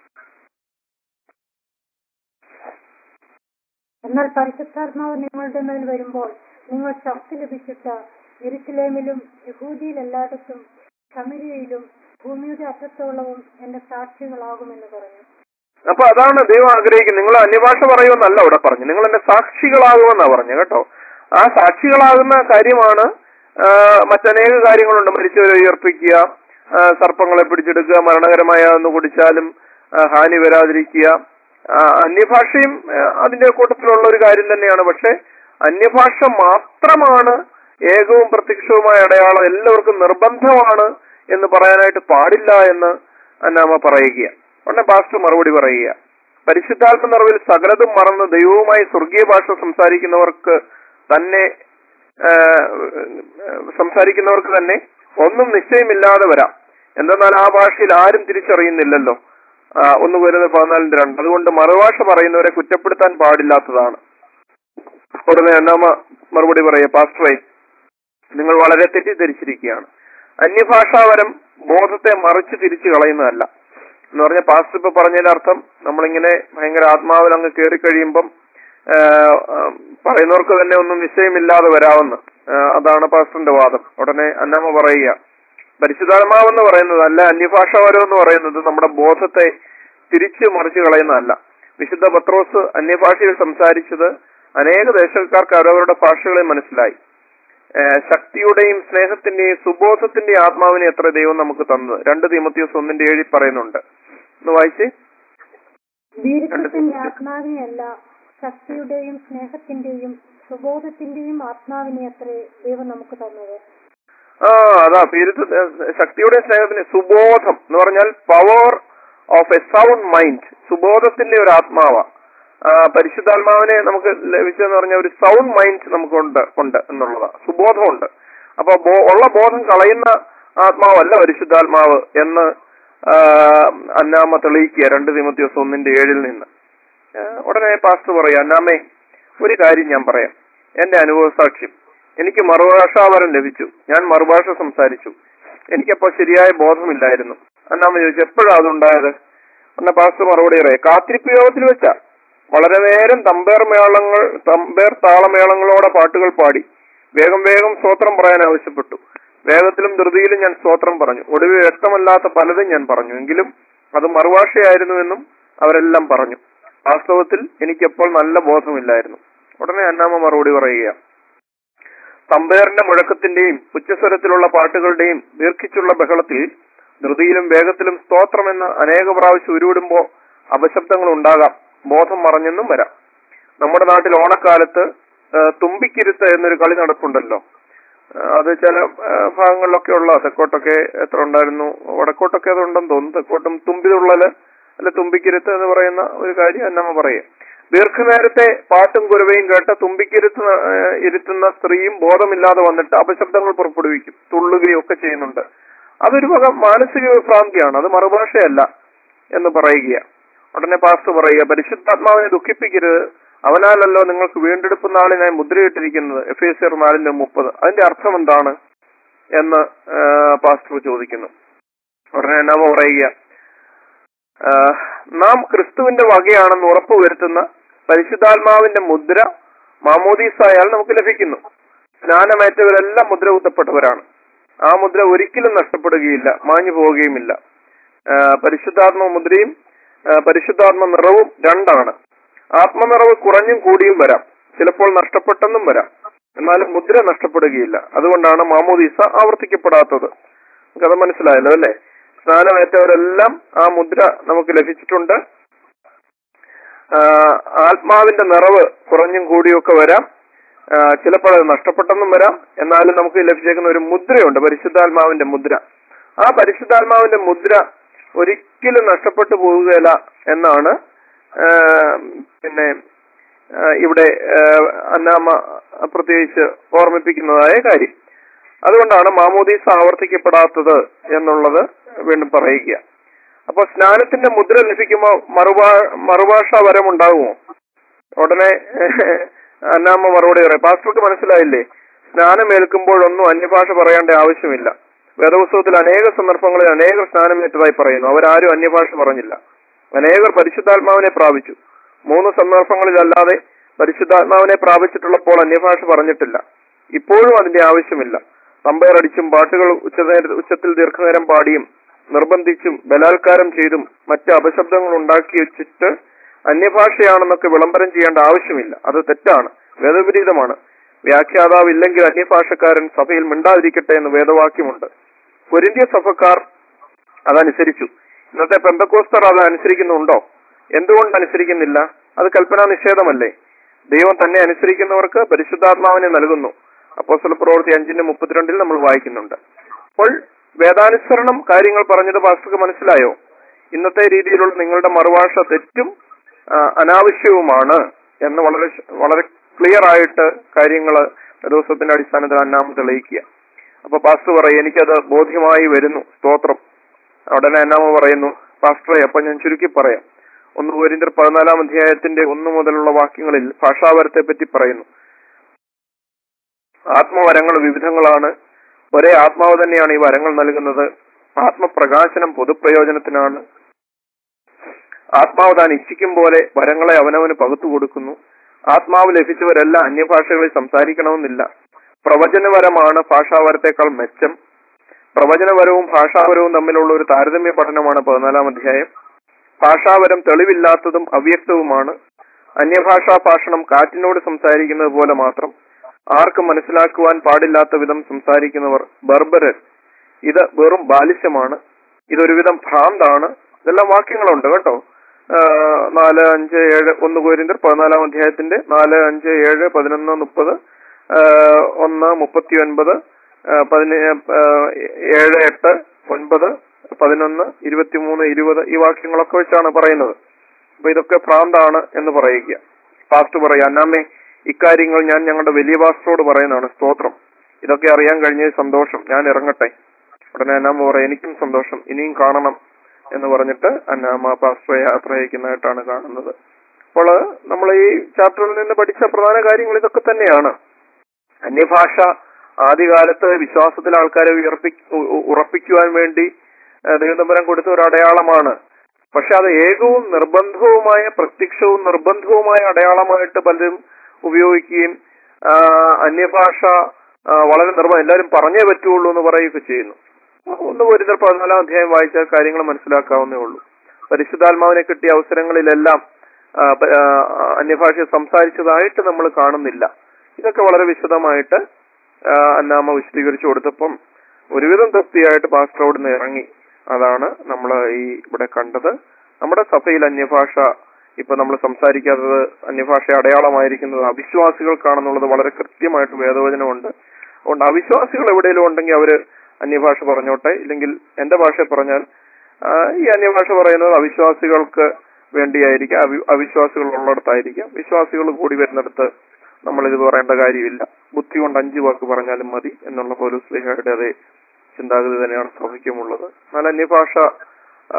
എന്നാൽ പരിശുദ്ധാത്മാവ് നിങ്ങളുടെ മേൽ വരുമ്പോൾ നിങ്ങൾ ശക്തി ലഭിച്ചിട്ട് യെരുസലേമിലും യഹൂദിയിൽ എല്ലായിടത്തും ശമരിയയിലും ഭൂമിയുടെ അറ്റത്തോളവും എന്റെ സാക്ഷികളാകുമെന്ന് പറഞ്ഞു അപ്പൊ അതാണ് ദൈവം ആഗ്രഹിക്കുന്നത് നിങ്ങൾ അന്യഭാഷ പറയുമെന്നല്ല അവിടെ പറഞ്ഞു നിങ്ങൾ എന്റെ സാക്ഷികളാകുമെന്നാ പറഞ്ഞു കേട്ടോ ആ സാക്ഷികളാകുന്ന കാര്യമാണ് ആ, മറ്റനേക കാര്യങ്ങളുണ്ട് മരിച്ചവരെ ഉയർപ്പിക്കുക ആ, സർപ്പങ്ങളെ പിടിച്ചെടുക്കുക മരണകരമായ ഒന്ന് കുടിച്ചാലും ആ, ഹാനി വരാതിരിക്കുക ആ, അന്യഭാഷയും ആ, അതിന്റെ കൂട്ടത്തിലുള്ള ഒരു കാര്യം തന്നെയാണ് പക്ഷെ അന്യഭാഷ മാത്രമാണ് ഏകവും പ്രത്യക്ഷവുമായ അടയാളം എല്ലാവർക്കും നിർബന്ധമാണ് എന്ന് പറയാനായിട്ട് പാടില്ല എന്ന് അന്നാമ പറയുക ഉടനെ പാസ്റ്റർ മറുപടി പറയുക പരിശുദ്ധാത്മ നിറവിൽ സകലതും മറന്ന് ദൈവവുമായി സ്വർഗീയ ഭാഷ സംസാരിക്കുന്നവർക്ക് തന്നെ ആ, സംസാരിക്കുന്നവർക്ക് തന്നെ ഒന്നും നിശ്ചയമില്ലാതെ വരാം എന്തെന്നാൽ ആ ഭാഷയിൽ ആരും തിരിച്ചറിയുന്നില്ലല്ലോ ആ, ഒന്ന് വരുന്നത് പതിനാലിന്റെ രണ്ട് അതുകൊണ്ട് മറുഭാഷ പറയുന്നവരെ കുറ്റപ്പെടുത്താൻ പാടില്ലാത്തതാണ് ഉടനെ അന്നാമ മറുപടി പറയുക പാസ്റ്ററെ നിങ്ങൾ വളരെ തെറ്റിദ്ധരിച്ചിരിക്കുകയാണ് അന്യഭാഷാവരം ബോധത്തെ മറിച്ച് തിരിച്ചു കളയുന്നതല്ല എന്ന് പറഞ്ഞ പാസ്റ്റർ ഇപ്പൊ പറഞ്ഞതിന്റെ അർത്ഥം നമ്മളിങ്ങനെ ഭയങ്കര ആത്മാവിൽ അങ്ങ് കയറി കഴിയുമ്പം ആ, ആ, പറയുന്നവർക്ക് തന്നെ ഒന്നും നിശ്ചയമില്ലാതെ വരാമെന്ന് ആ, അതാണ് പാസ്റ്ററിന്റെ വാദം ഉടനെ അന്നമ്മ പറയുക പരിശുദ്ധാത്മാവെന്ന് പറയുന്നത് അല്ല അന്യഭാഷാവരം എന്ന് പറയുന്നത് നമ്മുടെ ബോധത്തെ തിരിച്ചു മറിച്ചു കളയുന്നതല്ല വിശുദ്ധ പത്രോസ് അന്യഭാഷയിൽ സംസാരിച്ചത് അനേക ദേശക്കാർക്ക് അവരവരുടെ ഭാഷകളെ മനസ്സിലായി ഏഹ് ശക്തിയുടെയും സ്നേഹത്തിന്റെയും സുബോധത്തിന്റെയും ആത്മാവിനെ എത്ര ദൈവം നമുക്ക് തന്നത് രണ്ട് തീമത്തിയോസ് ഒന്നിന്റെ ഏഴിൽ പറയുന്നുണ്ട് ഒന്ന് വായിച്ചേ വീരത്വത്തിന്റെ ആത്മാവിനെയല്ല ശക്തിയുടെയും സ്നേഹത്തിന്റെയും സുബോധത്തിന്റെയും ആത്മാവിനെ അത്രേ ദൈവം നമുക്ക് തന്നത് ആ അതാ പേരുത്ത് ശക്തിയുടെ സ്നേഹത്തിന് സുബോധം എന്ന് പറഞ്ഞാൽ power of a sound mind സുബോധത്തിന്റെ ഒരു ആത്മാവ ആ, പരിശുദ്ധാത്മാവിനെ നമുക്ക് ലഭിച്ചെന്ന് പറഞ്ഞ ഒരു സൗണ്ട് മൈൻഡ് നമുക്കുണ്ട് ഉണ്ട് എന്നുള്ളതാ സുബോധമുണ്ട് അപ്പൊ ബോ- ഉള്ള ബോധം കളയുന്ന ആത്മാവല്ല പരിശുദ്ധാത്മാവ് എന്ന് ആ, അന്നാമ തെളിയിക്കുക രണ്ട് തിമത്തിയോസ് ഒന്നിന്റെ ഏഴിൽ നിന്ന് ആ, ഉടനെ പാസ്റ്റർ പറയാം അന്നാമേ ഒരു കാര്യം ഞാൻ പറയാം എന്റെ അനുഭവ സാക്ഷ്യം എനിക്ക് മറുഭാഷാവരം ലഭിച്ചു ഞാൻ മറുഭാഷ സംസാരിച്ചു എനിക്കപ്പോ ശരിയായ ബോധമില്ലായിരുന്നു അന്നാമ ചോദിച്ചു എപ്പോഴാണ് അതുണ്ടായത് എന്ന പാസ്റ്റർ മറുപടി പറയാം കാത്തിരിപ്പ് യോഗത്തിൽ വെച്ച വളരെ നേരം തമ്പേർ മേളങ്ങൾ തമ്പേർ താളമേളങ്ങളോടെ പാട്ടുകൾ പാടി വേഗം വേഗം സ്തോത്രം പറയാൻ ആവശ്യപ്പെട്ടു വേഗത്തിലും ധൃതിയിലും ഞാൻ സ്തോത്രം പറഞ്ഞു ഒടുവിൽ വ്യക്തമല്ലാത്ത പലതും ഞാൻ പറഞ്ഞു എങ്കിലും അത് മറുഭാഷയായിരുന്നുവെന്നും അവരെല്ലാം പറഞ്ഞു വാസ്തവത്തിൽ എനിക്കപ്പോൾ നല്ല ബോധമില്ലായിരുന്നു ഉടനെ അന്നാമ മറുപടി പറയുക തമ്പേറിന്റെ മുഴക്കത്തിന്റെയും ഉച്ചസ്വരത്തിലുള്ള പാട്ടുകളുടെയും ദീർഘിച്ചുള്ള ബഹളത്തിൽ ധൃതിയിലും വേഗത്തിലും സ്തോത്രമെന്ന് അനേക പ്രാവശ്യം ഉരുവിടുമ്പോ അപശബ്ദങ്ങൾ ഉണ്ടാകാം ബോധം മറഞ്ഞെന്നും വരാം നമ്മുടെ നാട്ടിൽ ഓണക്കാലത്ത് ആ, തുമ്പിക്കിരുത്ത് എന്നൊരു കളി നടപ്പുണ്ടല്ലോ ആ, അത് ചില ആ, ഭാഗങ്ങളിലൊക്കെ ഉള്ള തെക്കോട്ടൊക്കെ എത്ര ഉണ്ടായിരുന്നു വടക്കോട്ടൊക്കെ അതുണ്ടെന്ന് തോന്നുന്നു തെക്കോട്ടും തുമ്പിതുള്ളല് അല്ല തുമ്പിക്കിരുത്ത് എന്ന് പറയുന്ന ഒരു കാര്യം എന്നമ്മ പറയുക ദീർഘനേരത്തെ പാട്ടും കുരവയും കേട്ട് തുമ്പിക്കിരുത്ത് ആ, ഇരുത്തുന്ന സ്ത്രീയും ബോധമില്ലാതെ വന്നിട്ട് അപശബ്ദങ്ങൾ പുറപ്പെടുവിക്കും തുള്ളുകയും ഒക്കെ ചെയ്യുന്നുണ്ട് അതൊരു വക മാനസിക വിഭ്രാന്തിയാണ് അത് മറുഭാഷയല്ല എന്ന് പറയുക ഉടനെ പാസ്റ്റർ പറയുക പരിശുദ്ധാത്മാവിനെ ദുഃഖിപ്പിക്കരുത് അവനാലല്ലോ നിങ്ങൾക്ക് വീണ്ടെടുപ്പ് നാളിനായി മുദ്രയിട്ടിരിക്കുന്നത് എഫ് എസ് ആർ നാലിന്റെ മുപ്പത് അതിന്റെ അർത്ഥം എന്താണ് എന്ന് ആ, പാസ്റ്റർ ചോദിക്കുന്നു ഉടനെ എന്നാമ പറയുക ആ, നാം ക്രിസ്തുവിന്റെ വകയാണെന്ന് ഉറപ്പുവരുത്തുന്ന പരിശുദ്ധാത്മാവിന്റെ മുദ്ര മാമോദീസായാൽ നമുക്ക് ലഭിക്കുന്നു സ്നാനമേറ്റവരെല്ലാം മുദ്ര കുത്തപ്പെട്ടവരാണ് ആ മുദ്ര ഒരിക്കലും നഷ്ടപ്പെടുകയില്ല മാഞ്ഞു പോവുകയുമില്ല ആ, പരിശുദ്ധാത്മ മുദ്രയും ആ, പരിശുദ്ധാത്മ നിറവും രണ്ടാണ് ആത്മനിറവ് കുറഞ്ഞും കൂടിയും വരാം ചിലപ്പോൾ നഷ്ടപ്പെട്ടെന്നും വരാം എന്നാലും മുദ്ര നഷ്ടപ്പെടുകയില്ല അതുകൊണ്ടാണ് മാമോദീസ ആവർത്തിക്കപ്പെടാത്തത് നമുക്കത് മനസ്സിലായല്ലോ അല്ലേ സ്നാനമേറ്റവരെല്ലാം ആ മുദ്ര നമുക്ക് ലഭിച്ചിട്ടുണ്ട് ആ, ആത്മാവിന്റെ നിറവ് കുറഞ്ഞും കൂടിയൊക്കെ വരാം ആ, ചിലപ്പോൾ അത് നഷ്ടപ്പെട്ടെന്നും വരാം എന്നാലും നമുക്ക് ലഭിച്ചേക്കുന്ന ഒരു മുദ്രയുണ്ട് പരിശുദ്ധാത്മാവിന്റെ മുദ്ര ആ പരിശുദ്ധാത്മാവിന്റെ മുദ്ര ഒരിക്കലും നഷ്ടപ്പെട്ടു പോവുകയില്ല എന്നാണ് ആ, പിന്നെ ആ, ഇവിടെ ആ, അന്നാമ പ്രത്യേകിച്ച് ഓർമ്മിപ്പിക്കുന്നതായ കാര്യം അതുകൊണ്ടാണ് മാമോദീസ ആവർത്തിക്കപ്പെടാത്തത് എന്നുള്ളത് വീണ്ടും പറയുക അപ്പൊ സ്നാനത്തിന്റെ മുദ്ര ലഭിക്കുമ്പോൾ മറുഭാ മറുഭാഷാ വരം ഉണ്ടാകുമോ ഉടനെ അന്നാമ്മ മറുപടി പറയാം പാസ്റ്റർക്ക് മനസ്സിലായില്ലേ സ്നാനമേൽക്കുമ്പോഴൊന്നും അന്യഭാഷ പറയേണ്ട ആവശ്യമില്ല വേദപുസ്തകത്തിൽ അനേക സന്ദർഭങ്ങളിൽ അനേകർ സ്നാനമേറ്റതായി പറയുന്നു അവരാരും അന്യഭാഷ പറഞ്ഞില്ല അനേകർ പരിശുദ്ധാത്മാവിനെ പ്രാപിച്ചു മൂന്ന് സന്ദർഭങ്ങളിലല്ലാതെ പരിശുദ്ധാത്മാവിനെ പ്രാപിച്ചിട്ടുള്ളപ്പോൾ അന്യഭാഷ പറഞ്ഞിട്ടില്ല ഇപ്പോഴും അതിന്റെ ആവശ്യമില്ല തമ്പയറടിച്ചും പാട്ടുകൾ ഉച്ചനേര ഉച്ചത്തിൽ ദീർഘനേരം പാടിയും നിർബന്ധിച്ചും ബലാത്കാരം ചെയ്തും മറ്റ് അപശബ്ദങ്ങൾ ഉണ്ടാക്കി വെച്ചിട്ട് അന്യഭാഷയാണെന്നൊക്കെ വിളംബരം ചെയ്യേണ്ട ആവശ്യമില്ല അത് തെറ്റാണ് വേദവിപരീതമാണ് വ്യാഖ്യാതാവ് ഇല്ലെങ്കിൽ അന്യഭാഷക്കാരൻ സഭയിൽ മിണ്ടാതിരിക്കട്ടെ എന്ന് വേദവാക്യമുണ്ട് കൊരിന്ത്യ സഭക്കാർ അതനുസരിച്ചു ഇന്നത്തെ പെന്തക്കോസ്തർ അത് അനുസരിക്കുന്നുണ്ടോ എന്തുകൊണ്ട് അനുസരിക്കുന്നില്ല അത് കൽപ്പനാ നിഷേധമല്ലേ ദൈവം തന്നെ അനുസരിക്കുന്നവർക്ക് പരിശുദ്ധാത്മാവിനെ നൽകുന്നു അപ്പോസ്തല പ്രവൃത്തി അഞ്ചിന്റെ മുപ്പത്തിരണ്ടിൽ നമ്മൾ വായിക്കുന്നുണ്ട് അപ്പോൾ വേദാനുസരണം കാര്യങ്ങൾ പറഞ്ഞത് പാസ്റ്റർക്ക് മനസ്സിലായോ ഇന്നത്തെ രീതിയിലുള്ള നിങ്ങളുടെ മറുഭാഷ തെറ്റും ആ, അനാവശ്യവുമാണ് എന്ന് വളരെ ശ- വളരെ ക്ലിയർ ആയിട്ട് കാര്യങ്ങൾ ദിവസത്തിന്റെ അടിസ്ഥാനത്തിൽ അന്നാമ തെളിയിക്കുക അപ്പൊ പാസ്റ്റർ പറയും എനിക്കത് ബോധ്യമായി വരുന്നു സ്തോത്രം ഉടനെ അന്നാമ പറയുന്നു പാസ്റ്ററെ അപ്പൊ ഞാൻ ചുരുക്കി പറയാം ഒന്ന് കോരിന്തർ പതിനാലാം അധ്യായത്തിന്റെ ഒന്ന് മുതലുള്ള വാക്യങ്ങളിൽ ഭാഷാവരത്തെ പറ്റി പറയുന്നു ആത്മവരങ്ങൾ വിവിധങ്ങളാണ് ഒരേ ആത്മാവ് തന്നെയാണ് ഈ വരങ്ങൾ നൽകുന്നത് ആത്മപ്രകാശനം പൊതുപ്രയോജനത്തിനാണ് ആത്മാവ് താൻ ഇച്ഛിക്കും പോലെ വരങ്ങളെ അവനവന് പകുത്തു കൊടുക്കുന്നു ആത്മാവ് ലഭിച്ചവരെല്ലാം അന്യഭാഷകളിൽ സംസാരിക്കണമെന്നില്ല പ്രവചനപരമാണ് ഭാഷാവരത്തേക്കാൾ മെച്ചം പ്രവചനപരവും ഭാഷാപരവും തമ്മിലുള്ള ഒരു താരതമ്യ പഠനമാണ് പതിനാലാം അധ്യായം ഭാഷാപരം തെളിവില്ലാത്തതും അവ്യക്തവുമാണ് അന്യഭാഷാ ഭാഷണം കാറ്റിനോട് സംസാരിക്കുന്നത് പോലെ മാത്രം ആർക്കും മനസ്സിലാക്കുവാൻ പാടില്ലാത്ത വിധം സംസാരിക്കുന്നവർ ബർബരർ ഇത് വെറും ബാലിശ്യമാണ് ഇതൊരുവിധം ഭ്രാന്താണ് ഇതെല്ലാം വാക്യങ്ങളുണ്ട് കേട്ടോ ആ, നാല് അഞ്ച് ഏഴ് ഒന്ന് കോരിന്തർ പതിനാലാം അധ്യായത്തിന്റെ നാല് അഞ്ച് ഏഴ് പതിനൊന്ന് മുപ്പത് ആ, ഒന്ന് മുപ്പത്തി ഒൻപത് പതിനേ ആ, ഏഴ് എട്ട് ഒൻപത് പതിനൊന്ന് ഇരുപത്തിമൂന്ന് ഇരുപത് ഈ വാക്യങ്ങളൊക്കെ വെച്ചാണ് പറയുന്നത് അപ്പൊ ഇതൊക്കെ ഭ്രാന്താണ് എന്ന് പറയുക പാസ്റ്റ് പറയാം അന്നാമ്മേ ഇക്കാര്യങ്ങൾ ഞാൻ ഞങ്ങളുടെ വലിയ പാസ്റ്ററോട് പറയുന്നതാണ് സ്തോത്രം ഇതൊക്കെ അറിയാൻ കഴിഞ്ഞ സന്തോഷം ഞാൻ ഇറങ്ങട്ടെ ഉടനെ അന്നാമ്മ പറയാം എനിക്കും സന്തോഷം ഇനിയും കാണണം എന്ന് പറഞ്ഞിട്ട് അന്നാമ്മ പാസ്റ്ററെ യാത്ര അയക്കുന്നതായിട്ടാണ് കാണുന്നത് അപ്പോൾ നമ്മൾ ഈ ചാപ്റ്ററിൽ നിന്ന് പഠിച്ച പ്രധാന കാര്യങ്ങൾ ഇതൊക്കെ തന്നെയാണ് അന്യഭാഷ ആദ്യകാലത്ത് വിശ്വാസത്തിൽ ആൾക്കാരെ ഉയർപ്പി ഉ- ഉ- ഉറപ്പിക്കുവാൻ വേണ്ടി ഏഹ് ദൈവതമ്പരം കൊടുത്ത ഒരു അടയാളമാണ് പക്ഷെ അത് ഏകവും നിർബന്ധവുമായ പ്രത്യക്ഷവും നിർബന്ധവുമായ അടയാളമായിട്ട് പലരും ഉപയോഗിക്കുകയും ആ, അന്യഭാഷ ആ, വളരെ നിർബന്ധം എല്ലാവരും പറഞ്ഞേ പറ്റുള്ളൂ എന്ന് പറയുകയൊക്കെ ചെയ്യുന്നു ഒന്ന് ഒരു പതിനാലാം അധ്യായം വായിച്ചാൽ കാര്യങ്ങൾ മനസ്സിലാക്കാവുന്നേ ഉള്ളൂ പരിശുദ്ധാത്മാവിനെ കിട്ടിയ അവസരങ്ങളിലെല്ലാം ആ, പ- ആ, അന്യഭാഷ സംസാരിച്ചതായിട്ട് നമ്മൾ കാണുന്നില്ല ഇതൊക്കെ വളരെ വിശദമായിട്ട് ആ, അന്നാമ്മ വിശദീകരിച്ചു കൊടുത്തപ്പം ഒരുവിധം തൃപ്തിയായിട്ട് പാസ്റ്റർ അവിടുന്ന് ഇറങ്ങി അതാണ് നമ്മൾ ഈ ഇവിടെ കണ്ടത് നമ്മുടെ സഭയിൽ അന്യഭാഷ ഇപ്പൊ നമ്മൾ സംസാരിക്കാത്തത് അന്യഭാഷ അടയാളമായിരിക്കുന്നത് അവിശ്വാസികൾക്കാണെന്നുള്ളത് വളരെ കൃത്യമായിട്ട് വേദവചനമുണ്ട് അതുകൊണ്ട് അവിശ്വാസികൾ എവിടെയെങ്കിലും ഉണ്ടെങ്കിൽ അവര് അന്യഭാഷ പറഞ്ഞോട്ടെ ഇല്ലെങ്കിൽ എന്റെ ഭാഷ പറഞ്ഞാൽ ആ, ഈ അന്യഭാഷ പറയുന്നത് അവിശ്വാസികൾക്ക് വേണ്ടിയായിരിക്കാം അവി- അവിശ്വാസികൾ ഉള്ളിടത്തായിരിക്കാം വിശ്വാസികൾ കൂടി വരുന്നിടത്ത് നമ്മൾ ഇത് പറയേണ്ട കാര്യമില്ല ബുദ്ധി കൊണ്ട് അഞ്ചു വാക്ക് പറഞ്ഞാലും മതി എന്നുള്ള പോലും സ്ലിഹയുടെ അതേ ചിന്താഗതി തന്നെയാണ് സഭയ്ക്കുമുള്ളത് എന്നാൽ അന്യഭാഷ ആ,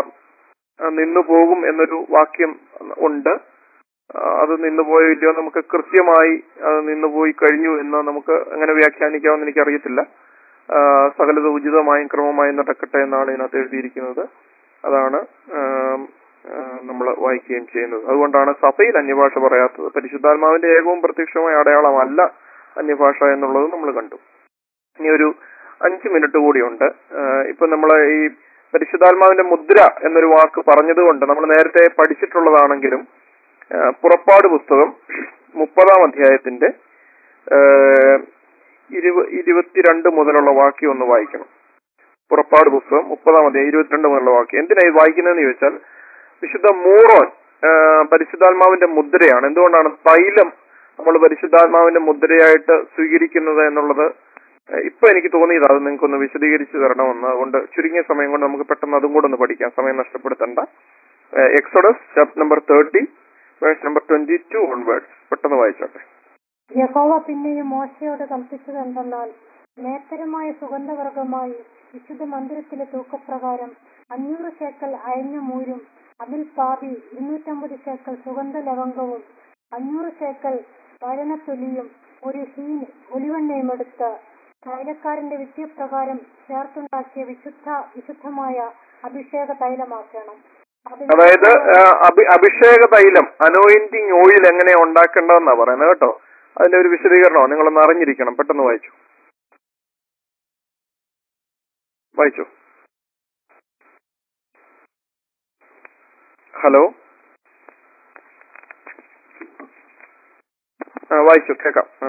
നിന്നു പോകും എന്നൊരു വാക്യം ഉണ്ട് ആ, അത് നിന്നുപോയോ ഇല്ലയോ നമുക്ക് കൃത്യമായി അത് നിന്നുപോയി കഴിഞ്ഞു എന്ന് നമുക്ക് എങ്ങനെ വ്യാഖ്യാനിക്കാമെന്ന് എനിക്കറിയത്തില്ല ആ, സകലത് ഉചിതമായും ക്രമമായും നടക്കട്ടെ എന്നാണ് ഇതിനകത്ത് എഴുതിയിരിക്കുന്നത് അതാണ് നമ്മൾ വായിക്കുകയും ചെയ്യുന്നത് അതുകൊണ്ടാണ് സഭയിൽ അന്യഭാഷ പറയാത്തത് പരിശുദ്ധാത്മാവിന്റെ ഏകവും പ്രത്യക്ഷമായ അടയാളമല്ല അന്യഭാഷ എന്നുള്ളത് നമ്മൾ കണ്ടു ഇനി ഒരു അഞ്ച് മിനിറ്റ് കൂടിയുണ്ട് ആഹ് ഇപ്പൊ നമ്മൾ ഈ പരിശുദ്ധാത്മാവിന്റെ മുദ്ര എന്നൊരു വാക്ക് പറഞ്ഞതുകൊണ്ട് നമ്മൾ നേരത്തെ പഠിച്ചിട്ടുള്ളതാണെങ്കിലും ആഹ് പുറപ്പാട് പുസ്തകം മുപ്പതാം അധ്യായത്തിന്റെ ആഹ് ഇരുപ- ഇരുപത്തിരണ്ട് മുതലുള്ള വാക്യം ഒന്ന് വായിക്കണം പുറപ്പാട് പുസ്തകം മുപ്പതാം അധ്യായം ഇരുപത്തിരണ്ട് മുതലുള്ള വാക്യം എന്തിനാ ഇത് വായിക്കുന്നതെന്ന് ചോദിച്ചാൽ വിശുദ്ധ മൂറോൻ ആഹ് പരിശുദ്ധാത്മാവിന്റെ മുദ്രയാണ് എന്തുകൊണ്ടാണ് തൈലം നമ്മൾ പരിശുദ്ധാത്മാവിന്റെ മുദ്രയായിട്ട് സ്വീകരിക്കുന്നത് എന്നുള്ളത് ഏഹ് ഇപ്പൊ എനിക്ക് തോന്നിയത് അത് നിങ്ങൾക്കൊന്ന് വിശദീകരിച്ചു തരണമെന്ന് അതുകൊണ്ട് ചുരുങ്ങിയ സമയം കൊണ്ട് നമുക്ക് പെട്ടെന്ന് അതും കൂടെ ഒന്ന് പഠിക്കാം സമയം നഷ്ടപ്പെടുത്തണ്ട Exodus chapter number thirty verse number twenty two onwards പെട്ടെന്ന് വായിച്ചോട്ടെ യഹോവ പിന്നെയും മോശയോട് കൽപ്പിച്ചതെന്തെന്നാൽ മേത്തരമായ സുഗന്ധവർഗമായി വിശുദ്ധ മന്ദിരത്തിലെ തൂക്കപ്രകാരം അഞ്ഞൂറ് ശേക്കൽ അയഞ്ഞ മൂരും അതിൽ പാതി ഇരുന്നൂറ്റമ്പത് ശേക്കൽ സുഗന്ധ ലവംഗവും അഞ്ഞൂറ് ശേക്കൽ പഴനത്തൊലിയും ഒരു ഹീൻ ഒലിവെണ്ണയും എടുത്ത് തൈലക്കാരന്റെ വിദ്യപ്രകാരം ചേർത്തുണ്ടാക്കിയ വിശുദ്ധ വിശുദ്ധമായ അഭിഷേക തൈലമാക്കണം അതിന് അതായത് ആഹ് അഭി- അഭിഷേക തൈലം അനോയിന്റിങ് ഓയിൽ എങ്ങനെയാ ഉണ്ടാക്കേണ്ടതെന്നാ പറയുന്നത് കേട്ടോ അതിന്റെ ഒരു വിശദീകരണമോ നിങ്ങളൊന്ന് അറിഞ്ഞിരിക്കണം പെട്ടെന്ന് വായിച്ചു വായിച്ചു ഹലോ ആ വായിച്ചു കേക്കാം ആ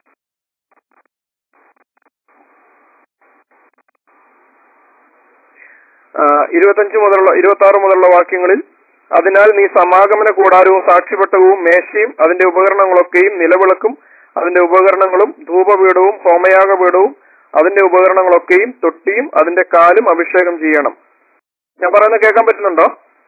ആ, ഇരുപത്തഞ്ച് മുതലുള്ള ഇരുപത്തി ആറ് മുതലുള്ള വാക്യങ്ങളിൽ അതിനാൽ നീ സമാഗമന കൂടാരവും സാക്ഷിപട്ടകവും മേശയും അതിന്റെ ഉപകരണങ്ങളൊക്കെയും നിലവിളക്കും അതിന്റെ ഉപകരണങ്ങളും ധൂപപീഠവും ഹോമയാഗപീഠവും അതിന്റെ ഉപകരണങ്ങളൊക്കെയും തൊട്ടിയും അതിന്റെ കാലും അഭിഷേകം ചെയ്യണം ഞാൻ പറയുന്നത് കേൾക്കാൻ പറ്റുന്നുണ്ടോ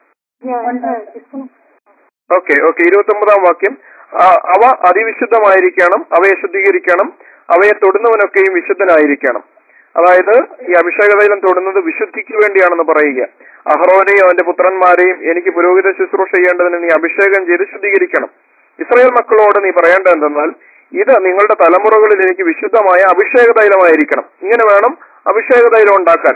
ഓക്കെ ഓക്കെ ഇരുപത്തി ഒമ്പതാം വാക്യം ആ, അവ അതിവിശുദ്ധമായിരിക്കണം അവയെ ശുദ്ധീകരിക്കണം അവയെ തൊടുന്നവനൊക്കെയും വിശുദ്ധനായിരിക്കണം അതായത് ഈ അഭിഷേക തൈലം തൊടുന്നത് വിശുദ്ധിക്ക് വേണ്ടിയാണെന്ന് പറയുക അഹ്റോനെയും അവന്റെ പുത്രന്മാരെയും എനിക്ക് പുരോഹിത ശുശ്രൂഷ ചെയ്യേണ്ടതിന് നീ അഭിഷേകം ചെയ്ത് ശുദ്ധീകരിക്കണം ഇസ്രായേൽ മക്കളോട് നീ പറയേണ്ടത് എന്തെന്നാൽ ഇത് നിങ്ങളുടെ തലമുറകളിൽ എനിക്ക് വിശുദ്ധമായ അഭിഷേക തൈലമായിരിക്കണം ഇങ്ങനെ വേണം അഭിഷേക തൈലം ഉണ്ടാക്കാൻ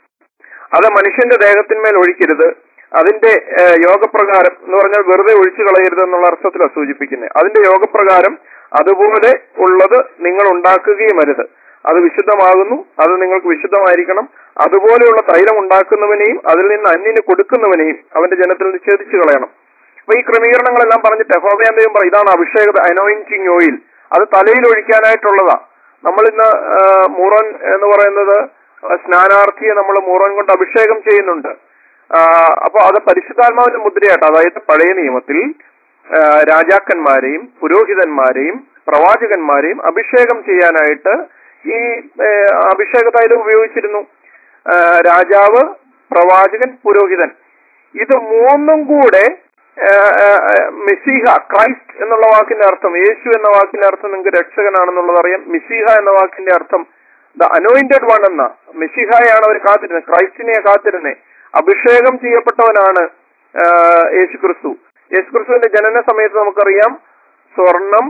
അത് മനുഷ്യന്റെ ദേഹത്തിന്മേൽ ഒഴിക്കരുത് അതിന്റെ ഏഹ്, യോഗപ്രകാരം എന്ന് പറഞ്ഞാൽ വെറുതെ ഒഴിച്ചു കളയരുത് എന്നുള്ള അർത്ഥത്തിലാണ് സൂചിപ്പിക്കുന്നത് അതിന്റെ യോഗപ്രകാരം അതുപോലെ ഉള്ളത് നിങ്ങൾ ഉണ്ടാക്കുകയും അരുത് അത് വിശുദ്ധമാകുന്നു അത് നിങ്ങൾക്ക് വിശുദ്ധമായിരിക്കണം അതുപോലെയുള്ള തൈലം ഉണ്ടാക്കുന്നവനെയും അതിൽ നിന്ന് അന്യന് കൊടുക്കുന്നവനെയും അവന്റെ ജനത്തിൽ നിന്ന് ഛേദിച്ചു കളയണം അപ്പൊ ഈ ക്രമീകരണങ്ങളെല്ലാം പറഞ്ഞിട്ട് ഹോമയാന്തയും പറയും ഇതാണ് അഭിഷേക അനോയിന്റിങ് ഓയിൽ അത് തലയിൽ ഒഴിക്കാനായിട്ടുള്ളതാ നമ്മൾ ഇന്ന് മൂറോൻ എന്ന് പറയുന്നത് സ്നാനാർത്ഥിയെ നമ്മൾ മൂറോൻ കൊണ്ട് അഭിഷേകം ചെയ്യുന്നുണ്ട് ആ, അപ്പൊ അത് പരിശുദ്ധാത്മാവിന്റെ മുദ്രയായിട്ട് അതായത് പഴയ നിയമത്തിൽ ആ, രാജാക്കന്മാരെയും പുരോഹിതന്മാരെയും പ്രവാചകന്മാരെയും അഭിഷേകം ചെയ്യാനായിട്ട് ഈ ഏ, അഭിഷേക തൈലം ഉപയോഗിച്ചിരുന്നു ആ, രാജാവ് പ്രവാചകൻ പുരോഹിതൻ ഇത് മൂന്നും കൂടെ ആ, ആ, ആ, മെസ്സിഹ ക്രൈസ്റ്റ് എന്നുള്ള വാക്കിന്റെ അർത്ഥം യേശു എന്ന വാക്കിന്റെ അർത്ഥം നിങ്ങൾക്ക് രക്ഷകനാണെന്നുള്ളത് അറിയാം മിസിഹ എന്ന വാക്കിന്റെ അർത്ഥം ദ അനോയിന്റഡ് വൺ എന്ന മെസ്സിഹായാണ് അവർ കാത്തിരുന്നത് ക്രൈസ്റ്റിനെ കാത്തിരുന്നത് അഭിഷേകം ചെയ്യപ്പെട്ടവനാണ് ആ, യേശു ക്രിസ്തു യേശു ക്രിസ്തുവിന്റെ ജനന സമയത്ത് നമുക്കറിയാം സ്വർണം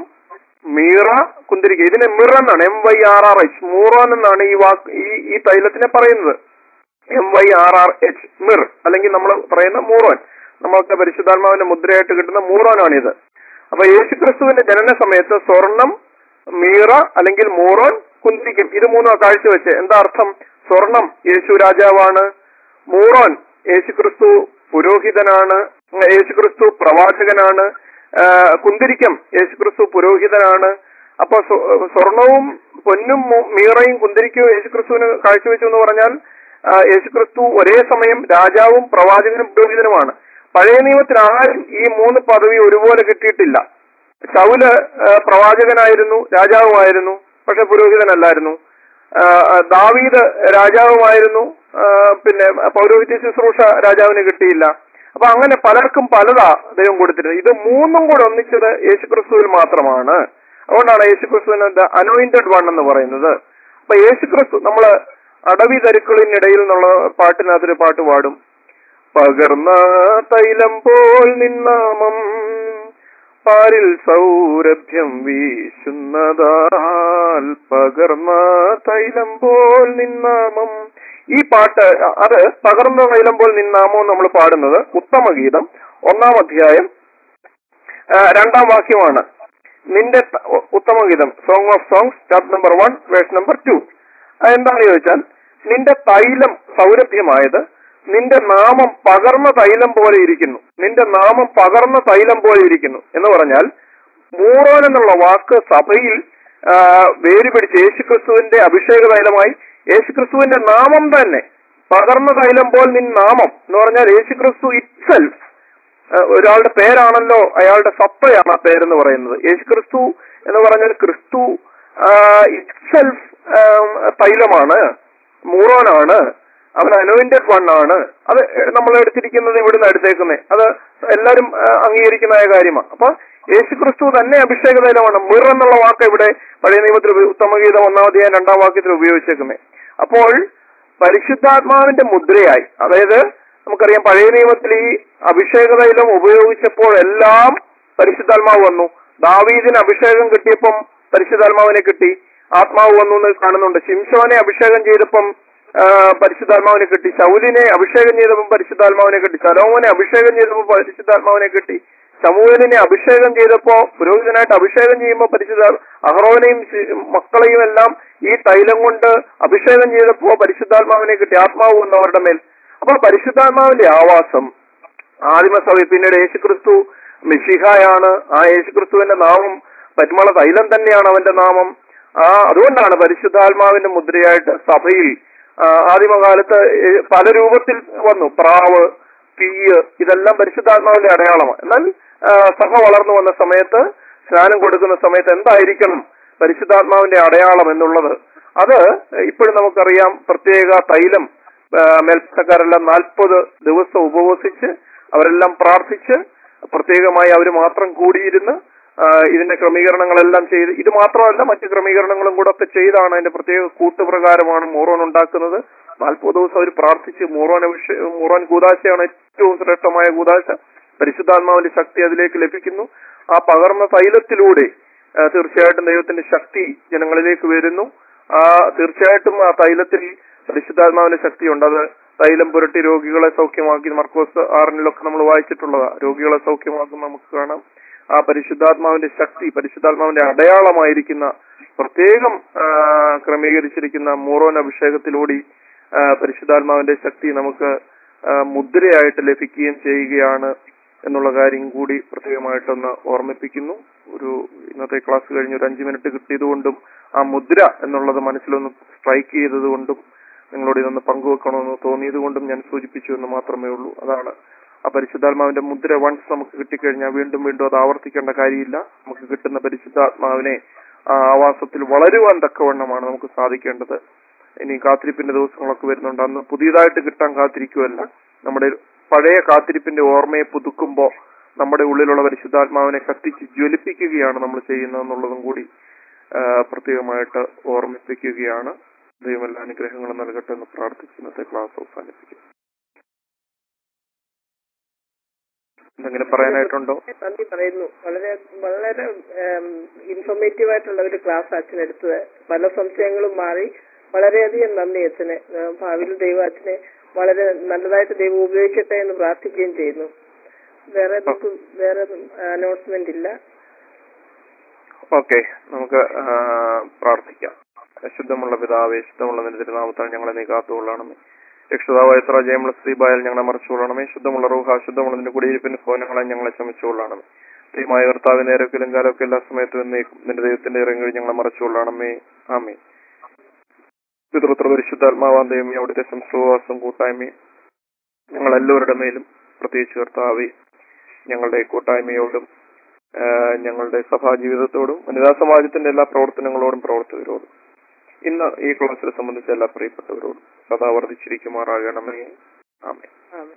മീറ കുന്തിരിക്ക ഇതിനെ മിറ എന്നാണ് M Y R R H മൂറോൻ എന്നാണ് ഈ വാക്ക് ഈ ഈ തൈലത്തിനെ പറയുന്നത് M Y R R H myrrh അല്ലെങ്കിൽ നമ്മൾ പറയുന്ന മൂറോൻ നമ്മൾക്ക് പരിശുദ്ധാത്മാവിന്റെ മുദ്രയായിട്ട് കിട്ടുന്ന മൂറോനാണിത് അപ്പൊ യേശു ക്രിസ്തുവിന്റെ ജനന സമയത്ത് സ്വർണം മീറ അല്ലെങ്കിൽ മൂറോൻ കുന്തിരിക്കും ഇത് മൂന്നും കാഴ്ചവെച്ച് എന്താ അർത്ഥം സ്വർണം യേശു രാജാവാണ് മൂറോൻ യേശുക്രിസ്തു പുരോഹിതനാണ് യേശുക്രിസ്തു പ്രവാചകനാണ് ആ, കുന്തിരിക്കം യേശുക്രിസ്തു പുരോഹിതനാണ് അപ്പൊ സ്വ- സ്വർണവും പൊന്നും മു- മീറയും കുന്തിരിക്കവും യേശുക്രിസ്തുവിന് കാഴ്ചവെച്ചു എന്ന് പറഞ്ഞാൽ ആ, യേശുക്രിസ്തു ഒരേ സമയം രാജാവും പ്രവാചകനും പുരോഹിതനുമാണ് പഴയ നിയമത്തിൽ ആരും ഈ മൂന്ന് പദവി ഒരുപോലെ കിട്ടിയിട്ടില്ല ശൗല് ആ, പ്രവാചകനായിരുന്നു രാജാവുമായിരുന്നു പക്ഷെ പുരോഹിതനല്ലായിരുന്നു ആ, ആ, ദാവീദ് രാജാവുമായിരുന്നു ആ, പിന്നെ പൗരോഹിത്യ ശുശ്രൂഷ രാജാവിന് കിട്ടിയില്ല അപ്പൊ അങ്ങനെ പലർക്കും പലതാ ദൈവം കൊടുത്തിരുന്നത് ഇത് മൂന്നും കൂടെ ഒന്നിച്ചത് യേശുക്രിസ്തുവിൽ മാത്രമാണ് അതുകൊണ്ടാണ് യേശുക്രിസ്തുവിന് അനോയിന്റഡ് വൺ എന്ന് പറയുന്നത് അപ്പൊ യേശുക്രിസ്തു നമ്മള് അടവി തരുക്കളിനിടയിൽ എന്നുള്ള പാട്ടിനകത്തൊരു പാട്ട് പാടും പകർന്ന തൈലം പോൽ നിന്നാമം പാരിൽ സൗരഭ്യം വീശുന്നതാൽ പകർന്ന തൈലം പോൽ നിന്നാമം ഈ പാട്ട് അത് പകർന്നു തൈലമ്പോൾ നിന്നാമോ നമ്മൾ പാടുന്നത് ഉത്തമഗീതം ഒന്നാം അധ്യായം ആ, രണ്ടാം വാക്യമാണ് നിന്റെ ത- ഉ- ഉത്തമഗീതം Song of Songs chapter number one verse number two എന്താണെന്ന് ചോദിച്ചാൽ നിന്റെ തൈലം സൗരഭ്യമായത് നിന്റെ നാമം പകർന്ന തൈലം പോലെ ഇരിക്കുന്നു നിന്റെ നാമം പകർന്ന തൈലം പോലെ ഇരിക്കുന്നു എന്ന് പറഞ്ഞാൽ മൂറോൻ എന്നുള്ള വാക്ക് സഭയിൽ ആ, വേര് പിടിച്ച് യേശുക്രിസ്തുവിന്റെ അഭിഷേക തൈലമായി യേശുക്രിസ്തുവിന്റെ നാമം തന്നെ പകർന്ന തൈലം പോൽ നിൻ നാമം എന്ന് പറഞ്ഞാൽ യേശുക്രിസ്തു ഇറ്റ്സെൽഫ് ഒരാളുടെ പേരാണല്ലോ അയാളുടെ സത്തയാണ് ആ പേരെന്ന് പറയുന്നത് യേശുക്രിസ്തു എന്ന് പറഞ്ഞാൽ ക്രിസ്തു ഇറ്റ്സെൽഫ് തൈലമാണ് മൂറോനാണ് അവൻ അനോയിന്റഡ് വൺ ആണ് അത് നമ്മൾ എടുത്തിരിക്കുന്നത് ഇവിടുന്ന് എടുത്തേക്കുന്നത് അത് എല്ലാവരും ആ, അംഗീകരിക്കുന്നതായ കാര്യമാണ് അപ്പൊ യേശുക്രിസ്തു തന്നെ അഭിഷേക തൈലമാണ് മിർ എന്നുള്ള വാക്ക് ഇവിടെ പഴയ നിയമത്തിൽ ഉപ- ഉത്തമഗീതം ഒന്നാം അധ്യായം രണ്ടാം വാക്യത്തിൽ ഉപയോഗിച്ചേക്കുന്നത് അപ്പോൾ പരിശുദ്ധാത്മാവിന്റെ മുദ്രയായി അതായത് നമുക്കറിയാം പഴയ നിയമത്തിൽ ഈ അഭിഷേക തൈലം ഉപയോഗിച്ചപ്പോൾ എല്ലാം പരിശുദ്ധാത്മാവ് വന്നു ദാവീദിന് അഭിഷേകം കിട്ടിയപ്പം പരിശുദ്ധാത്മാവിനെ കിട്ടി ആത്മാവ് വന്നു എന്ന് കാണുന്നുണ്ട് ശിംശോനെ അഭിഷേകം ചെയ്തപ്പം ആ, പരിശുദ്ധാത്മാവിനെ കിട്ടി ശൗലിനെ അഭിഷേകം ചെയ്തപ്പോൾ പരിശുദ്ധാത്മാവിനെ കിട്ടി ശലോമോനെ അഭിഷേകം ചെയ്തപ്പോൾ പരിശുദ്ധാത്മാവിനെ കിട്ടി ശമൂഹലിനെ അഭിഷേകം ചെയ്തപ്പോ പുരോഹിതനായിട്ട് അഭിഷേകം ചെയ്യുമ്പോൾ പരിശുദ്ധ അഹ്റോനെയും ശി- മക്കളെയും എല്ലാം ഈ തൈലം കൊണ്ട് അഭിഷേകം ചെയ്തപ്പോ പരിശുദ്ധാത്മാവിനെ കിട്ടി ആത്മാവ് വന്നു അവരുടെ മേൽ അപ്പൊ പരിശുദ്ധാത്മാവിന്റെ ആവാസം ആദിമസഭ പിന്നീട് യേശുക്രിസ്തു മിശിഹായാണ് ആ യേശുക്രിസ്തുവിന്റെ നാമം പരിമള തൈലം തന്നെയാണ് അവന്റെ നാമം ആ അതുകൊണ്ടാണ് പരിശുദ്ധാത്മാവിന്റെ മുദ്രയായിട്ട് സഭയിൽ ആ, ആദിമകാലത്ത് ഏ, പല രൂപത്തിൽ വന്നു പ്രാവ് തീയ് ഇതെല്ലാം പരിശുദ്ധാത്മാവിന്റെ അടയാളമാണ് എന്നാൽ ആ, സഭ വളർന്നു വന്ന സമയത്ത് സ്നാനം കൊടുക്കുന്ന സമയത്ത് എന്തായിരിക്കണം പരിശുദ്ധാത്മാവിന്റെ അടയാളം എന്നുള്ളത് അത് ഇപ്പോഴും നമുക്കറിയാം പ്രത്യേക തൈലം ആ, മേൽപ്പക്കാരെല്ലാം നാൽപ്പത് ദിവസം ഉപവസിച്ച് അവരെല്ലാം പ്രാർത്ഥിച്ച് പ്രത്യേകമായി അവർ മാത്രം കൂടിയിരുന്ന് ആ, ഇതിന്റെ ക്രമീകരണങ്ങളെല്ലാം ചെയ്ത് ഇത് മാത്രമല്ല മറ്റു ക്രമീകരണങ്ങളും കൂടെ ഒക്കെ ചെയ്താണ് അതിന്റെ പ്രത്യേക കൂട്ടുപ്രകാരമാണ് മൂറോൻ ഉണ്ടാക്കുന്നത് നാൽപ്പത് ദിവസം അവർ പ്രാർത്ഥിച്ച് മൂറോൻ അഭിഷേ മൂറോൻ കൂതാശയാണ് ഏറ്റവും ശ്രേഷ്ഠമായ കൂതാശ പരിശുദ്ധാത്മാവിന്റെ ശക്തി അതിലേക്ക് ലഭിക്കുന്നു ആ പകർന്ന തൈലത്തിലൂടെ ആ, തീർച്ചയായിട്ടും ദൈവത്തിന്റെ ശക്തി ജനങ്ങളിലേക്ക് വരുന്നു ആ തീർച്ചയായിട്ടും ആ തൈലത്തിൽ പരിശുദ്ധാത്മാവിന്റെ ശക്തിയുണ്ട് അത് തൈലം പുരട്ടി രോഗികളെ സൗഖ്യമാക്കി മർക്കോസ് ആറിനിലൊക്കെ നമ്മൾ വായിച്ചിട്ടുള്ളതാ രോഗികളെ സൗഖ്യമാക്കുന്ന നമുക്ക് കാണാം ആ പരിശുദ്ധാത്മാവിന്റെ ശക്തി പരിശുദ്ധാത്മാവിന്റെ അടയാളമായിരിക്കുന്ന പ്രത്യേകം ആ, ക്രമീകരിച്ചിരിക്കുന്ന മൂറോൻ അഭിഷേകത്തിലൂടെ ആ, പരിശുദ്ധാത്മാവിന്റെ ശക്തി നമുക്ക് ആ, മുദ്രയായിട്ട് ലഭിക്കുകയും ചെയ്യുകയാണ് എന്നുള്ള കാര്യം കൂടി പ്രത്യേകമായിട്ടൊന്ന് ഓർമ്മിപ്പിക്കുന്നു ഒരു ഇന്നത്തെ ക്ലാസ് കഴിഞ്ഞ് ഒരു അഞ്ചു മിനിറ്റ് കിട്ടിയതുകൊണ്ടും ആ മുദ്ര എന്നുള്ളത് മനസ്സിലൊന്ന് സ്ട്രൈക്ക് ചെയ്തതുകൊണ്ടും നിങ്ങളോട് ഇതൊന്ന് പങ്കുവെക്കണമെന്ന് തോന്നിയത് കൊണ്ടും ഞാൻ സൂചിപ്പിച്ചു എന്ന് മാത്രമേ ഉള്ളൂ അതാണ് ആ പരിശുദ്ധാത്മാവിന്റെ മുദ്ര വൺസ് നമുക്ക് കിട്ടിക്കഴിഞ്ഞാൽ വീണ്ടും വീണ്ടും അത് ആവർത്തിക്കേണ്ട കാര്യമില്ല നമുക്ക് കിട്ടുന്ന പരിശുദ്ധാത്മാവിനെ ആ ആവാസത്തിൽ വളരുവാൻ തക്കവണ്ണമാണ് നമുക്ക് സാധിക്കേണ്ടത് ഇനി കാത്തിരിപ്പിന്റെ ദിവസങ്ങളൊക്കെ വരുന്നുണ്ട് അന്ന് പുതിയതായിട്ട് കിട്ടാൻ കാത്തിരിക്കുമല്ല നമ്മുടെ പഴയ കാത്തിരിപ്പിന്റെ ഓർമ്മയെ പുതുക്കുമ്പോൾ നമ്മുടെ ഉള്ളിലുള്ള പരിശുദ്ധാത്മാവിനെ കത്തിച്ച് ജ്വലിപ്പിക്കുകയാണ് നമ്മൾ ചെയ്യുന്നതെന്നുള്ളതും കൂടി ആ, പ്രത്യേകമായിട്ട് ഓർമ്മിപ്പിക്കുകയാണ് ദൈവം എല്ലാ അനുഗ്രഹങ്ങളും നൽകട്ടെ എന്ന് പ്രാർത്ഥിച്ച് ഇന്നത്തെ ക്ലാസ് അവസാനിപ്പിക്കും എന്തെങ്കിലും പറയാനായിട്ടുണ്ടോ നന്ദി പറയുന്നു വളരെ വളരെ ഇൻഫോർമേറ്റീവ് ആയിട്ടുള്ള ഒരു ക്ലാസ് അച്ഛൻ എടുത്തത് പല സംശയങ്ങളും മാറി വളരെയധികം നന്ദി അച്ഛന് ഏഹ് ഭാവിയിൽ ദൈവം അച്ഛനെ വളരെ നല്ലതായിട്ട് ദൈവം ഉപയോഗിക്കട്ടെ എന്ന് പ്രാർത്ഥിക്കുകയും ചെയ്യുന്നു വേറെ നമുക്ക് വേറെ അനൗൺസ്മെന്റ് ഇല്ല ഓക്കെ നമുക്ക് ആ, പ്രാർത്ഥിക്കാം ശുദ്ധമുള്ള പിതാവേ ശുദ്ധമുള്ള നിന്റെ തിരുനാമത്താൽ ഞങ്ങളെ നീ കാത്തുകൊള്ളണമേ രക്ഷിതാവായ എത്ര ജയമുള്ള സ്ത്രീബായാൽ ഞങ്ങളെ മറിച്ചുകൊള്ളണമേ ശുദ്ധമുള്ള റൂഹ ശുദ്ധമുള്ള നിന്റെ കുടിയിരിപ്പിന്റെ ഭവനങ്ങളെ ഞങ്ങളെ ശമിച്ചുകൊള്ളണമേ ദൈവമായ കർത്താവ് നേരൊക്കെയും കാലമൊക്കെ എല്ലാ സമയത്തും എന്നേക്കും നിന്റെ ദൈവത്തിന്റെ ഇറങ്ങി ഞങ്ങളെ മറച്ചുകൊള്ളണമേ ആമേ പിതൃത്ര പരിശുദ്ധാത്മാവാൻ ദൈവമേ അവിടുത്തെ സംസ്വാസം കൂട്ടായ്മയും ഞങ്ങൾ എല്ലാവരുടെ മേലും പ്രത്യേകിച്ച് കർത്താവെ ഞങ്ങളുടെ കൂട്ടായ്മയോടും ആ, ഞങ്ങളുടെ സഭാ ജീവിതത്തോടും വനിതാ സമാജത്തിന്റെ എല്ലാ പ്രവർത്തനങ്ങളോടും പ്രവർത്തകരോടും ഇന്ന് ഈ ക്ലാസ്സിനെ സംബന്ധിച്ച എല്ലാ പ്രിയപ്പെട്ടവരോടും സദാ വർദ്ധിച്ചിരിക്കുമാറാകണമേ ആമേ ആമേൻ